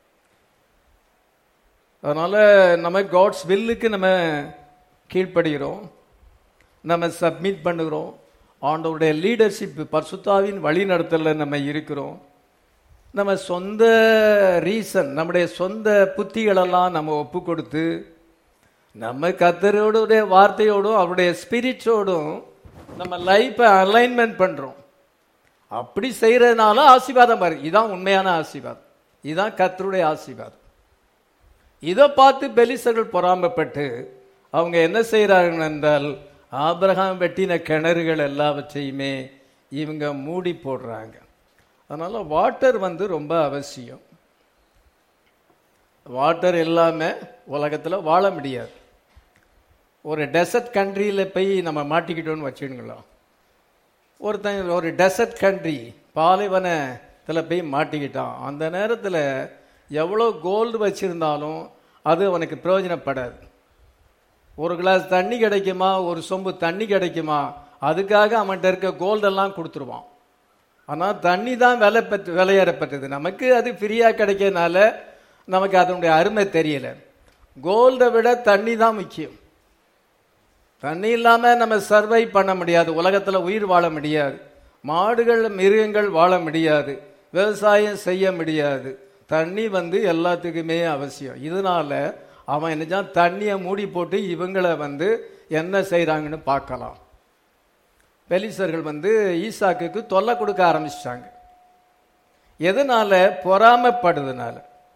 அதனால நம்ம காட்ஸ் வில்லுக்கு நம்ம கீழ்ப்படுகிறோம் நம்ம சப்மிட் பண்ணுகிறோம் ஆண்டவருடைய லீடர்ஷிப் பர்சுத்தாவின் வழி நடத்தல நம்ம இருக்கிறோம் நம்ம சொந்த ரீசன் நம்முடைய சொந்த புத்திகளெல்லாம் நம்ம ஒப்பு கொடுத்து நம்ம கத்தரோடைய வார்த்தையோடும் அவருடைய ஸ்பிரிட்ஸோடும் நம்ம லைஃப்பை அலைன்மெண்ட் பண்றோம் அப்படி செய்யறதுனால ஆசீர்வாதம் பாரு இதான் உண்மையான ஆசீர்வாதம் இதுதான் கத்தருடைய ஆசீர்வாதம் இதை பார்த்து பெலிசர்கள் பொறாமப்பட்டு அவங்க என்ன செய்கிறார்கள் என்றால் ஆபிரகாம் வெட்டின கிணறுகள் எல்லாவற்றையுமே இவங்க மூடி போடுறாங்க அதனால வாட்டர் வந்து ரொம்ப அவசியம் வாட்டர் இல்லாம உலகத்துல வாழ முடியாது ஒரு டெசர்ட் கண்ட்ரியில் போய் நம்ம மாட்டிக்கிட்டோம்னு வச்சுடுங்களா ஒருத்தன் ஒரு டெசர்ட் கண்ட்ரி பாலைவனத்தில் போய் மாட்டிக்கிட்டான் அந்த நேரத்தில் எவ்வளோ கோல்டு வச்சிருந்தாலும் அது அவனுக்கு பிரயோஜனப்படாது ஒரு கிளாஸ் தண்ணி கிடைக்குமா ஒரு சொம்பு தண்ணி கிடைக்குமா அதுக்காக அவன்கிட்ட இருக்க கோல்டெல்லாம் கொடுத்துருவான் ஆனால் தண்ணி தான் விலை பெற்று விலையேறப்பட்டது நமக்கு அது ஃப்ரீயாக கிடைக்கிறதுனால நமக்கு அதனுடைய அருமை தெரியல கோல்டை விட தண்ணி தான் முக்கியம் தண்ணி இல்லாமல் நம்ம சர்வை பண்ண முடியாது உலகத்தில் உயிர் வாழ முடியாது மாடுகள் மிருகங்கள் வாழ முடியாது விவசாயம் செய்ய முடியாது தண்ணி வந்து எல்லாத்துக்குமே அவசியம் இதனால அவன் என்னச்சான் தண்ணியை மூடி போட்டு இவங்களை வந்து என்ன செய்கிறாங்கன்னு பார்க்கலாம் பெலிசர்கள் வந்து ஈசாக்குக்கு தொல்லை கொடுக்க ஆரம்பிச்சிட்டாங்க எதனால பொறாமப்படுறதுனால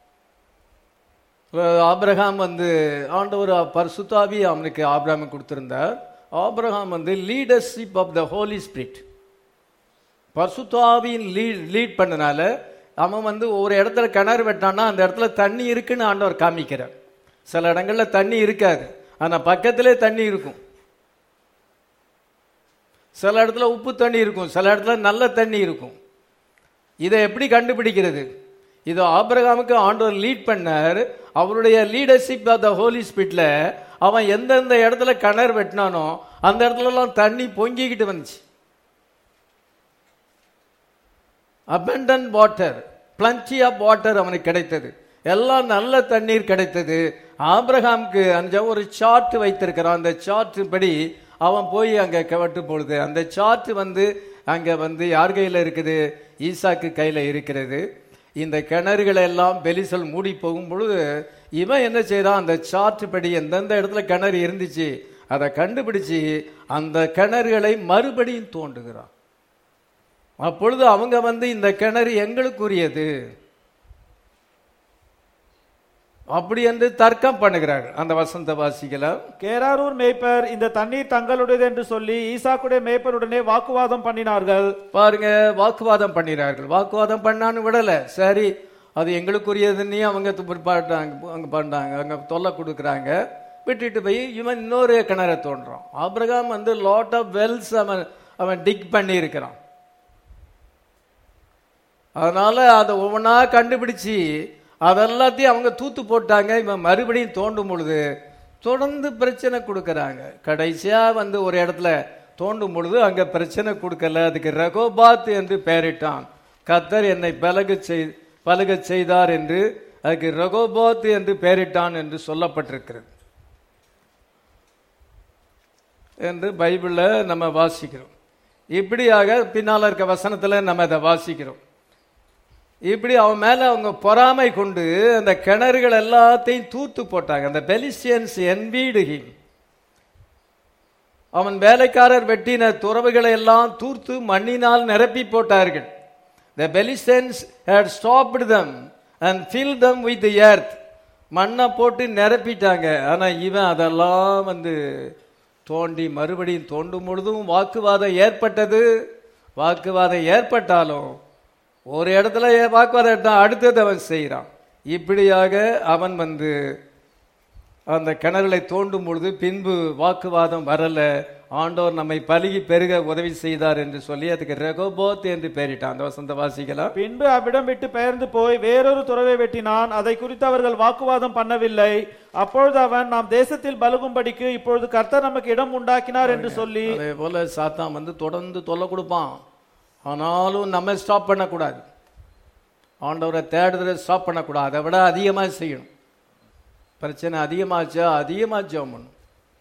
ஆபிரகாம் வந்து ஆண்டவர் பரிசுத்தாவி அவனுக்கு ஆபிரகாம் கொடுத்திருந்தார் ஆபிரகாம் வந்து leadership of the Holi Spirit பரிசுத்தாவின் லீட் லீட் பண்ணனால அவன் வந்து ஒரு இடத்துல கிணறு வெட்டான்னா அந்த இடத்துல தண்ணி இருக்குன்னு ஆண்டவர் காமிக்கிறார் சில இடங்கள்ல தண்ணி இருக்காது ஆனா பக்கத்திலே தண்ணி இருக்கும் சில இடத்துல உப்பு தண்ணி இருக்கும் சில இடத்துல நல்ல தண்ணி இருக்கும் இதை எப்படி கண்டுபிடிக்கிறது இது ஆபிரகாமுக்கு ஆண்டவர் லீட் பண்ணார் அவருடைய லீடர்ஷிப் ஆஃப் த ஹோலி ஸ்பிரிட்ல அவன் எந்தெந்த இடத்துல கிணறு வெட்டினானோ அந்த இடத்துல எல்லாம் தண்ணி பொங்கிக்கிட்டு வந்துச்சு abundant water plenty of water அவனுக்கு கிடைத்தது எல்லாம் நல்ல தண்ணீர் கிடைத்தது ஆபிரகாமுக்கு அந்த ஒரு சார்ட் வைத்திருக்கிறான் அந்த சார்ட் படி அவன் போய் அங்க கவட்டு பொழுது அந்த சார்ட் வந்து அங்க வந்து யார் கையில இருக்குது ஈசாக்கு கையில இருக்கிறது இந்த கிணறுகளை எல்லாம் பெலிசல் மூடி போகும் பொழுது இவன் என்ன செய்யறான் அந்த சார்ட் படி எந்தெந்த இடத்துல கிணறு இருந்துச்சு அதை கண்டுபிடிச்சு அந்த கிணறுகளை மறுபடியும் தோண்டுகிறான் அப்பொழுது அவங்க வந்து இந்த கிணறு எங்களுக்குரியது அப்படி என்று தர்க்கம் பண்ணுகிறார்கள் அந்த வசந்த வாசிகளை கேராரூர் மேய்ப்பர் இந்த தண்ணீர் தங்களுடையது என்று சொல்லி ஈசாக்குடைய மேய்ப்பருடனே வாக்குவாதம் பண்ணினார்கள் பாருங்க வாக்குவாதம் பண்ணினார்கள் வாக்குவாதம் பண்ணான்னு விடல சரி அது எங்களுக்குரியதுன்னு அவங்க பிற்பாட்டாங்க அங்க பண்றாங்க அங்க தொல்லை கொடுக்குறாங்க விட்டுட்டு போய் இவன் இன்னொரு கிணற தோன்றான் ஆபிரகாம் வந்து லாட் ஆஃப் வெல்ஸ் அவன் அவன் டிக் பண்ணி இருக்கிறான் அதனால அதை ஒவ்வொன்றா கண்டுபிடிச்சு அதெல்லாத்தையும் அவங்க தூத்து போட்டாங்க இவன் மறுபடியும் தோண்டும் பொழுது தொடர்ந்து பிரச்சனை கொடுக்கறாங்க கடைசியா வந்து ஒரு இடத்துல தோண்டும் பொழுது அங்க பிரச்சனை கொடுக்கல அதுக்கு ரகோபாத் என்று பெயரிட்டான் கத்தர் என்னை பலக செய் பலக செய்தார் என்று அதுக்கு ரகோபாத் என்று பெயரிட்டான் என்று சொல்லப்பட்டிருக்கிறது என்று பைபிள்ல நம்ம வாசிக்கிறோம் இப்படியாக பின்னால இருக்க வசனத்துல நம்ம அதை வாசிக்கிறோம் இப்படி அவன் மேல அவங்க பொறாமை கொண்டு அந்த கிணறுகள் எல்லாத்தையும் தூத்து போட்டாங்க அந்த பெலிஸ்டியன்ஸ் என்பீடு him அவன் வேலைக்காரர் வெட்டின துறவுகளை எல்லாம் தூர்த்து மண்ணினால் நிரப்பி போட்டார்கள் the பெலிஸ்டியன்ஸ் had stopped them and filled them with the earth மண்ணை போட்டு நிரப்பிட்டாங்க ஆனா இவன் அதெல்லாம் வந்து தோண்டி மறுபடியும் தோண்டும் பொழுதும் வாக்குவாதம் ஏற்பட்டது வாக்குவாதம் ஏற்பட்டாலும் ஒரு இடத்துல ஏ- வாக்குவாதம் எடுத்தான் அடுத்தது அவன் செய்கிறான் இப்படியாக அவன் வந்து அந்த கிணறுகளை தோண்டும் பொழுது பின்பு வாக்குவாதம் வரல ஆண்டவர் நம்மை பலுகி பெருக உதவி செய்தார் என்று சொல்லி அதுக்கு ரெகோபோத் என்று பெயரிட்டான் அந்த வசந்த வாசிக்கலாம் பின்பு அவ்விடம் விட்டு பெயர்ந்து போய் வேறொரு துறவை வெட்டினான் அதை குறித்து அவர்கள் வாக்குவாதம் பண்ணவில்லை அப்பொழுது அவன் நாம் தேசத்தில் பலுகும்படிக்கு இப்பொழுது கர்த்தர் நமக்கு இடம் உண்டாக்கினார் என்று சொல்லி அதே போல சாத்தான் வந்து தொடர்ந்து தொல்லை கொடுப்பான் ஆனாலும் நம்ம ஸ்டாப் பண்ணக்கூடாது ஆண்டவரை தேடுதலை ஸ்டாப் பண்ணக்கூடாது அதை விட அதிகமாக செய்யணும் பிரச்சனை அதிகமாச்சா அதிகமாக ஜெபம் பண்ணணும்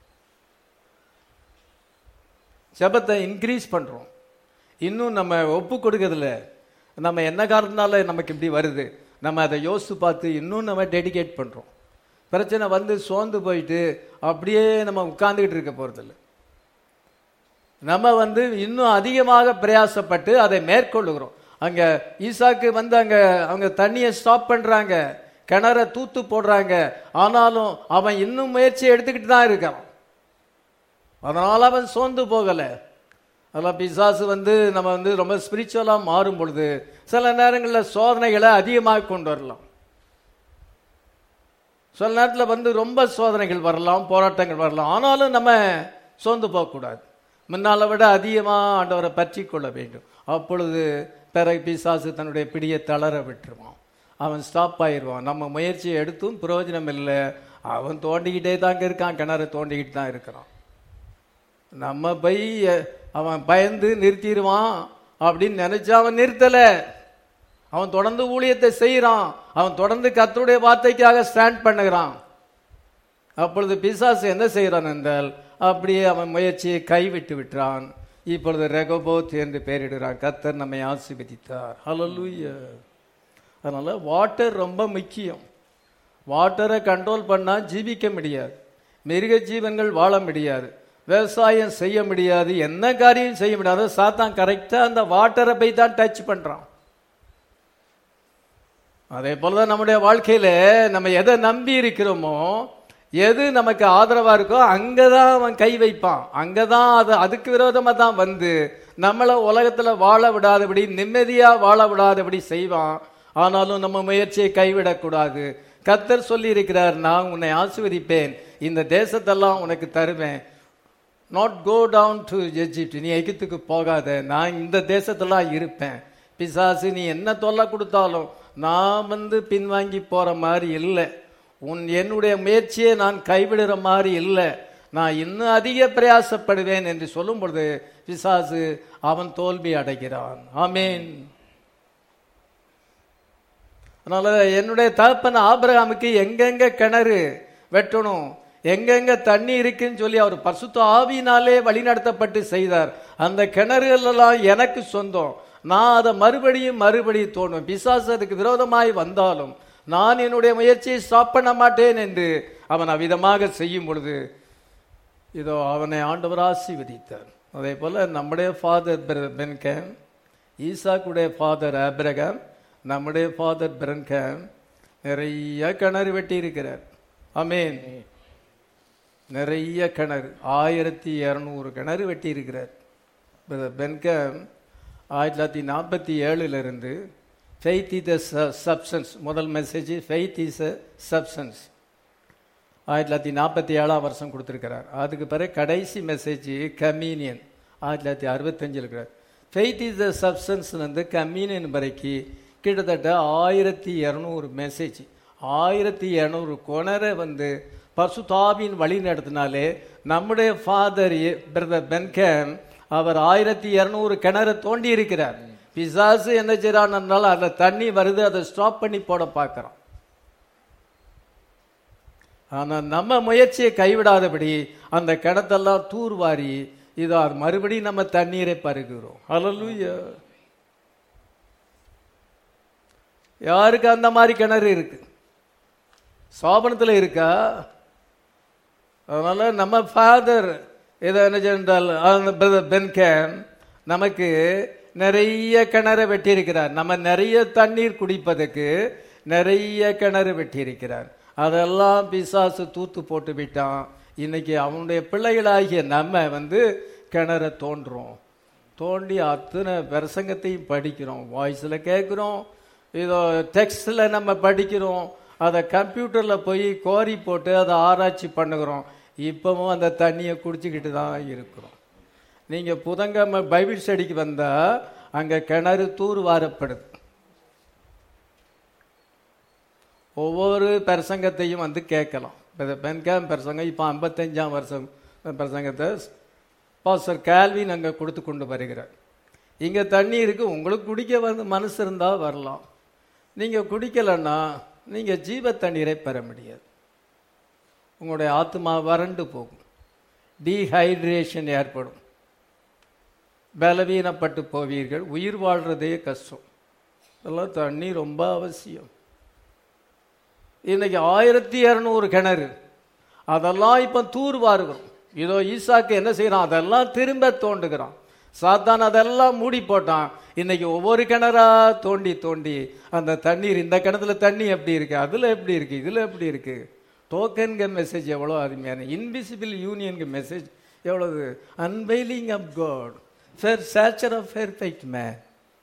ஜெபத்தை இன்க்ரீஸ் பண்ணுறோம் இன்னும் நம்ம ஒப்பு கொடுக்கறதில்ல நம்ம என்ன காரணத்தினால நமக்கு இப்படி வருது நம்ம அதை யோசித்து பார்த்து இன்னும் நம்ம டெடிகேட் பண்ணுறோம் பிரச்சனை வந்து சோர்ந்து போயிட்டு அப்படியே நம்ம உட்கார்ந்துக்கிட்டு இருக்க போகிறதில்ல நம்ம வந்து இன்னும் அதிகமாக பிரயாசப்பட்டு அதை மேற்கொள்ளுகிறோம் அங்க ஈசாக்கு வந்து அங்க அவங்க தண்ணியை ஸ்டாப் பண்றாங்க கிணற தூத்து போடுறாங்க ஆனாலும் அவன் இன்னும் முயற்சி எடுத்துக்கிட்டு தான் இருக்கான் அதனால அவன் சோர்ந்து போகல அதெல்லாம் பிசாசு வந்து நம்ம வந்து ரொம்ப ஸ்பிரிச்சுவலா மாறும் பொழுது சில நேரங்களில் சோதனைகளை அதிகமாக கொண்டு வரலாம் சில நேரத்தில் வந்து ரொம்ப சோதனைகள் வரலாம் போராட்டங்கள் வரலாம் ஆனாலும் நம்ம சோர்ந்து போகக்கூடாது முன்னால விட அதிகமாக ஆண்டவரை பற்றி கொள்ள வேண்டும் அப்பொழுது பிறகு பிசாசு தன்னுடைய பிடியை தளர விட்டுருவான் அவன் ஸ்டாப் ஆயிடுவான் நம்ம முயற்சியை எடுத்தும் பிரயோஜனம் இல்லை அவன் தோண்டிக்கிட்டே தாங்க இருக்கான் கிணறு தோண்டிக்கிட்டு தான் இருக்கிறான் நம்ம போய் அஹ், அவன் பயந்து நிறுத்திடுவான் அப்படின்னு நினைச்சா அவன் நிறுத்தல அவன் தொடர்ந்து ஊழியத்தை செய்கிறான் அவன் தொடர்ந்து கர்த்தருடைய வார்த்தைக்காக ஸ்டாண்ட் பண்ணுகிறான் அப்பொழுது பிசாசு என்ன செய்கிறான் என்றால் அப்படியே அவன் முயற்சியை கைவிட்டு விட்டான் இப்பொழுது ரெகோபோத் என்று பெயரிடுகிறான் கர்த்தர் நம்மை ஆசீர்வதித்தார் ஹalleluya அதனால வாட்டர் ரொம்ப முக்கியம் வாட்டரை கண்ட்ரோல் பண்ணா ஜீவிக்க முடியாது மிருக ஜீவன்கள் வாழ முடியாது விவசாயம் செய்ய முடியாது என்ன காரியம் செய்ய முடியாது சாத்தான் கரெக்டா அந்த வாட்டரை போய் தான் டச் பண்றான் அதே போலதான் நம்முடைய வாழ்க்கையில நம்ம எதை நம்பி இருக்கிறோமோ எது நமக்கு ஆதரவா இருக்கோ அங்கதான் அவன் கை வைப்பான் அங்கதான் அது அதுக்கு விரோதமா தான் வந்து நம்மள உலகத்துல வாழ விடாதபடி நிம்மதியா வாழ விடாதபடி செய்வான் ஆனாலும் நம்ம முயற்சியை கைவிடக்கூடாது கத்தர் சொல்லி இருக்கிறார் நான் உன்னை ஆசீர்வதிப்பேன் இந்த தேசத்தெல்லாம் உனக்கு தருவேன் not go down to Egypt நீ எகிப்துக்கு போகாத நான் இந்த தேசத்தெல்லாம் இருப்பேன் பிசாசு நீ என்ன தொல்லை கொடுத்தாலும் நான் வந்து பின்வாங்கி போற மாதிரி இல்லை உன் என்னுடைய முயற்சியை நான் கைவிடுற மாதிரி இல்லை நான் இன்னும் அதிக பிரயாசப்படுவேன் என்று சொல்லும் பொழுது பிசாசு அவன் தோல்வி அடைகிறான் ஆமேன் அதனால என்னுடைய தகப்பன் ஆபிரகாமுக்கு எங்கெங்க கிணறு வெட்டணும் எங்கெங்க தண்ணி இருக்குன்னு சொல்லி அவர் பரிசுத்த ஆவியினாலே வழிநடத்தப்பட்டு செய்தார் அந்த கிணறுகள் எல்லாம் எனக்கு சொந்தம் நான் அதை மறுபடியும் மறுபடியும் தோணும் பிசாசு அதுக்கு விரோதமாய் வந்தாலும் நான் என்னுடைய முயற்சியை ஸ்டாப் பண்ண மாட்டேன் என்று அவன் அவ்விதமாக செய்யும் பொழுது இதோ அவனை ஆண்டவர் ஆசீர்வதித்தார் அதே போல நம்முடைய ஃபாதர் பென்கேம் ஈசாக்குடைய ஃபாதர் ஆபிரகாம் நம்முடைய ஃபாதர் பிரன்கேம் நிறைய கிணறு வெட்டி இருக்கிறார் அமேன் நிறைய கிணறு ஆயிரத்தி இரநூறு கிணறு வெட்டி இருக்கிறார் பென்கம் ஆயிரத்தி தொள்ளாயிரத்தி நாற்பத்தி ஏழுலேருந்து ஃபெய்த் இஸ் த சப்சன்ஸ் முதல் message faith is a substance ஆயிரத்தி தொள்ளாயிரத்தி நாற்பத்தி ஏழாம் வருஷம் கொடுத்துருக்கிறார் அதுக்கு பிறகு கடைசி மெசேஜ் கம்யூனியன் ஆயிரத்தி தொள்ளாயிரத்தி அறுபத்தஞ்சில் இருக்கிறார் ஃபெய்த் இஸ் த சப்சன்ஸ் வந்து கம்யூனியன் வரைக்கும் கிட்டத்தட்ட ஆயிரத்தி இரநூறு மெசேஜ் ஆயிரத்தி இரநூறு கொணரை வந்து பசுதாபின் வழி நடத்தினாலே நம்முடைய ஃபாதர் பிரதர் பென்கேம் அவர் ஆயிரத்தி இரநூறு கிணறு தோண்டி இருக்கிறார் பிசாசு என்ன செய்யறான்னால அதில் தண்ணி வருது அதை ஸ்டாப் பண்ணி போட பார்க்குறோம் ஆனா நம்ம முயற்சியை கைவிடாதபடி அந்த கிணத்தெல்லாம் தூர்வாரி இதோ மறுபடியும் நம்ம தண்ணீரை பருகிறோம் ஹalleluya யாருக்கு அந்த மாதிரி கிணறு இருக்கு சோபனத்தில் இருக்கா அதனால நம்ம ஃபாதர் இதை என்ன சென்றால் பென்கேன் நமக்கு நிறைய கிணறு வெட்டியிருக்கிறார் நம்ம நிறைய தண்ணீர் குடிப்பதற்கு நிறைய கிணறு வெட்டியிருக்கிறார் அதெல்லாம் பிசாசு தூத்து போட்டு விட்டான் இன்னைக்கு அவனுடைய பிள்ளைகளாகிய நம்ம வந்து கிணற தோன்றோம் தோண்டி அத்தனை பிரசங்கத்தையும் படிக்கிறோம் வாய்ஸில் கேட்குறோம் இதோ டெக்ஸ்டில் நம்ம படிக்கிறோம் அதை கம்ப்யூட்டரில் போய் கோரி போட்டு அதை ஆராய்ச்சி பண்ணுகிறோம் இப்போவும் அந்த தண்ணியை குடிச்சிக்கிட்டு தான் இருக்கிறோம் நீங்கள் புதங்கம்ம பைபிள் ஸ்டடிக்கு வந்தால் அங்கே கிணறு தூர் வாரப்படுது ஒவ்வொரு பிரசங்கத்தையும் வந்து கேட்கலாம் இப்போ பென்காம் பிரசங்கம் இப்போ ஐம்பத்தஞ்சாம் வருஷம் பிரசங்கத்தை பாஸ்டர் கேல்வின் அங்கே கொடுத்து கொண்டு வருகிறார் இங்கே தண்ணி இருக்கு உங்களுக்கு குடிக்க வந்து மனசு இருந்தால் வரலாம் நீங்கள் குடிக்கலைன்னா நீங்கள் ஜீவ தண்ணீரை பெற முடியாது உங்களுடைய ஆத்மா வறண்டு போகும் டீஹைட்ரேஷன் ஏற்படும் பலவீனப்பட்டு போவீர்கள் உயிர் வாழ்றதே கஷ்டம் இதெல்லாம் தண்ணி ரொம்ப அவசியம் இன்னைக்கு ஆயிரத்தி இரநூறு கிணறு அதெல்லாம் இப்போ தூர்வாருகிறோம் இதோ ஈசாக்கு என்ன செய்யறான் அதெல்லாம் திரும்ப தோண்டுகிறான் சாத்தான் அதெல்லாம் மூடி போட்டான் இன்னைக்கு ஒவ்வொரு கிணறா தோண்டி தோண்டி அந்த தண்ணீர் இந்த கிணத்துல தண்ணி எப்படி இருக்கு அதுல எப்படி இருக்கு இதுல எப்படி இருக்கு டோக்கன்க மெசேஜ் எவ்வளோ அருமையான இன்விசிபிள் யூனியனுக்கு மெசேஜ் எவ்வளவு அன்வெயிலிங் ஆஃப் காட் ஃபேர் சேச்சர் of perfect man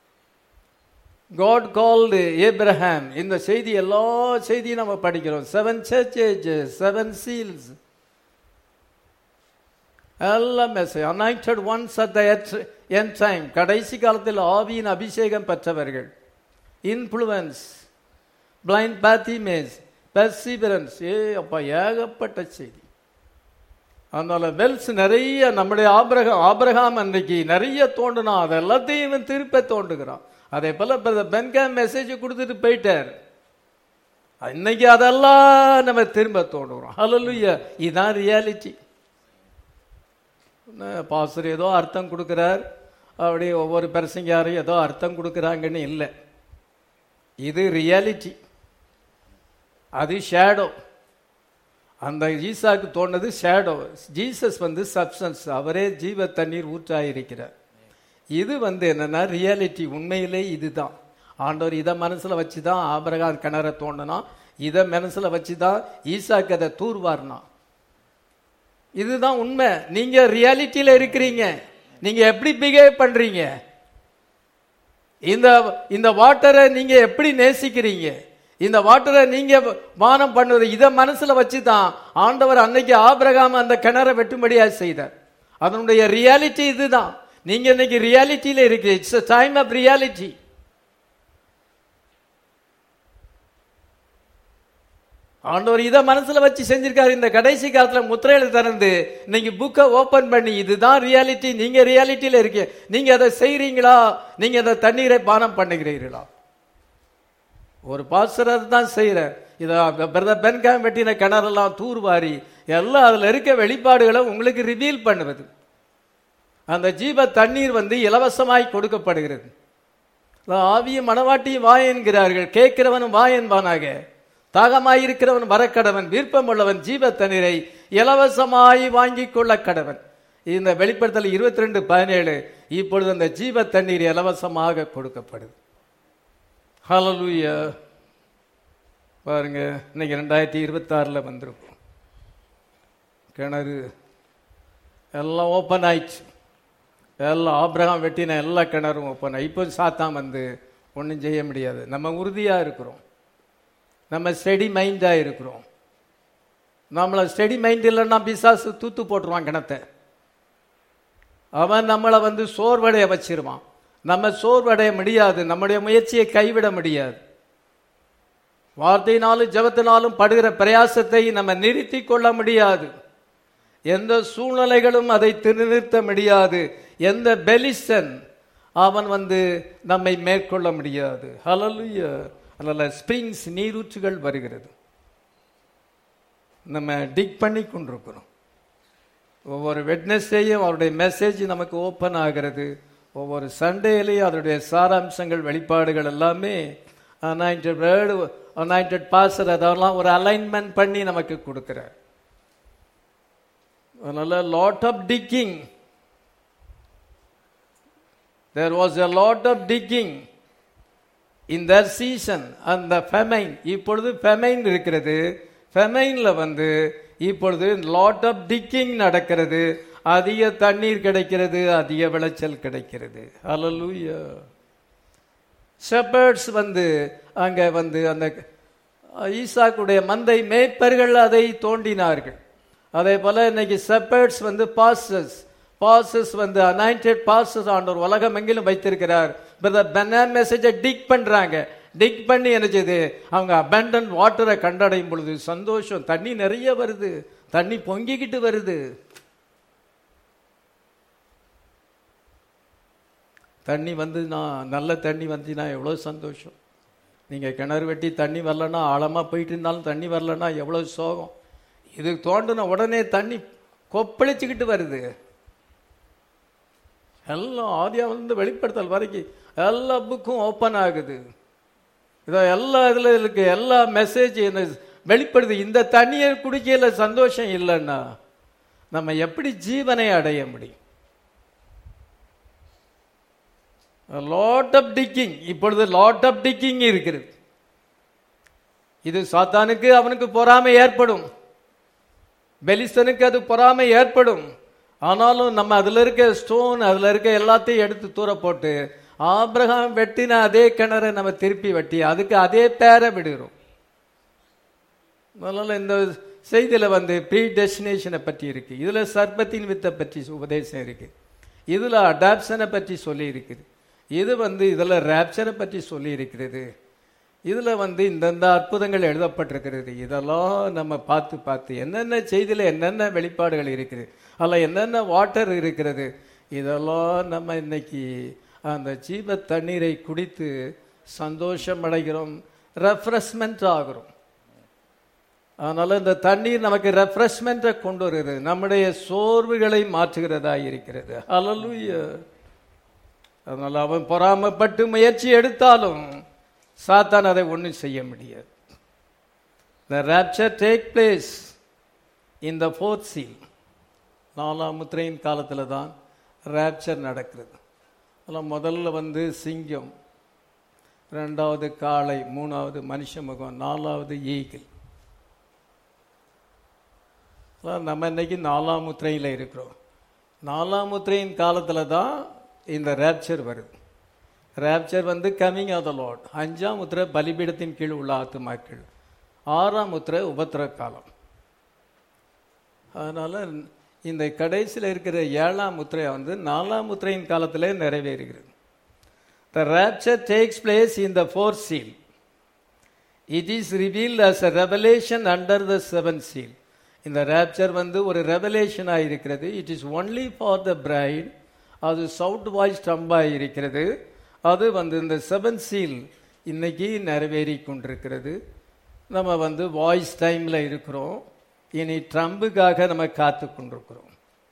God called Abraham இந்த செய்தி எல்லா செய்தியும் நம்ம படிக்கிறோம் செவன் சர்ச்சேஜ் செவன் சீல்ஸ் எல்லாம் message anointed ones at the end time கடைசி காலத்தில் ஆவியின் அபிஷேகம் பெற்றவர்கள் இன்ஃப்ளூயன்ஸ் பிளைண்ட் பேத்திமேஸ் பெர்சிபரன்ஸ் ஏ அப்பா ஏகப்பட்ட செய்தி அதனால வெல்ஸ் நிறைய நம்முடைய ஆபிரகாம் ஆபிரகாம் அன்றைக்கு நிறைய தோண்டுனா அது எல்லாத்தையும் இவன் திருப்ப தோண்டுகிறான் அதே போல பென்காம் மெசேஜ் கொடுத்துட்டு போயிட்டார் இன்னைக்கு அதெல்லாம் நம்ம திரும்ப தோண்டுகிறோம் ஹலலுயா இதுதான் ரியாலிட்டி பாஸ்டர் ஏதோ அர்த்தம் கொடுக்குறார் அப்படி ஒவ்வொரு பிரசங்காரும் ஏதோ அர்த்தம் கொடுக்குறாங்கன்னு இல்லை இது ரியாலிட்டி அது ஷேடோ அந்த ஈசாக்கு தோணுது ஷேடோ ஜீசஸ் வந்து சப்ஸ்டன்ஸ் அவரே ஜீவ தண்ணீர் ஊற்றாயிருக்கிறார் இது வந்து என்னன்னா ரியாலிட்டி உண்மையிலே இதுதான் ஆண்டவர் இதை மனசுல வச்சு தான் ஆபரகாம் கிணற தோண்டினா இதை மனசுல வச்சு தான் ஈசாக்கு அதை தூர்வார்னா இதுதான் உண்மை நீங்க ரியாலிட்டியில இருக்கிறீங்க நீங்க எப்படி பிஹேவ் பண்றீங்க இந்த இந்த வாட்டரை நீங்க எப்படி நேசிக்கிறீங்க இந்த வாட்டரை நீங்க பானம் பண்ணுவது இதை மனசுல வச்சு தான் ஆண்டவர் அன்னைக்கு ஆபிரகாம் அந்த கிணற வெட்டும்படியா செய்தார் அதனுடைய ரியாலிட்டி இதுதான் நீங்க இன்னைக்கு ரியாலிட்டியில இருக்கு இட்ஸ் டைம் ஆஃப் ரியாலிட்டி ஆண்டவர் இதை மனசுல வச்சு செஞ்சிருக்காரு இந்த கடைசி காலத்துல முத்திரையில திறந்து நீங்க புக்கை ஓபன் பண்ணி இதுதான் ரியாலிட்டி நீங்க ரியாலிட்டியில இருக்கீங்க நீங்க அதை செய்றீங்களா நீங்க அந்த தண்ணீரை பானம் பண்ணுகிறீர்களா ஒரு பாஸ்டர் தான் செய்யறார் இதை பிரதர் பென்காம் வெட்டின கிணறெல்லாம் தூர்வாரி எல்லாம் அதுல இருக்க வெளிப்பாடுகளை உங்களுக்கு ரிவீல் பண்ணுவது அந்த ஜீவ தண்ணீர் வந்து இலவசமாய் கொடுக்கப்படுகிறது ஆவியும் மனவாட்டியும் வா என்கிறார்கள் கேட்கிறவனும் வா என்பானாக தாகமாயிருக்கிறவன் வரக்கடவன் விருப்பம் உள்ளவன் ஜீவ தண்ணீரை இலவசமாய் வாங்கி கொள்ள கடவன் இந்த வெளிப்படுத்தல் இருபத்தி ரெண்டு பதினேழு இப்பொழுது அந்த ஜீவ தண்ணீர் இலவசமாக கொடுக்கப்படுது ஹலலூயா பாருங்க இன்னைக்கு ரெண்டாயிரத்தி இருபத்தாறில் வந்திருக்கும் கிணறு எல்லாம் ஓப்பன் ஆயிடுச்சு எல்லாம் ஆபிரகாம் வெட்டின எல்லா கிணறும் ஓப்பன் ஆகி இப்போ சாத்தான் வந்து ஒன்றும் செய்ய முடியாது நம்ம உறுதியாக இருக்கிறோம் நம்ம ஸ்டெடி மைண்டாக இருக்கிறோம் நம்மளை ஸ்டெடி மைண்ட் இல்லைன்னா பிசாசு தூத்து போட்டுருவான் கிணத்தை அவன் நம்மளை வந்து சோர்வடைய வச்சிருவான் நம்ம சோர்வடைய முடியாது நம்முடைய முயற்சியை கைவிட முடியாது வார்த்தையினாலும் ஜெபத்தினாலும் படுகிற பிரயாசத்தை நம்ம நிறுத்தி கொள்ள முடியாது எந்த சூழ்நிலைகளும் அதை நிறுத்த முடியாது எந்த பெலிசன் அவன் வந்து நம்மை மேற்கொள்ள முடியாது ஹலலுய அதில் ஸ்ப்ரிங்ஸ் நீரூற்றுகள் வருகிறது நம்ம டிக் பண்ணி கொண்டிருக்கிறோம் ஒவ்வொரு வெட்னஸ்டேயும் அவருடைய மெசேஜ் நமக்கு ஓப்பன் ஆகிறது ஒவ்வொரு சண்டேலையும் அதனுடைய சாராம்சங்கள் வெளிப்பாடுகள் எல்லாமே அனாயிண்டட் வேர்டு அனாயிண்டட் பாசர் அதெல்லாம் ஒரு அலைன்மெண்ட் பண்ணி நமக்கு கொடுக்குறார் அதனால lot of digging there was a lot of digging இந்த சீசன் அந்த ஃபெமைன் இப்பொழுது ஃபெமைன் இருக்கிறது ஃபெமைன்ல வந்து இப்பொழுது லாட் ஆஃப் டிக்கிங் நடக்கிறது அதிக தண்ணீர் கிடைக்கிறது அதிக விளைச்சல் கிடைக்கிறது ஹalleluya ஷெப்பர்ட்ஸ் வந்து அங்க வந்து அந்த ஈசாக்குடைய மந்தை மேய்ப்பர்கள் அதை தோண்டினார்கள் அதே போல இன்னைக்கு ஷெப்பர்ட்ஸ் வந்து பாஸ்டர்ஸ் பாஸ்டர்ஸ் வந்து அனாயிண்டட் பாஸ்டர்ஸ் ஆண்டவர் உலகம் எங்கிலும் வைத்திருக்கிறார் பிரதர் பெனான் மெசேஜை டிக் பண்றாங்க டிக் பண்ணி என்ன செய்யுது அவங்க அபேண்டன் வாட்டரை கண்டடையும் பொழுது சந்தோஷம் தண்ணி நிறைய வருது தண்ணி பொங்கிக்கிட்டு வருது தண்ணி வந்துன்னா நல்ல தண்ணி வந்துச்சுன்னா எவ்வளோ சந்தோஷம் நீங்கள் கிணறு வெட்டி தண்ணி வரலன்னா ஆழமாக போயிட்டு இருந்தாலும் தண்ணி வரலன்னா எவ்வளோ சோகம் இது தோண்டின உடனே தண்ணி கொப்பளிச்சுக்கிட்டு வருது எல்லாம் ஆதியாவிலிருந்து வெளிப்படுத்தல் வரைக்கும் எல்லா புக்கும் ஓப்பன் ஆகுது இதோ எல்லா இதில் இருக்கு எல்லா மெசேஜ் என்ன வெளிப்படுது இந்த தண்ணியை குடிக்கையில சந்தோஷம் இல்லைன்னா நம்ம எப்படி ஜீவனை அடைய முடியும் லாட் ஆஃப் டிக்கிங் இப்பொழுது லாட் ஆஃப் டிக்கிங் இருக்கிறது இது சாத்தானுக்கு அவனுக்கு பொறாமை ஏற்படும் பெலிஸ்தனுக்கு அது பொறாமை ஏற்படும் ஆனாலும் நம்ம அதுல இருக்க ஸ்டோன் அதுல இருக்க எல்லாத்தையும் எடுத்து தூர போட்டு ஆபிரகாம் வெட்டின அதே கிணறை நம்ம திருப்பி வெட்டி அதுக்கு அதே பேரை விடுகிறோம் அதனால இந்த செய்தியில வந்து ப்ரீ டெஸ்டினேஷனை பற்றி இருக்கு இதுல சர்பத்தின் வித்தை பற்றி உபதேசம் இருக்கு இதுல அடாப்ஷனை பற்றி சொல்லி இருக்குது இது வந்து இதுல ரேப்சனை பற்றி சொல்லி இருக்கிறது இதுல வந்து இந்தந்த அற்புதங்கள் எழுதப்பட்டிருக்கிறது இதெல்லாம் நம்ம பார்த்து பார்த்து என்னென்ன செய்தியில என்னென்ன வெளிப்பாடுகள் இருக்குது அதில் என்னென்ன வாட்டர் இருக்கிறது இதெல்லாம் நம்ம இன்னைக்கு அந்த ஜீவ தண்ணீரை குடித்து சந்தோஷம் அடைகிறோம் ரெஃப்ரெஷ்மெண்ட் ஆகிறோம் அதனால இந்த தண்ணீர் நமக்கு ரெஃப்ரெஷ்மெண்ட்டை கொண்டு வருகிறது நம்முடைய சோர்வுகளை மாற்றுகிறதா இருக்கிறது ஹalleluya அதனால அவன் பொறாமப்பட்டு முயற்சி எடுத்தாலும் சாத்தான் அதை ஒன்றும் செய்ய முடியாது the rapture take place in the fourth seal நாலாம் முத்திரையின் காலத்தில் தான் ரேப்சர் நடக்கிறது அதில் முதல்ல வந்து சிங்கம் ரெண்டாவது காளை மூணாவது மனுஷ முகம் நாலாவது ஈகிள் அதான் நம்ம இன்னைக்கு நாலாம் முத்திரையில் இருக்கிறோம் நாலாம் முத்திரையின் காலத்தில் தான் இந்த ரேப்சர் வருது ரேப்சர் வந்து கமிங் ஆஃப் த லார்ட் அஞ்சாம் முத்திரை பலிபீடத்தின் கீழ் உள்ள ஆத்துமாக்கள் ஆறாம் முத்திரை உபத்திர காலம் அதனால இந்த கடைசியில் இருக்கிற ஏழாம் முத்திரை வந்து நாலாம் முத்திரையின் காலத்திலே நிறைவேறுகிறது the rapture takes place in the four seal it is revealed as a revelation under the seven seal இந்த ரேப்சர் வந்து ஒரு ரெவலேஷனாக இருக்கிறது it is only for the bride அது சவுட் வாய்ஸ் ஸ்டம்பாக இருக்கிறது அது வந்து இந்த செவன் சீல் இன்னைக்கு நிறைவேறி கொண்டிருக்கிறது நம்ம வந்து வாய்ஸ் டைமில் இருக்கிறோம் இனி ட்ரம்புக்காக நம்ம காத்து கொண்டிருக்கிறோம்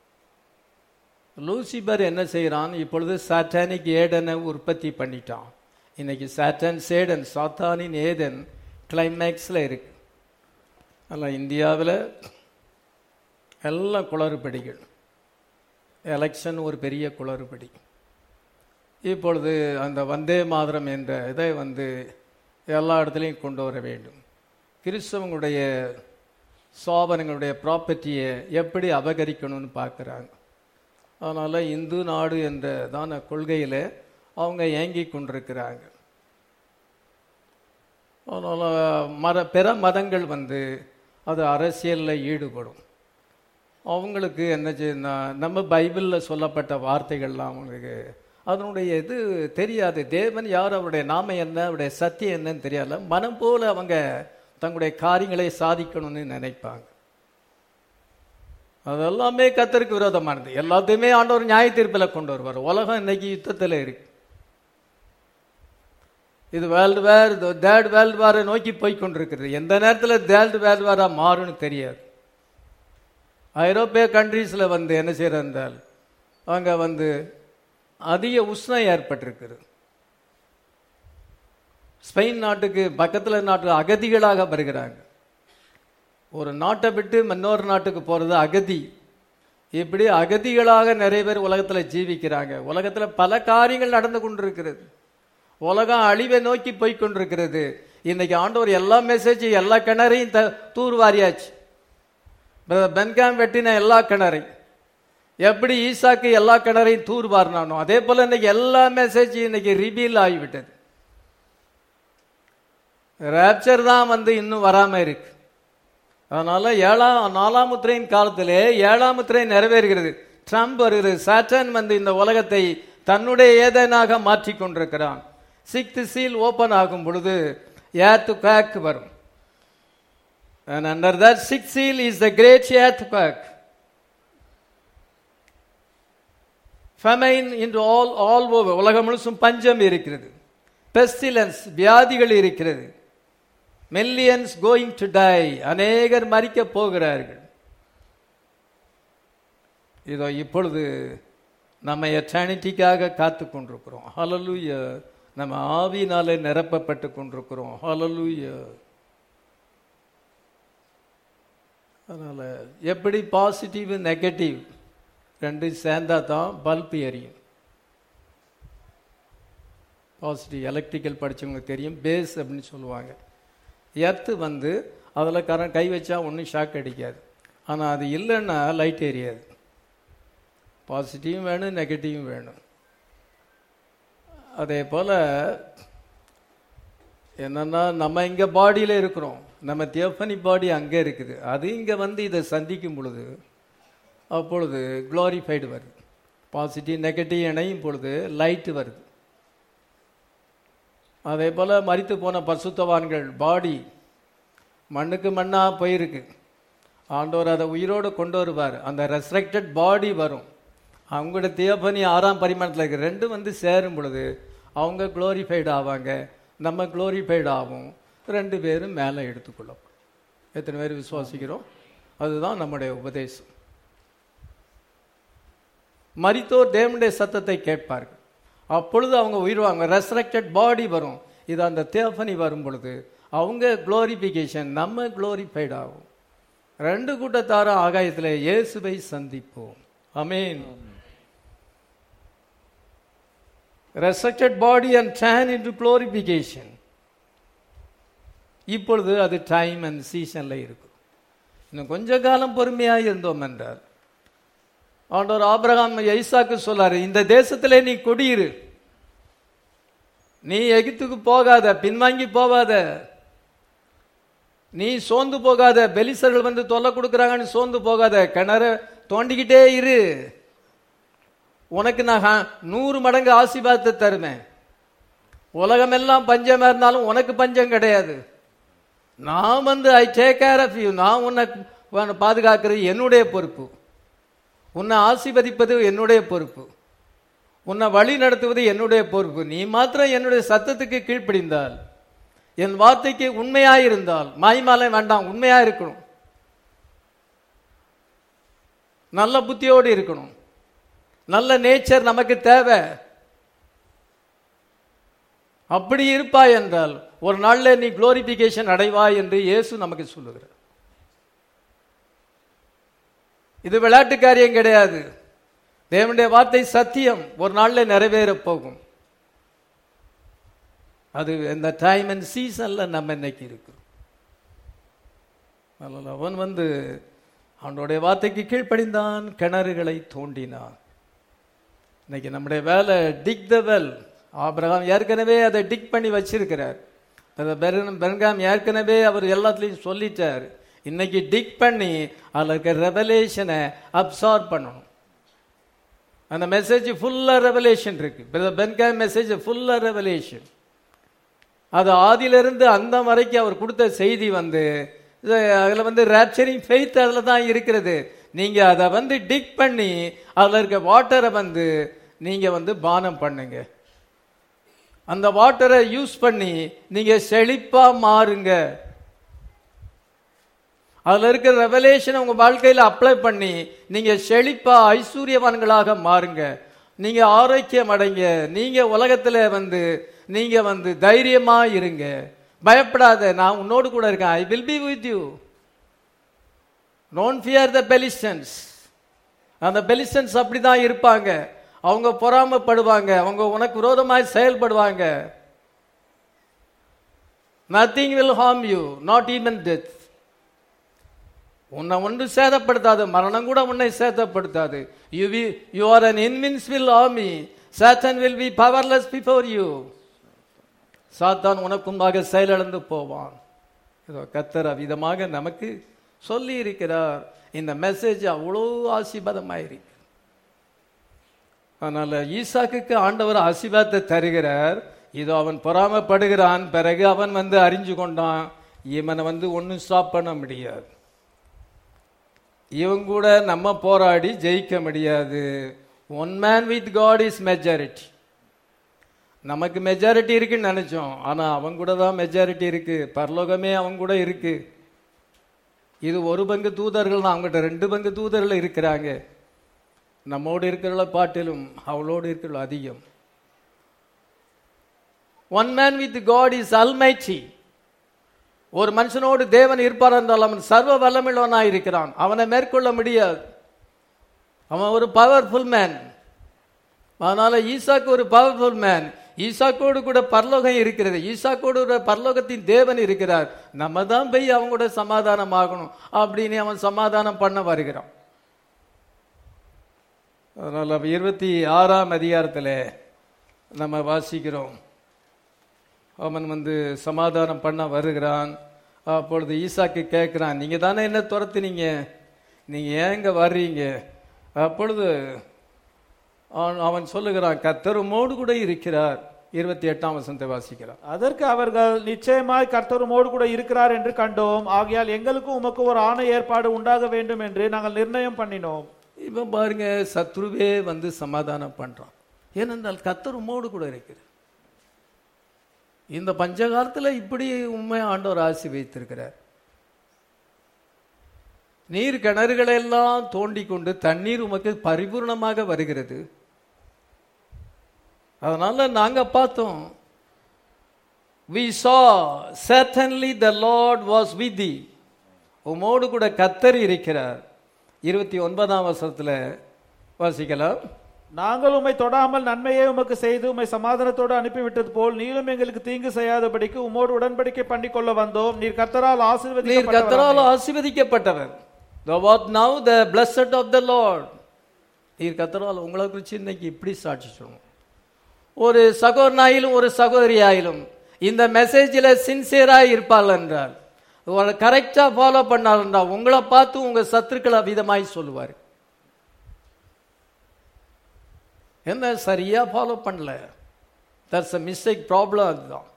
லூசிபர் என்ன செய்கிறான் இப்பொழுது சாட்டானிக் ஏடனை உற்பத்தி பண்ணிட்டான் இன்னைக்கு சாட்டன் சேடன் சாத்தானின் ஏதன் கிளைமேக்ஸில் இருக்கு அதில் இந்தியாவில் எல்லாம் குளறுபடிகள் எலெக்ஷன் ஒரு பெரிய குளறுபடி இப்பொழுது அந்த வந்தே மாதரம் என்ற இதை வந்து எல்லா இடத்துலையும் கொண்டு வர வேண்டும் கிறிஸ்தவங்களுடைய சோபனங்களுடைய ப்ராப்பர்ட்டியை எப்படி அபகரிக்கணும்னு பார்க்குறாங்க அதனால் இந்து நாடு என்ற தான கொள்கையில் அவங்க ஏங்கி கொண்டிருக்கிறாங்க அதனால் மத பிற மதங்கள் வந்து அது அரசியலில் ஈடுபடும் அவங்களுக்கு என்ன செய்யுன்னா நம்ம பைபிளில் சொல்லப்பட்ட வார்த்தைகள்லாம் அவங்களுக்கு அதனுடைய இது தெரியாது தேவன் யார் அவருடைய நாம என்ன அவருடைய சத்தியம் என்னன்னு தெரியாது மனம் போல அவங்க தங்களுடைய காரியங்களை சாதிக்கணும்னு நினைப்பாங்க அதெல்லாமே கத்தருக்கு விரோதமானது எல்லாத்தையுமே ஆண்டவர் நியாய தீர்ப்பில் கொண்டு வருவார் உலகம் இன்னைக்கு யுத்தத்தில் இருக்கு இது வேர்ல்டு வேர் தேர்ட் வேர்ல்டு வாரை நோக்கி போய் கொண்டிருக்கிறது எந்த நேரத்தில் தேர்ட் வேர்ல்டு வாரா மாறும்னு தெரியாது ஐரோப்பிய கண்ட்ரீஸில் வந்து என்ன செய்கிறால் அங்கே வந்து அதிக உஷ்ணம் ஏற்பட்டிருக்குது ஸ்பெயின் நாட்டுக்கு பக்கத்தில் நாட்டு அகதிகளாக வருகிறாங்க ஒரு நாட்டை விட்டு இன்னொரு நாட்டுக்கு போகிறது அகதி இப்படி அகதிகளாக நிறைய பேர் உலகத்தில் ஜீவிக்கிறாங்க உலகத்தில் பல காரியங்கள் நடந்து கொண்டிருக்கிறது உலகம் அழிவை நோக்கி போய் கொண்டிருக்கிறது இன்னைக்கு ஆண்டவர் எல்லா மெசேஜ் எல்லா கிணறையும் த தூர் வாரியாச்சு பென்காம் வெட்டின எல்லா கிணறையும் எப்படி ஈசாக்கு எல்லா கிணறையும் தூர் வாரினானோ அதே போல இன்னைக்கு எல்லா மெசேஜ் இன்னைக்கு ரிவீல் ஆகிவிட்டது ரேப்சர் தான் வந்து இன்னும் வராம இருக்கு அதனால ஏழாம் நாலாம் முத்திரையின் காலத்திலே ஏழாம் முத்திரை நிறைவேறுகிறது ட்ரம்ப் வருகிறது சாட்டன் வந்து இந்த உலகத்தை தன்னுடைய ஏதனாக மாற்றி கொண்டிருக்கிறான் சிக்ஸ்த் சீல் ஓபன் ஆகும் பொழுது ஏத்து பேக் வரும் And under that sixth seal is the great earthquake. Famine into all all over உலகம் முழுசும் பஞ்சம் இருக்கிறது பெஸ்டிலன்ஸ் வியாதிகள் இருக்கிறது மில்லியன்ஸ் கோயிங் டு டை அநேகர் மறிக்க போகிறார்கள் இதோ இப்பொழுது நம்ம எட்டர்னிட்டிக்காக காத்து கொண்டிருக்கிறோம் ஹலலூய நம்ம ஆவினாலே நிரப்பப்பட்டு கொண்டிருக்கிறோம் ஹலலூய அதனால எப்படி பாசிட்டிவ் நெகட்டிவ் ரெண்டு சேர்ந்தா தான் பல்ப் எரியும் பாசிட்டிவ் எலக்ட்ரிக்கல் படித்தவங்களுக்கு தெரியும் பேஸ் அப்படின்னு சொல்லுவாங்க எர்த்து வந்து அதில் கரண்ட் கை வச்சா ஒன்றும் ஷாக் அடிக்காது ஆனால் அது இல்லைன்னா லைட் எரியாது பாசிட்டிவும் வேணும் நெகட்டிவும் வேணும் அதே போல் என்னன்னா நம்ம இங்கே பாடியில் இருக்கிறோம் நம்ம தியோஃபனி பாடி அங்கே இருக்குது அது இங்கே வந்து இதை சந்திக்கும் பொழுது அப்பொழுது குளோரிஃபைடு வருது பாசிட்டிவ் நெகட்டிவ் இணையும் பொழுது லைட்டு வருது அதே போல் மறித்து போன பசுத்தவான்கள் பாடி மண்ணுக்கு மண்ணாக போயிருக்கு ஆண்டவர் அதை உயிரோடு கொண்டு வருவார் அந்த ரெஸ்ட்ரக்டட் பாடி வரும் அவங்களோட தியோபனி ஆறாம் பரிமாணத்தில் இருக்கு ரெண்டும் வந்து சேரும் பொழுது அவங்க குளோரிஃபைடு ஆவாங்க நம்ம குளோரிஃபைடு ஆகும் ரெண்டு பேரும் மேலே எடுத்துக்கொள்ளும் எத்தனை பேர் விசுவாசிக்கிறோம் அதுதான் நம்முடைய உபதேசம் மரித்தோர் தேவனுடைய சத்தத்தை கேட்பார்கள் அப்பொழுது அவங்க உயிர்வாங்க ரெஸ்ட்ரக்டட் பாடி வரும் இது அந்த தேஃபனி வரும் பொழுது அவங்க குளோரிஃபிகேஷன் நம்ம குளோரிஃபைட் ஆகும் ரெண்டு கூட்டத்தாரும் ஆகாயத்தில் இயேசுவை சந்திப்போம் அமேன் resurrected body and then into glorification இப்பொழுது அது டைம் அண்ட் சீசனில் இருக்கும் இன்னும் கொஞ்ச காலம் பொறுமையாக இருந்தோம் என்றார் ஆண்டவர் ஆபிரகாம் ஐசாக்கு சொல்லாரு இந்த தேசத்திலே நீ குடியிரு நீ எகிப்துக்கு போகாத பின்வாங்கி போகாத நீ சோர்ந்து போகாத பெலிசர்கள் வந்து தொல்லை கொடுக்குறாங்கன்னு சோர்ந்து போகாத கிணற தோண்டிக்கிட்டே இரு உனக்கு நான் நூறு மடங்கு ஆசீர்வாதத்தை தருவேன் உலகமெல்லாம் பஞ்சமா இருந்தாலும் உனக்கு பஞ்சம் கிடையாது நான் வந்து I take care of you நான் உன்னை பாதுகாக்கிறது என்னுடைய பொறுப்பு உன்னை ஆசீர்வதிப்பது என்னுடைய பொறுப்பு உன்னை வழி நடத்துவது என்னுடைய பொறுப்பு நீ மாத்திரம் என்னுடைய சத்தத்துக்கு கீழ்ப்படிந்தால் என் வார்த்தைக்கு உண்மையாயிருந்தால் மாய்மாலை வேண்டாம் உண்மையா இருக்கணும் நல்ல புத்தியோடு இருக்கணும் நல்ல நேச்சர் நமக்கு தேவை அப்படி இருப்பாய் என்றால் ஒரு நாள்ல நீ குளோரிபிகேஷன் அடைவாய் என்று இயேசு நமக்கு சொல்லுகிறார் இது விளையாட்டு காரியம் கிடையாது தேவனுடைய வார்த்தை சத்தியம் ஒரு நாள்ல நிறைவேற போகும் அது இந்த டைம் அண்ட் சீசன்ல நம்ம இன்னைக்கு இருக்கிறோம் அதனால் அவன் வந்து அவனுடைய வார்த்தைக்கு கீழ்ப்படிந்தான் கிணறுகளை தோண்டினான் இன்னைக்கு நம்முடைய வேலை டிக் த வெல் ஆபிரகாம் ஏற்கனவே அதை டிக் பண்ணி வச்சிருக்கிறார் பெருங்காம் ஏற்கனவே அவர் எல்லாத்துலேயும் சொல்லிட்டார் இன்னைக்கு டிக் பண்ணி அதில் இருக்க ரெவலேஷனை அப்சார்ப் பண்ணணும் அந்த மெசேஜ் ஃபுல்லாக ரெவலேஷன் இருக்கு பென்காம் மெசேஜ் ஃபுல்லாக ரெவலேஷன் அது ஆதியிலிருந்து அந்த வரைக்கும் அவர் கொடுத்த செய்தி வந்து அதில் வந்து ரேப்சரிங் ஃபெய்த் அதில் தான் இருக்கிறது நீங்கள் அதை வந்து டிக் பண்ணி அதில் இருக்க வாட்டரை வந்து நீங்கள் வந்து பானம் பண்ணுங்க அந்த வாட்டரை யூஸ் பண்ணி நீங்கள் செழிப்பாக மாறுங்க அதில் இருக்கிற ரெவலேஷன் உங்கள் வாழ்க்கையில் அப்ளை பண்ணி நீங்கள் செழிப்பாக ஐஸ்வர்யவான்களாக மாறுங்க நீங்கள் ஆரோக்கியம் அடைங்க நீங்கள் உலகத்தில் வந்து நீங்கள் வந்து தைரியமாக இருங்க பயப்படாத நான் உன்னோடு கூட இருக்கேன் I will be with you no fear the Philistines அந்த பெலிஸ்டன்ஸ் அப்படி தான் இருப்பாங்க அவங்க பொறாமப்படுவாங்க அவங்க உனக்கு விரோதமாய் செயல்படுவாங்க nothing will harm you not even death உன்னை ஒன்று சேதப்படுத்தாது மரணம் கூட உன்னை சேதப்படுத்தாது you we you are an invincible army சாத்தன் will be powerless before you சாத்தான் உனக்கும்பாக செயலிழந்து போவான் இதோ கத்தர் அவ்விதமாக நமக்கு சொல்லி இருக்கிறார் இந்த மெசேஜ் அவ்வளோ ஆசீர்வாதமாயிருக்கு அதனால ஈசாக்குக்கு ஆண்டவர் ஆசீர்வாதத்தை தருகிறார் இதோ அவன் பொறாமப்படுகிறான் பிறகு அவன் வந்து அறிஞ்சு கொண்டான் இவனை வந்து ஒன்றும் ஸ்டாப் பண்ண முடியாது இவன் கூட நம்ம போராடி ஜெயிக்க முடியாது one man with God is majority நமக்கு மெஜாரிட்டி இருக்குன்னு நினைச்சோம் ஆனா அவன் கூட தான் மெஜாரிட்டி இருக்கு பரலோகமே அவன் கூட இருக்கு இது ஒரு பங்கு தூதர்கள் தான் அவங்ககிட்ட ரெண்டு பங்கு தூதர்கள் இருக்கிறாங்க நம்மோடு இருக்கிறவள பாட்டிலும் அவளோடு இருக்கிற அதிகம் one man with God is அல்மைச்சி ஒரு மனுஷனோடு தேவன் இருப்பார் என்றால் அவன் சர்வ வல்லமிழவனாய் இருக்கிறான் அவனை மேற்கொள்ள முடியாது அவன் ஒரு பவர்ஃபுல் மேன் அதனால ஈசாக்கு ஒரு பவர்ஃபுல் மேன் ஈசாக்கோடு கூட பரலோகம் இருக்கிறது ஈசாக்கோடு கூட பரலோகத்தின் தேவன் இருக்கிறார் நம்ம தான் போய் அவங்க கூட சமாதானம் ஆகணும் அப்படின்னு அவன் சமாதானம் பண்ண வருகிறான் அதனால இருபத்தி ஆறாம் அதிகாரத்தில் நம்ம வாசிக்கிறோம் அவன் வந்து சமாதானம் பண்ண வருகிறான் அப்பொழுது ஈசாக்கு கேட்குறான் நீங்கள் தானே என்ன துரத்துனீங்க நீங்கள் ஏங்க வர்றீங்க அப்பொழுது அவன் அவன் சொல்லுகிறான் கத்தருமோடு கூட இருக்கிறார் இருபத்தி எட்டாம் வசனத்தை வாசிக்கிறான் அதற்கு அவர்கள் நிச்சயமாய் கர்த்தருமோடு கூட இருக்கிறார் என்று கண்டோம் ஆகையால் எங்களுக்கும் உமக்கு ஒரு ஆணை ஏற்பாடு உண்டாக வேண்டும் என்று நாங்கள் நிர்ணயம் பண்ணினோம் இவன் பாருங்க சத்ருவே வந்து சமாதானம் பண்றான் ஏனென்றால் கத்தர் உம்மோடு கூட இருக்கிறார் இந்த பஞ்சகாலத்துல இப்படி உண்மை ஆண்டவர் ஆசி வைத்திருக்கிறார் நீர் கிணறுகளை எல்லாம் தோண்டி கொண்டு தண்ணீர் உமக்கு பரிபூர்ணமாக வருகிறது அதனால நாங்க பார்த்தோம் we saw certainly the lord was with thee உமோடு கூட கத்தர் இருக்கிறார் இருபத்தி ஒன்பதாம் வருஷத்துல வாசிக்கலாம் நாங்கள் உம்மை தொடாமல் நன்மையை உமக்கு செய்து உம்மை சமாதானத்தோடு அனுப்பிவிட்டது போல் நீரும் எங்களுக்கு தீங்கு செய்யாதபடிக்கு உம்மோடு உடன்படிக்கை பண்ணிக்கொள்ள வந்தோம் நீர் கர்த்தரால் நீர் ஆசீர்வதிக்கப்பட்டவராமே. கத்தரால் ஆசீர்வதிக்கப்பட்டவர் the what now the blessed of the lord நீர் கத்தரால் உங்களை குறித்து இன்னைக்கு இப்படி சாட்சி சொல்லணும் ஒரு சகோதரனாயிலும் ஒரு சகோதரியாயிலும் இந்த மெசேஜில் சின்சியராக இருப்பாள் என்றால் கரெக்டாக ஃபாலோ பண்ணால் என்றால் உங்களை பார்த்து உங்க சத்துருக்களை விதமாய் சொல்லுவார் என்ன சரியா ஃபாலோ பண்ணல தட்ஸ் அ மிஸ்டேக் ப்ராப்ளம் அதுதான்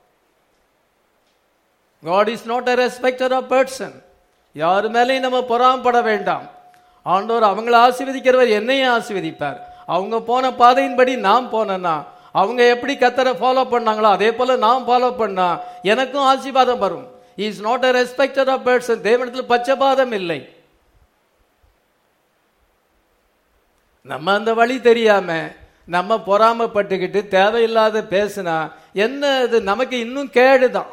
God is not a respecter of person யார் மேலேயும் நம்ம பொறாமப்பட வேண்டாம் ஆண்டவர் அவங்கள ஆசீர்வதிக்கிறவர் என்னையும் ஆசீர்வதிப்பார் அவங்க போன பாதையின்படி நான் போனேன்னா அவங்க எப்படி கத்தரை ஃபாலோ பண்ணாங்களோ அதே போல நான் ஃபாலோ பண்ணா எனக்கும் ஆசீர்வாதம் வரும் is not a respecter of person தேவனத்தில் பச்சபாதம் இல்லை நம்ம அந்த வழி தெரியாம நம்ம பொறாமப்பட்டுக்கிட்டு தேவையில்லாத பேசினா என்ன இது நமக்கு இன்னும் கேடுதான்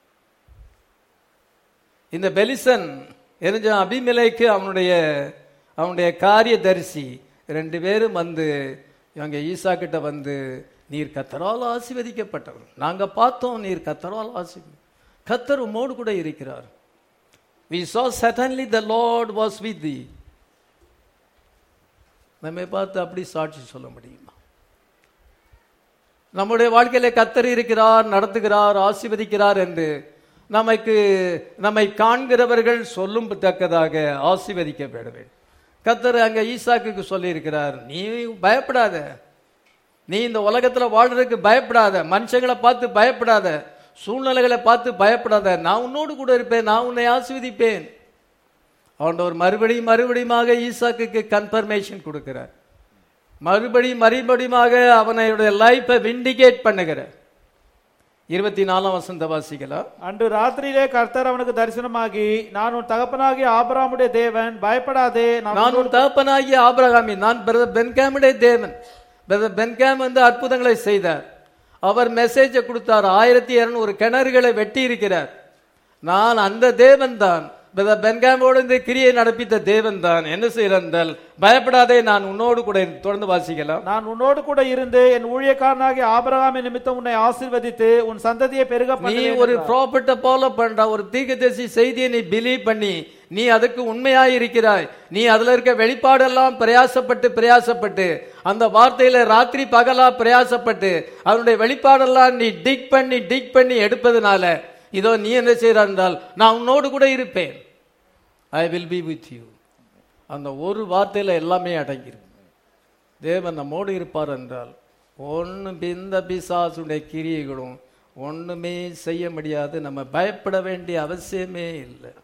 இந்த பெலிசன் எரிஞ்ச அபிமலைக்கு அவனுடைய அவனுடைய காரிய தரிசி ரெண்டு பேரும் வந்து அங்க ஈசா கிட்ட வந்து நீர் கத்தரால் ஆசீர்வதிக்கப்பட்டவர் நாங்க பார்த்தோம் நீர் கத்தரால் ஆசீர்வதி கத்தர் உம்மோடு கூட இருக்கிறார் we saw certainly the lord was with thee நம்மை பார்த்து அப்படி சாட்சி சொல்ல முடியுமா நம்முடைய வாழ்க்கையில கத்தர் இருக்கிறார் நடத்துகிறார் ஆசீர்வதிக்கிறார் என்று நமக்கு நம்மை காண்கிறவர்கள் சொல்லும் தக்கதாக ஆசீர்வதிக்கப்பட வேண்டும் கத்தர் அங்க ஈசாக்குக்கு சொல்லியிருக்கிறார் நீ பயப்படாத நீ இந்த உலகத்துல வாழ்றதுக்கு பயப்படாத மனுஷங்களை பார்த்து பயப்படாத சூழ்நிலைகளை பார்த்து பயப்படாத நான் உன்னோடு கூட இருப்பேன் நான் உன்னை ஆசீர்வதிப்பேன் ஆண்டவர் மறுபடியும் மறுபடியுமாக ஈசாக்குக்கு கன்ஃபர்மேஷன் கொடுக்கிறார் மறுபடியும் மறுபடியுமாக அவனுடைய லைஃபை விண்டிகேட் பண்ணுகிறார் இருபத்தி நாலாம் வசந்த வாசிக்கலாம் அன்று ராத்திரியிலே கர்த்தர் அவனுக்கு தரிசனமாகி நான் உன் தகப்பனாகிய ஆபிரகாமுடைய தேவன் பயப்படாதே நான் நான் உன் தகப்பனாகிய ஆபிரகாமி நான் பிரதர் பென்காமுடைய தேவன் பிரதர் பென்காம் வந்து அற்புதங்களை செய்தார் அவர் மெசேஜை கொடுத்தார் ஆயிரத்தி இருநூறு கிணறுகளை வெட்டி இருக்கிறார் நான் அந்த தேவன் தான் பிரதர் பென்காமோடு இந்த கிரியை நடப்பித்த தேவன் தான் என்ன செய்கிறார் என்றால் பயப்படாதே நான் உன்னோடு கூட இரு- தொடர்ந்து வாசிக்கலாம் நான் உன்னோடு கூட இருந்து என் ஊழியக்காரனாகிய ஆபிரகாமின் நிமித்தம் உன்னை ஆசீர்வதித்து உன் சந்ததியை பெருக நீ பண்ணுவேன் ஒரு என்றார். ப்ராப்பர்ட்டை ஃபாலோ பண்ற ஒரு தீர்க்கதரிசி செய்தியை நீ பிலீவ் பண்ணி நீ அதுக்கு உண்மையாய் இருக்கிறாய் நீ அதுல இருக்க வெளிப்பாடெல்லாம் பிரயாசப்பட்டு பிரயாசப்பட்டு அந்த வார்த்தையில ராத்திரி பகலா பிரயாசப்பட்டு அதனுடைய வெளிப்பாடெல்லாம் நீ டிக் பண்ணி டிக் பண்ணி எடுப்பதனால இதோ நீ என்ன செய்கிறாய் என்றால் நான் உன்னோடு கூட இருப்பேன் I will be with you அந்த ஒரு வார்த்தையில எல்லாமே அடங்கியிருக்கு தேவன் நம்மோடு இருப்பார் என்றால் ஒன்றும் இந்த பிசாசுடைய கிரியைகளும் ஒண்ணுமே செய்ய முடியாது நம்ம பயப்பட வேண்டிய அவசியமே இல்லை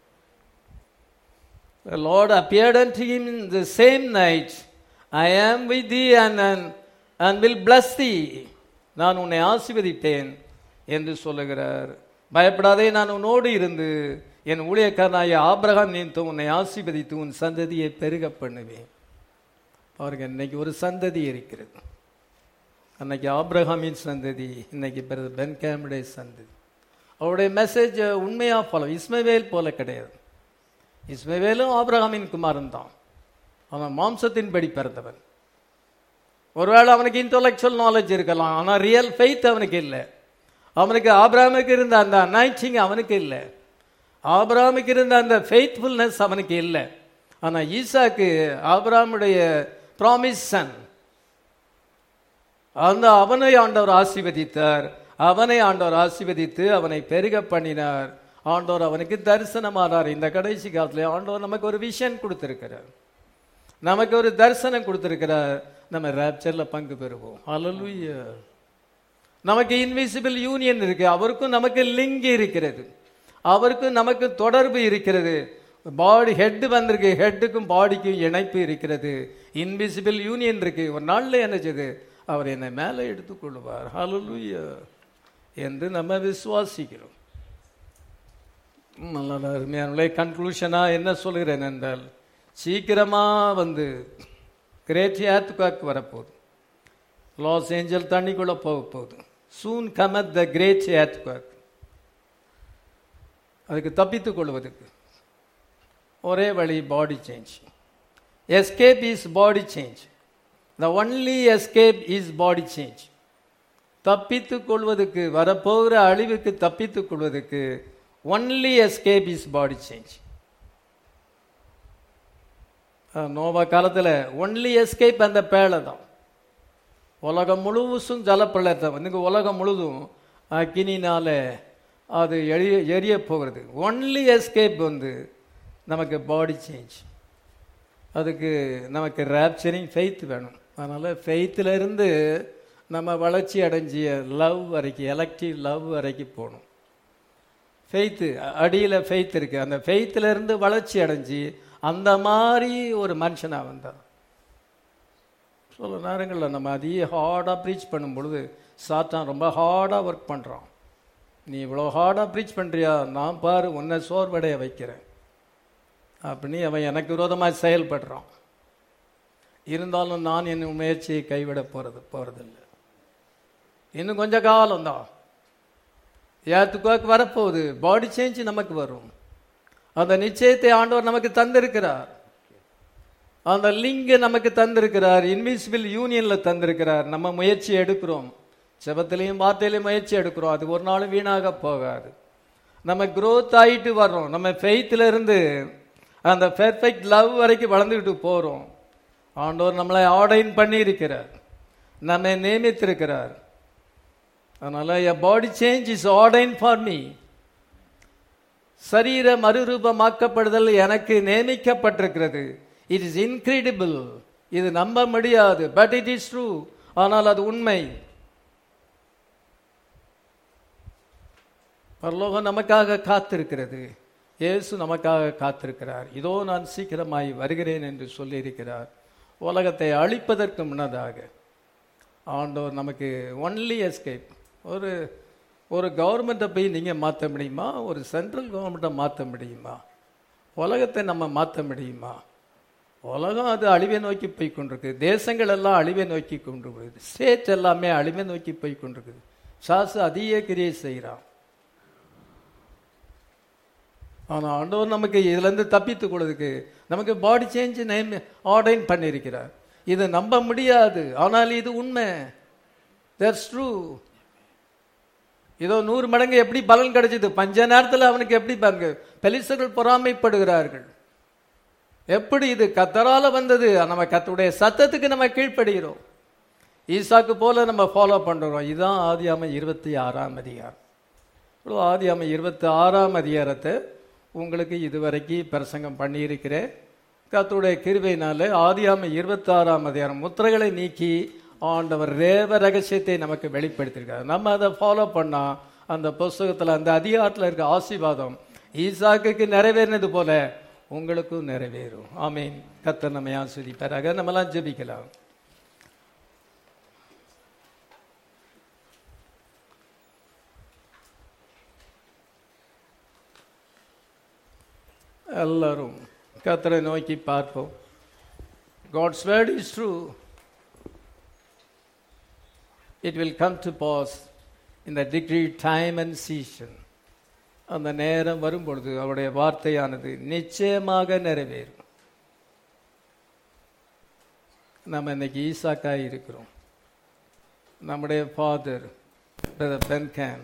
The Lord appeared unto him in the same night. I am with thee and, and, and will bless thee. நான் உன்னை ஆசீர்வதிப்பேன் என்று சொல்லுகிறார் பயப்படாதே நான் உன்னோடு இருந்து என் ஊழியக்காரனாய ஆபிரகாம் நிமித்தம் உன்னை ஆசீர்வதித்து உன் சந்ததியை பெருக பண்ணுவேன் பாருங்க இன்னைக்கு ஒரு சந்ததி இருக்கிறது அன்னைக்கு ஆபிரகாமின் சந்ததி இன்னைக்கு பிறகு பென்கேமுடைய சந்ததி அவருடைய மெசேஜ் உண்மையா போல இஸ்மவேல் போல கிடையாது இஸ்மவேலும் ஆபிரகாமின் குமாரன் தான் அவன் மாம்சத்தின்படி பிறந்தவன் ஒருவேளை அவனுக்கு இன்டலெக்சுவல் நாலேஜ் இருக்கலாம் ஆனால் ரியல் ஃபெய்த் அவனுக்கு இல்லை அவனுக்கு ஆபிரகாமுக்கு இருந்த அந்த அனாய்ச்சிங் அவனுக்கு இல்லை ஆபிரகாமுக்கு இருந்த அந்த ஃபெய்த்ஃபுல்னஸ் அவனுக்கு இல்லை ஆனால் ஈசாக்கு ஆபிரகாமுடைய ப்ராமிஸ் சன் அந்த அவனை ஆண்டவர் ஆசீர்வதித்தார் அவனை ஆண்டவர் ஆசீர்வதித்து அவனை பெருக பண்ணினார் ஆண்டவர் அவனுக்கு தரிசனமானார் இந்த கடைசி காலத்துல ஆண்டவர் நமக்கு ஒரு விஷன் கொடுத்திருக்கிறார் நமக்கு ஒரு தரிசனம் கொடுத்திருக்கிறார் நம்ம ரேப்சர்ல பங்கு பெறுவோம் ஹalleluya நமக்கு இன்விசிபிள் யூனியன் இருக்கு அவருக்கும் நமக்கு லிங்க் இருக்கிறது அவருக்கும் நமக்கு தொடர்பு இருக்கிறது பாடி ஹெட் வந்திருக்கு ஹெட்டுக்கும் பாடிக்கும் இணைப்பு இருக்கிறது இன்விசிபிள் யூனியன் இருக்கு ஒரு நாள்ல என்ன செய்யுது அவர் என்னை மேலே எடுத்துக்கொள்வார் ஹalleluya என்று நம்ம விசுவாசிக்கிறோம் நல்ல அருமையான கன்க்ளூஷனா என்ன சொல்கிறேன் என்றால் சீக்கிரமா வந்து கிரேட் ஏத்துக்காக்கு வரப்போகுது லாஸ் ஏஞ்சல் தண்ணிக்குள்ள போக போகுது சூன் கமத் த கிரேட் ஏத்துக்காக் அதுக்கு தப்பித்துக் கொள்வதற்கு ஒரே வழி body change escape is body change the only escape is body change தப்பித்துக் கொள்வதற்கு வரப்போகிற அழிவுக்கு தப்பித்துக் கொள்வதற்கு only escape is body change நோவா காலத்தில் ஒன்லி எஸ்கேப் அந்த பேழை தான் உலகம் முழுவதும் ஜலப்பிரளயத்தை வந்து உலகம் முழுதும் அக்கினினால அது எரிய எரிய போகிறது ஒன்லி எஸ்கேப் வந்து நமக்கு பாடி சேஞ்ச் அதுக்கு நமக்கு ரேப்சரிங் ஃபெய்த் வேணும் அதனால் ஃபெய்த்தில் இருந்து நம்ம வளர்ச்சி அடைஞ்சிய லவ் வரைக்கும் எலக்டிவ் லவ் வரைக்கும் போகணும் ஃபெய்த்து அடியில் ஃபெய்த் இருக்குது அந்த ஃபெய்த்தில் இருந்து வளர்ச்சி அடைஞ்சி அந்த மாதிரி ஒரு மனுஷனாக வந்தான் சில நேரங்களில் நம்ம அதிக ஹார்டாக ப்ரீச் பண்ணும் பொழுது சாத்தான் ரொம்ப ஹார்டாக ஒர்க் பண்ணுறான் நீ இவ்வளோ ஹார்டாக ப்ரீச் பண்ணுறியா நான் பாரு உன்னை சோர்வடைய வைக்கிறேன் அப்படின்னு அவன் எனக்கு விரோதமாக செயல்படுறான் இருந்தாலும் நான் என் முயற்சியை கைவிட போகிறது போகிறதில்ல இன்னும் கொஞ்ச காலம் தான் ஏத்துக்காக்கு வரப்போகுது பாடி சேஞ்ச் நமக்கு வரும் அந்த நிச்சயத்தை ஆண்டவர் நமக்கு தந்திருக்கிறார் அந்த லிங்க் நமக்கு தந்திருக்கிறார் இன்விசிபிள் யூனியன்ல தந்திருக்கிறார் நம்ம முயற்சி எடுக்கிறோம் செபத்திலையும் வார்த்தையிலையும் முயற்சி எடுக்கிறோம் அது ஒரு நாளும் வீணாக போகாது நம்ம growth ஆயிட்டு வர்றோம் நம்ம ஃபெய்த்தில் இருந்து அந்த பெர்ஃபெக்ட் லவ் வரைக்கும் வளர்ந்துக்கிட்டு போகிறோம் ஆண்டவர் நம்மளை ஆர்டைன் பண்ணி இருக்கிறார் நம்மை நியமித்திருக்கிறார் அதனால a body change is ordained for me சரீர மறுரூபமாக்கப்படுதல் எனக்கு நியமிக்கப்பட்டிருக்கிறது இட் இஸ் இன்கிரெடிபிள் இது நம்ப முடியாது பட் இட் இஸ் ட்ரூ ஆனால் அது உண்மை பரலோகம் நமக்காக காத்திருக்கிறது இயேசு நமக்காக காத்திருக்கிறார் இதோ நான் சீக்கிரமாய் வருகிறேன் என்று சொல்லியிருக்கிறார் உலகத்தை அழிப்பதற்கு முன்னதாக ஆண்டவர் நமக்கு ஒன்லி எஸ்கேப் ஒரு ஒரு கவர்மெண்ட்டை போய் நீங்கள் மாற்ற முடியுமா ஒரு சென்ட்ரல் கவர்மெண்ட்டை மாற்ற முடியுமா உலகத்தை நம்ம மாற்ற முடியுமா உலகம் அது அழிவை நோக்கி போய் கொண்டிருக்கு தேசங்கள் எல்லாம் அழிவை நோக்கி கொண்டிருக்குது ஸ்டேட் எல்லாமே அழிவை நோக்கி போய் கொண்டிருக்குது சாசு அதிக கிரியை செய்கிறான் ஆனால் ஆண்டவர் நமக்கு இதுலேருந்து தப்பித்து கொடுதுக்கு நமக்கு பாடி சேஞ்ச் நேம் ஆர்டைன் பண்ணியிருக்கிறார் இது நம்ப முடியாது ஆனால் இது உண்மை தட்ஸ் ட்ரூ இதோ நூறு மடங்கு எப்படி பலன் கிடைச்சது பஞ்ச நேரத்தில் அவனுக்கு எப்படி பாருங்க பெலிசர்கள் பொறாமைப்படுகிறார்கள் எப்படி இது கத்தரால வந்தது நம்ம கத்தருடைய சத்தத்துக்கு நம்ம கீழ்ப்படுகிறோம் ஈசாக்கு போல நம்ம ஃபாலோ பண்றோம் இதுதான் ஆதியாம இருபத்தி ஆறாம் அதிகாரம் இவ்வளோ ஆதியாம இருபத்தி ஆறாம் அதிகாரத்தை உங்களுக்கு இதுவரைக்கும் பிரசங்கம் பண்ணியிருக்கிறேன் கத்தருடைய கிருபையினால ஆதியாம இருபத்தி ஆறாம் அதிகாரம் முத்திரைகளை நீக்கி ஆண்டவர் ரேவ ரகசியத்தை நமக்கு வெளிப்படுத்தியிருக்கார் நம்ம அதை ஃபாலோ பண்ணா அந்த புஸ்தகத்தில் அந்த அதிகாரத்தில் இருக்க ஆசீர்வாதம் ஈசாக்குக்கு நிறைவேறினது போல உங்களுக்கும் நிறைவேறும் ஆமீன் கத்தர் நம்மை ஆஸ்வதிப்பாராக நம்மலாம் ஜெபிக்கலாம் எல்லாரும் கத்தரை நோக்கி பார்ப்போம் God's word is true it will come to pass in the degree time and season அந்த நேரம் வரும்பொழுது அவருடைய வார்த்தையானது நிச்சயமாக நிறைவேறும் நம்ம இன்னைக்கு ஈசாக்காய் இருக்கிறோம் நம்முடைய ஃபாதர் பென்கேன்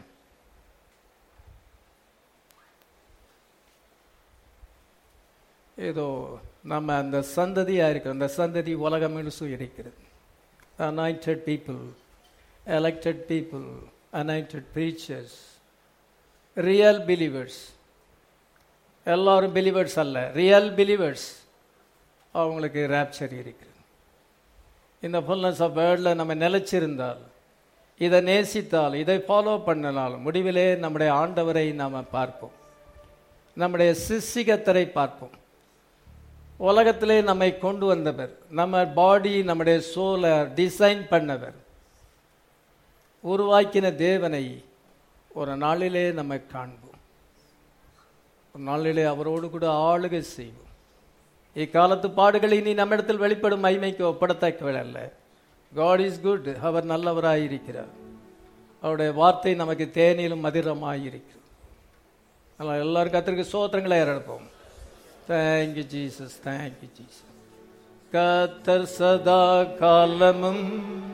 ஏதோ நம்ம அந்த சந்ததியாக இருக்கிறோம் அந்த சந்ததி உலகம் முழுசும் இருக்கிறது anointed people elected people, anointed preachers, real believers. எல்லாரும் பிலீவர்ஸ் அல்ல ரியல் பிலீவர்ஸ் அவங்களுக்கு ரேப்சர் இருக்குது இந்த ஃபுல்னஸ் ஆஃப் வேர்டில் நம்ம நிலைச்சிருந்தால் இதை நேசித்தால் இதை ஃபாலோ பண்ணினால் முடிவிலே நம்முடைய ஆண்டவரை நாம் பார்ப்போம் நம்முடைய சிசிகத்தரை பார்ப்போம் உலகத்திலே நம்மை கொண்டு வந்தவர் நம்ம பாடி நம்முடைய சோலை டிசைன் பண்ணவர் உருவாக்கின தேவனை ஒரு நாளிலே நம்ம காண்போம் ஒரு நாளிலே அவரோடு கூட ஆளுகை செய்வோம் இக்காலத்து பாடுகள் இனி நம்மிடத்தில் வெளிப்படும் மகிமைக்கு ஒப்படத்தக்கவள் அல்ல காட் இஸ் குட் அவர் நல்லவராய் இருக்கிறார் அவருடைய வார்த்தை நமக்கு தேனிலும் மதுரமாய் இருக்கிறது அதனால் எல்லாரும் கத்திற்கு சோத்திரங்களை ஏறெடுப்போம் தேங்க்யூ ஜீசஸ் தேங்க்யூ ஜீசஸ் கத்தர் சதா காலமும்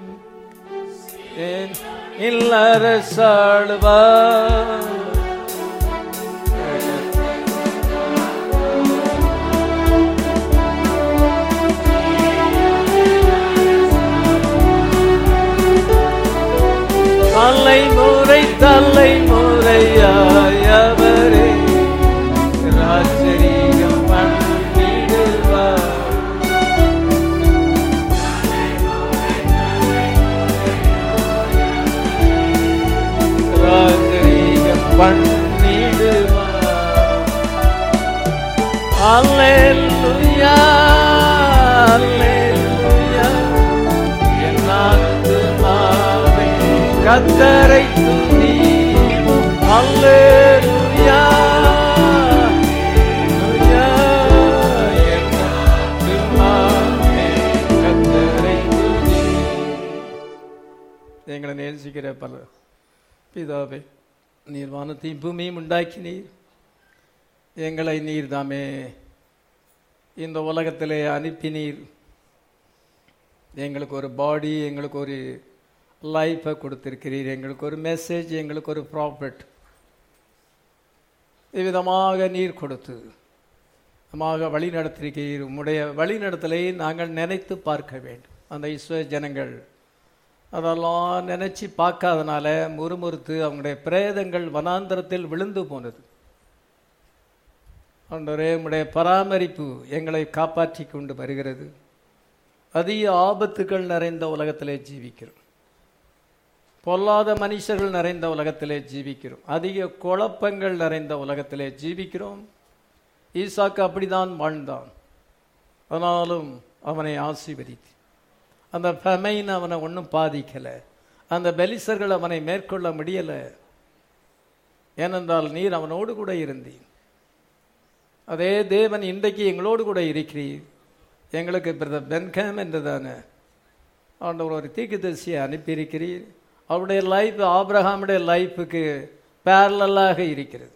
என் இல்லரசாழ்வா தலைமுறை தலைமுறையாய் அவரே ராஜரீகம் பண்ணிடுவார் ராஜரீகம் பண்ணிடுவார் அல்லேலூயா அல்லேலூயா என் ஆத்துமாவே கத்தரை துதி அல்லேலூயா அல்லேலூயா என் ஆத்துமாவே கத்தரை துதி எங்களை நேசிக்கிற பல பிதாவே நீர் வானத்தையும் பூமியும் உண்டாக்கினீர் எங்களை நீர் தாமே இந்த உலகத்திலே அனுப்பினீர் எங்களுக்கு ஒரு பாடி எங்களுக்கு ஒரு லைஃப்பை கொடுத்திருக்கிறீர் எங்களுக்கு ஒரு மெசேஜ் எங்களுக்கு ஒரு ப்ராஃபிட் இவ்விதமாக நீர் கொடுத்து நமாக வழி நடத்திருக்கிறீர் உம்முடைய வழி நடத்தலை நாங்கள் நினைத்து பார்க்க வேண்டும் அந்த இஸ்வ ஜனங்கள் அதெல்லாம் நினைச்சு பார்க்காதனால முறுமுறுத்து அவங்களுடைய பிரேதங்கள் வனாந்தரத்தில் விழுந்து போனது ஆண்டவரே உம்முடைய பராமரிப்பு எங்களை காப்பாற்றி கொண்டு வருகிறது அதிக ஆபத்துகள் நிறைந்த உலகத்திலே ஜீவிக்கிறோம் பொல்லாத மனுஷர்கள் நிறைந்த உலகத்திலே ஜீவிக்கிறோம் அதிக குழப்பங்கள் நிறைந்த உலகத்திலே ஜீவிக்கிறோம் ஈசாக்கு அப்படிதான் வாழ்ந்தான் ஆனாலும் அவனை ஆசீர்வதித்து அந்த ஃபெமைன் அவனை ஒன்றும் பாதிக்கலை அந்த பெலிசர்கள் அவனை மேற்கொள்ள முடியலை ஏனென்றால் நீர் அவனோடு கூட இருந்தீர் அதே தேவன் இன்றைக்கு எங்களோடு கூட இருக்கிறீர் எங்களுக்கு பிரதர் பென்கேம் என்றதான ஆண்டவர் ஒரு தீர்க்கதரிசியை அனுப்பியிருக்கிறீர் அவருடைய லைஃப் ஆபிரஹாமுடைய லைஃபுக்கு பேரலாக இருக்கிறது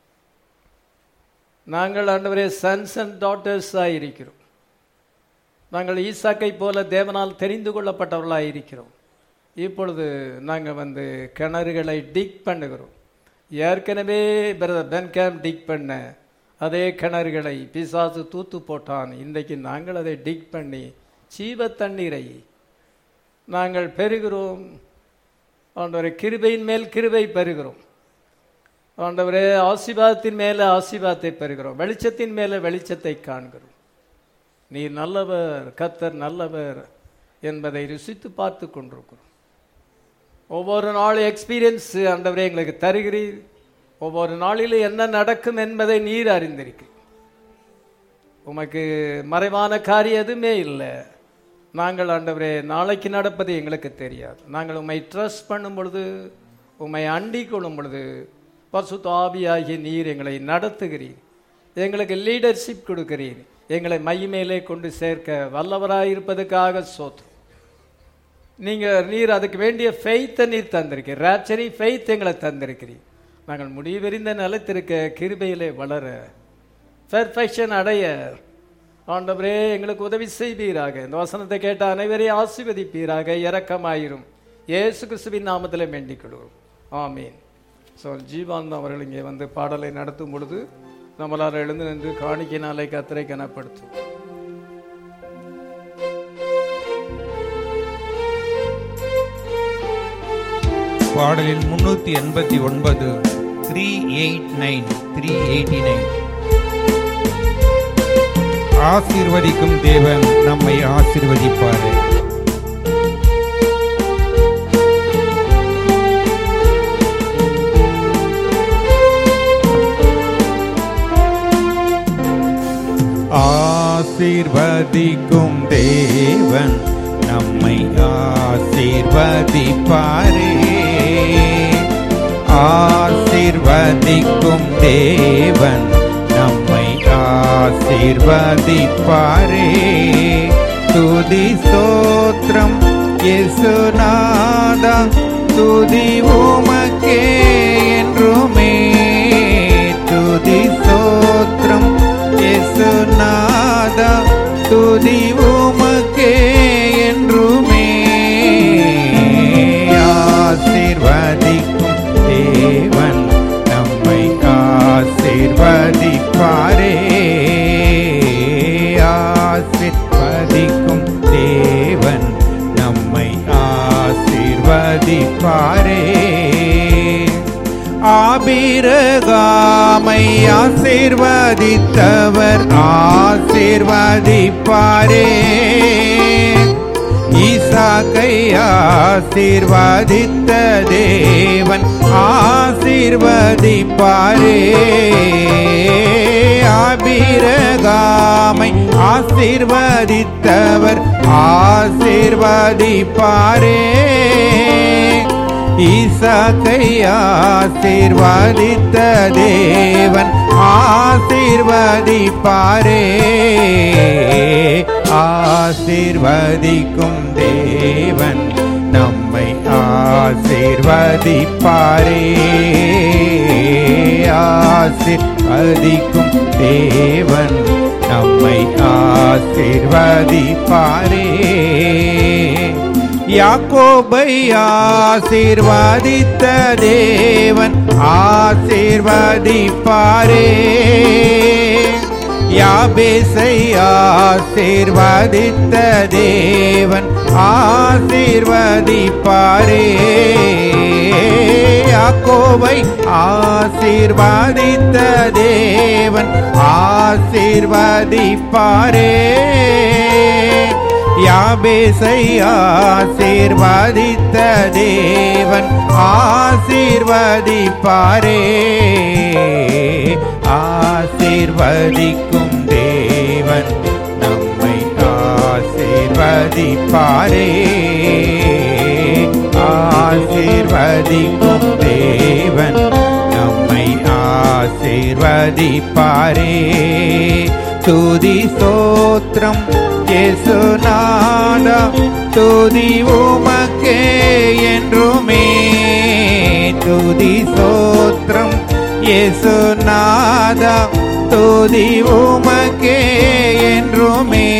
நாங்கள் ஆண்டவரே சன்ஸ் அண்ட் டாட்டர்ஸாக இருக்கிறோம் நாங்கள் ஈசாக்கை போல தேவனால் தெரிந்து கொள்ளப்பட்டவர்களாக இருக்கிறோம் இப்பொழுது நாங்கள் வந்து கிணறுகளை டிக் பண்ணுகிறோம் ஏற்கனவே பிரதர் பென்கேம் டிக் பண்ண அதே கிணறுகளை பிசாசு தூத்து போட்டான் இன்றைக்கு நாங்கள் அதை டிக் பண்ணி சீவ தண்ணீரை நாங்கள் பெறுகிறோம் ஆண்டவரே கிருபையின் மேல் கிருபை பெறுகிறோம் ஆண்டவரே ஆசீர்வாதத்தின் மேலே ஆசீர்வாதத்தை பெறுகிறோம் வெளிச்சத்தின் மேலே வெளிச்சத்தை காண்கிறோம் நீ நல்லவர் கத்தர் நல்லவர் என்பதை ருசித்து பார்த்து கொண்டிருக்கிறோம் ஒவ்வொரு நாள் எக்ஸ்பீரியன்ஸ் ஆண்டவரே எங்களுக்கு தருகிறீர் ஒவ்வொரு நாளிலும் என்ன நடக்கும் என்பதை நீர் அறிந்திருக்கிறீர் உமக்கு மறைவான காரியம் எதுவுமே இல்லை நாங்கள் ஆண்டவரே நாளைக்கு நடப்பது எங்களுக்கு தெரியாது நாங்கள் உம்மை ட்ரஸ்ட் பண்ணும் பொழுது உம்மை அண்டிக் கொள்ளும் பொழுது பசுத்த ஆவியாகிய நீர் எங்களை நடத்துகிறீர் எங்களுக்கு லீடர்ஷிப் கொடுக்கிறீர் எங்களை மையமேலே கொண்டு சேர்க்க வல்லவராயிருப்பதற்காக சோத்து நீங்கள் நீர் அதுக்கு வேண்டிய ஃபெய்த்தை நீர் தந்திருக்கிறீர் ரேச்சரி ஃபெய்த் எங்களை தந்திருக்கிறீர் நாங்கள் முடிவெறிந்த நிலத்திருக்க கிருபையிலே வளர பெர்ஃபெக்ஷன் அடைய ஆண்டவரே எங்களுக்கு உதவி செய்வீராக இந்த வசனத்தை கேட்ட அனைவரையும் ஆசீர்வதிப்பீராக இரக்கமாயிரும் இயேசு கிறிஸ்துவின் நாமத்தில் வேண்டிக் கொள்வோம் ஆமீன் ஸோ ஜீவானந்த் அவர்கள் இங்கே வந்து பாடலை நடத்தும் பொழுது நம்மளால் எழுந்து நின்று காணிக்கையினாலே கத்தரை கனப்படுத்தும் பாடலில் முன்னூத்தி எண்பத்தி ஒன்பது three eight nine three eighty nine ஆசீர்வதிக்கும் தேவன் நம்மை ஆசீர்வதிப்பாரு ஆசீர்வதிக்கும் தேவன் நம்மை ஆசீர்வதிப்பாரே ஆசீர்வதிக்கும் தேவன் நம்மை ஆசீர்வதிப்பாரே துதி சோத்திரம் இயேசுநாதா துதி உமக்கே என்றுமே துதி சோத்திரம் இயேசுநாதா துதி உமக்கே என்றுமே ஆசீர்வதிக்கும் தேவன் நம்மை ஆசீர்வதிப்பாரே ஆசீர்வதிக்கும் தேவன் நம்மை ஆசீர்வதிப்பாரே ஆபிரகாமை ஆசீர்வதித்தவர் ஆசீர்வதிப்பாரே ஈசாக்கை ஆசீர்வதித்த தேவன் ஆசீர்வதிப்பாரே ஆபிரகாமை ஆசீர்வதித்தவர் ஆசீர்வதிப்பாரே ஈசாக்கை ஆசீர்வதித்த தேவன் ஆசீர்வதிப்பாரே ஆசீர்வதிக்கும் தேவன் நம்மை ஆசீர்வதிப்பாரே ஆசீர்வதிக்கும் தேவன் நம்மை ஆசீர்வதிப்பாரே யாக்கோபை ஆசீர்வதித்த தேவன் ஆசீர்வதிப்பாரே யாபேசை ஆசீர்வதித்த தேவன் ஆசீர்வதிப்பாரே யாக்கோவை ஆசீர்வதித்த தேவன் ஆசீர்வதிப்பாரே யாபேசை ஆசீர்வதித்த தேவன் ஆசீர்வதிப்பாரே ஆசீர்வதிக்கும் தேவன் நம்மை ஆசீர்வதிப்பாரே ஆசீர்வதிக்கும் தேவன் நம்மை ஆசீர்வதிப்பாரே துதி சோத்திரம் இயேசுநாதா துதி உமக்கே என்றுமே துதி சோத்திரம் இயேசுநாதா துதி உமக்கே என்றுமே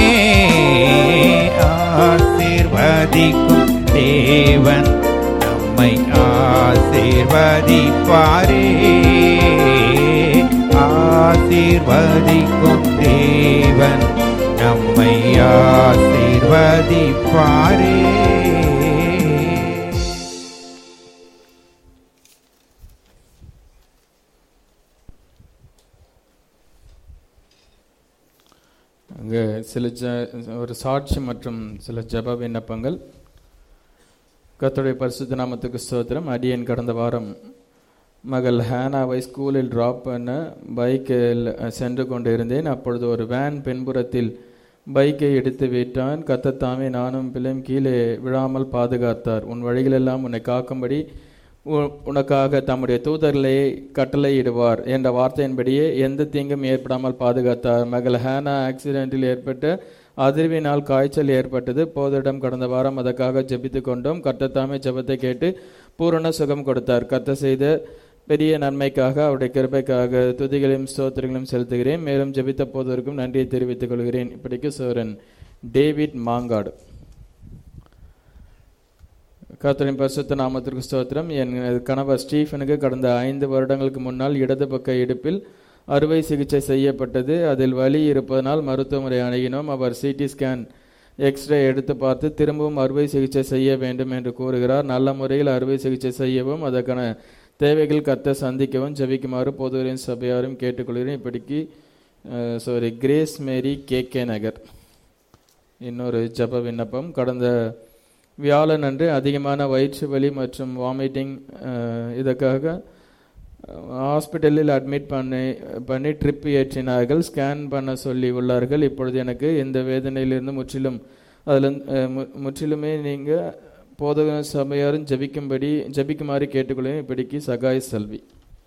ஆசீர்வதிக்கும் தேவன் நம்மை ஆசீர்வதிப்பாரே ஆசீர்வதிக்கும் தேவன் நம்மை ஆசீர்வதிப்பாரே அங்கே சில ஜ ஒரு சாட்சி மற்றும் சில ஜெப விண்ணப்பங்கள் கர்த்தருடைய பரிசுத்த நாமத்துக்கு ஸ்தோத்திரம் அடியேன் கடந்த வாரம் மகள் ஹேனாவை ஸ்கூலில் ட்ராப் பண்ண பைக்கில் சென்று கொண்டிருந்தேன் அப்பொழுது ஒரு வேன் பின்புறத்தில் பைக்கை எடுத்து விட்டான் கத்தத்தாமே நானும் பிள்ளையும் கீழே விழாமல் பாதுகாத்தார் உன் வழிகளெல்லாம் உன்னை காக்கும்படி உ- உனக்காக தம்முடைய தூதர்களை கட்டளையிடுவார் என்ற வார்த்தையின்படியே எந்த தீங்கும் ஏற்படாமல் பாதுகாத்தார் மகள் ஹேனா ஆக்சிடென்ட்டில் ஏற்பட்ட அதிர்வினால் காய்ச்சல் ஏற்பட்டது போதரிடம் கடந்த வாரம் அதற்காக ஜெபித்து கொண்டோம் கர்த்தத்தாமே ஜெபத்தை கேட்டு பூரண சுகம் கொடுத்தார் கத்த செய்த பெரிய நன்மைக்காக அவருடைய கிருபைக்காக துதிகளையும் ஸ்தோத்திரங்களையும் செலுத்துகிறேன் மேலும் ஜெபித்த போதற்கும் நன்றியை தெரிவித்துக் கொள்கிறேன் இப்படிக்கு சோரன் டேவிட் மாங்காடு கர்த்தரின் பரிசுத்த நாமத்திற்கு ஸ்தோத்திரம் என் கணவர் ஸ்டீஃபனுக்கு கடந்த ஐந்து வருடங்களுக்கு முன்னால் இடது பக்க இடுப்பில் அறுவை சிகிச்சை செய்யப்பட்டது அதில் வலி இருப்பதனால் மருத்துவமனை அணுகினோம் அவர் சிடி ஸ்கேன் எக்ஸ்ரே எடுத்து பார்த்து திரும்பவும் அறுவை சிகிச்சை செய்ய வேண்டும் என்று கூறுகிறார் நல்ல முறையில் அறுவை சிகிச்சை செய்யவும் அதற்கான தேவைகள் கத்த சந்திக்கவும் ஜெபிக்குமாறு பொதுவரின் சபையாரும் கேட்டுக்கொள்கிறேன் இப்படிக்கு சாரி கிரேஸ் மேரி கே கே நகர் இன்னொரு ஜெப விண்ணப்பம் கடந்த வியாழன் அன்று அதிகமான வயிற்று வலி மற்றும் வாமிட்டிங் இதற்காக ஹாஸ்பிட்டலில் அட்மிட் பண்ணி பண்ணி ட்ரிப் ஏற்றினார்கள் ஸ்கேன் பண்ண சொல்லி உள்ளார்கள் இப்பொழுது எனக்கு இந்த வேதனையிலிருந்து முற்றிலும் அதில் முற்றிலுமே நீங்கள் போதக சபையாரும் ஜெபிக்கும்படி ஜெபிக்குமாறு கேட்டுக்கொள்ளும் இப்படிக்கு சகாய் செல்வி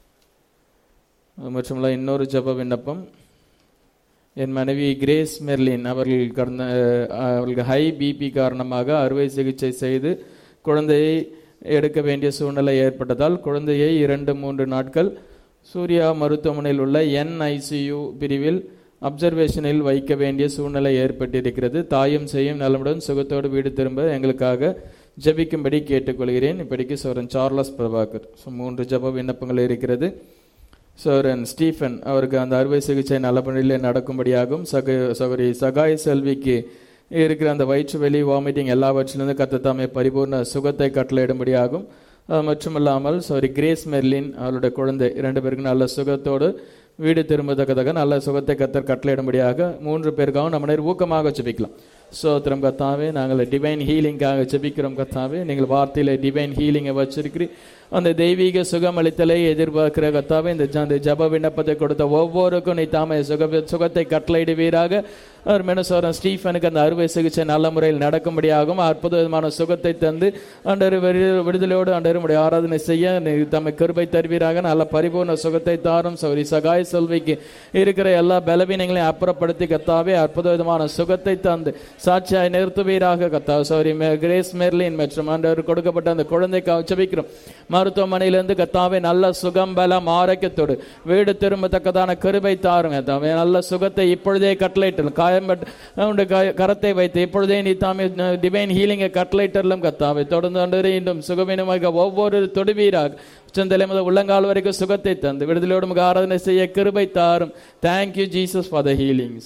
மற்றுமல்ல இன்னொரு ஜெப விண்ணப்பம் என் மனைவி கிரேஸ் மெர்லின் அவர்கள் கடந்த அஹ், அவர்களுக்கு ஹை பிபி காரணமாக அறுவை சிகிச்சை செய்து குழந்தையை எடுக்க வேண்டிய சூழ்நிலை ஏற்பட்டதால் குழந்தையை இரண்டு மூன்று நாட்கள் சூர்யா மருத்துவமனையில் உள்ள என்ஐசியு பிரிவில் அப்சர்வேஷனில் வைக்க வேண்டிய சூழ்நிலை ஏற்பட்டிருக்கிறது தாயும் செய்யும் நலமுடன் சுகத்தோடு வீடு திரும்ப எங்களுக்காக ஜெபிக்கும்படி கேட்டுக்கொள்கிறேன் இப்படிக்கு சோரன் சார்லஸ் பிரபாகர் ஸோ மூன்று ஜெப விண்ணப்பங்கள் இருக்கிறது சோரன் ஸ்டீஃபன் அவருக்கு அந்த அறுவை சிகிச்சை நல்லபடியில் நடக்கும்படியாகும் சக சகோரி சகாய் செல்விக்கு இருக்கிற அந்த வயிற்று வெளி வாமிட்டிங் எல்லாவற்றிலிருந்து கத்தத்தாமே பரிபூர்ண சுகத்தை கட்டளையிடும்படியாகும் அது மட்டுமல்லாமல் சாரி கிரேஸ் மெர்லின் அவருடைய குழந்தை இரண்டு பேருக்கு நல்ல சுகத்தோடு வீடு திரும்பத்தக்கதாக நல்ல சுகத்தை கத்தர் கட்டளையிடும்படியாக மூன்று பேருக்காகவும் நம்ம நேரம் ஊக்கமாக ஜெபிக்கலாம் சோத்திரம் கத்தாவே நாங்கள் டிவைன் ஹீலிங்காக ஜெபிக்கிறோம் கத்தாவே நீங்கள் வார்த்தையில டிவைன் ஹீலிங்கை வச்சிருக்கிறீ அந்த தெய்வீக சுகமளித்தலை எதிர்பார்க்கிற கத்தாவே இந்த ஜ- அந்த ஜப விண்ணப்பத்தை கொடுத்த ஒவ்வொருக்கும் நீ தாமே சுக சுகத்தை கட்டளையிடுவீராக அவர் மெனசோரன் ஸ்டீஃபனுக்கு அந்த அறுவை சிகிச்சை நல்ல முறையில் நடக்கும்படியாகவும் அற்புத விதமான சுகத்தை தந்து அண்டர் விடுதலையோடு அண்டர் உடைய ஆராதனை செய்ய நீ தம்மை கிருபை தருவீராக நல்ல பரிபூர்ண சுகத்தை தாரும் சௌரி சகாய் செல்விக்கு இருக்கிற எல்லா பலவீனங்களையும் அப்புறப்படுத்தி கத்தாவே அற்புத விதமான சுகத்தை தந்து சாட்சியாய் நிறுத்துவீராக கர்த்தாவே சௌரி கிரேஸ் மெர்லின் மற்றும் ஆண்டவர் கொடுக்கப்பட்ட அந்த குழந்தைக்காக ஜெபிக்கிறோம் மருத்துவமனையிலிருந்து கத்தாவே நல்ல சுகம் பலம் ஆரோக்கியத்தோடு வீடு திரும்பத்தக்கதான கிருபை தாருங்க தாவே நல்ல சுகத்தை இப்பொழுதே கட்டளையிட்டு காயம்பட்டு உன்னுடைய க- கரத்தை வைத்து இப்பொழுதே நீ தாமே டிவைன் ஹீலிங்கை கட்டளையிட்டலும் கத்தாவே தொடர்ந்து ஆண்டவரே இன்னும் சுகவீனமாக ஒவ்வொரு தொடுவீராக உச்சந்தலை முதல் உள்ளங்கால் வரைக்கும் சுகத்தை தந்து விடுதலையோடு மிக ஆராதனை செய்ய கிருபை தாரும் thank you Jesus for the healing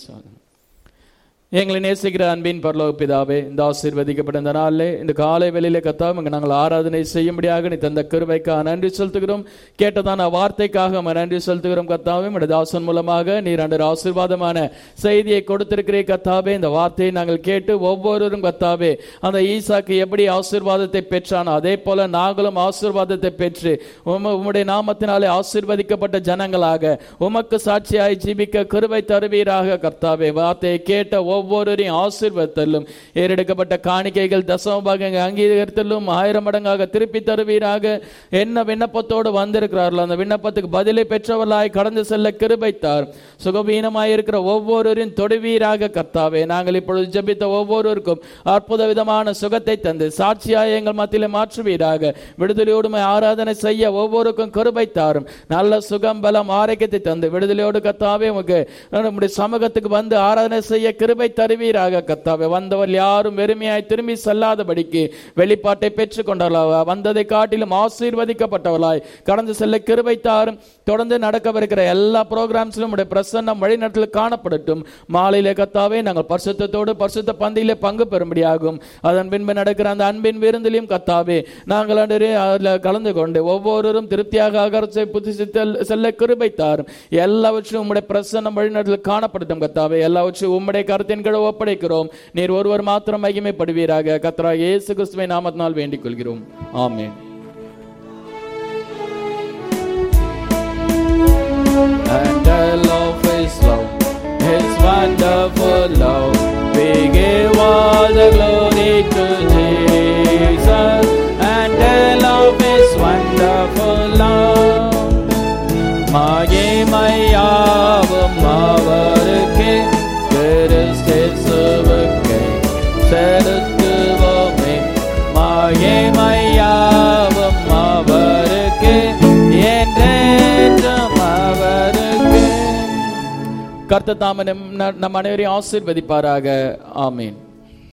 எங்களை நேசிக்கிற அன்பின் பரலோக பிதாவே இந்த ஆசீர்வதிக்கப்பட்ட இந்த நாளிலே இந்த காலை வெளியில கத்தாவும் இங்க நாங்கள் ஆராதனை செய்யும்படியாக நீ தந்த கிருபைக்காக நன்றி செலுத்துகிறோம் கேட்டதான வார்த்தைக்காக உமக்கு நன்றி செலுத்துகிறோம் கத்தாவே உடைய தாசன் மூலமாக நீர் அன்று ஆசீர்வாதமான செய்தியை கொடுத்திருக்கிறே கத்தாவே இந்த வார்த்தையை நாங்கள் கேட்டு ஒவ்வொருவரும் கத்தாவே அந்த ஈசாக்கு எப்படி ஆசீர்வாதத்தை பெற்றானோ அதே போல நாங்களும் ஆசீர்வாதத்தை பெற்று உம உம்முடைய நாமத்தினாலே ஆசீர்வதிக்கப்பட்ட ஜனங்களாக உமக்கு சாட்சியாய் ஜீவிக்க கிருபை தருவீராக கர்த்தாவே வார்த்தையை கேட்ட ஒவ்வொருவரையும் ஆசீர்வதித்தலும் ஏறெடுக்கப்பட்ட காணிக்கைகள் தசமபாகங்கள் அங்கீகரித்தலும் ஆயிரம் மடங்காக திருப்பி தருவீராக என்ன விண்ணப்பத்தோடு வந்திருக்கிறார்களோ அந்த விண்ணப்பத்துக்கு பதிலை பெற்றவர்களாய் கடந்து செல்ல கிருபைத்தார் சுகவீனமாய் இருக்கிற ஒவ்வொருவரையும் தொடுவீராக கர்த்தாவே நாங்கள் இப்பொழுது ஜெபித்த ஒவ்வொருவருக்கும் அற்புத விதமான சுகத்தை தந்து சாட்சியாய் எங்கள் மத்தியிலே மாற்றுவீராக விடுதலையோடு ஆராதனை செய்ய ஒவ்வொருக்கும் கிருபை தாரும் நல்ல சுகம் பலம் ஆரோக்கியத்தை தந்து விடுதலையோடு கத்தாவே உமக்கு நம்முடைய சமூகத்துக்கு வந்து ஆராதனை செய்ய கிருபை தருவீராக கத்தாவே வந்தவர் யாரும் வெறுமையாய் திரும்பி செல்லாதபடிக்கு வெளிப்பாட்டை பெற்றுக்கொண்டவர்களா வந்ததை காட்டிலும் ஆசீர்வதிக்கப்பட்டவர்களாய் கடந்து செல்ல கிருபை தாரும் தொடர்ந்து நடக்கவிருக்கிற எல்லா ப்ரோக்ராம்ஸிலும் உடைய பிரசன்னம் வழிநடத்தில் காணப்படட்டும் மாலையிலே கத்தாவே நாங்கள் பரிசுத்தத்தோடு பரிசுத்த பந்தியிலே பங்கு பெறும்படியாகும் அதன் பின்பு நடக்கிற அந்த அன்பின் விருந்திலையும் கத்தாவே நாங்கள் அன்றே அதில் கலந்து கொண்டு ஒவ்வொருவரும் திருப்தியாக அகரத்தை புதுசித்தல் செல்ல கிருபை தாரும் எல்லாவற்றையும் உம்முடைய பிரசன்னம் வழிநடத்தில் காணப்படட்டும் கத்தாவே எல்லாவற்றையும் உம்முடைய கருத்தின் கீழ் ஒப்படைக்கிறோம் நீர் ஒருவர் மாத்திரம் மகிமைப்படுவீராக கத்ரா இயேசு கிறிஸ்துவை நாமத்தினால் வேண்டிக் கொள்கிறோம் ஆமென் and the love is love, His wonderful love. We give all the glory to Jesus, and the love is wonderful love. மகிமையாவும் அவருக்கே கிறிஸ்தேசுவுக்கே செலுத்துவோமே மகிமையாவும் அவருக்கே என்றென்றும் அவருக்கே கர்த்த தாமனம் நம் அனைவரையும் ஆசீர்வதிப்பாராக ஆமீன்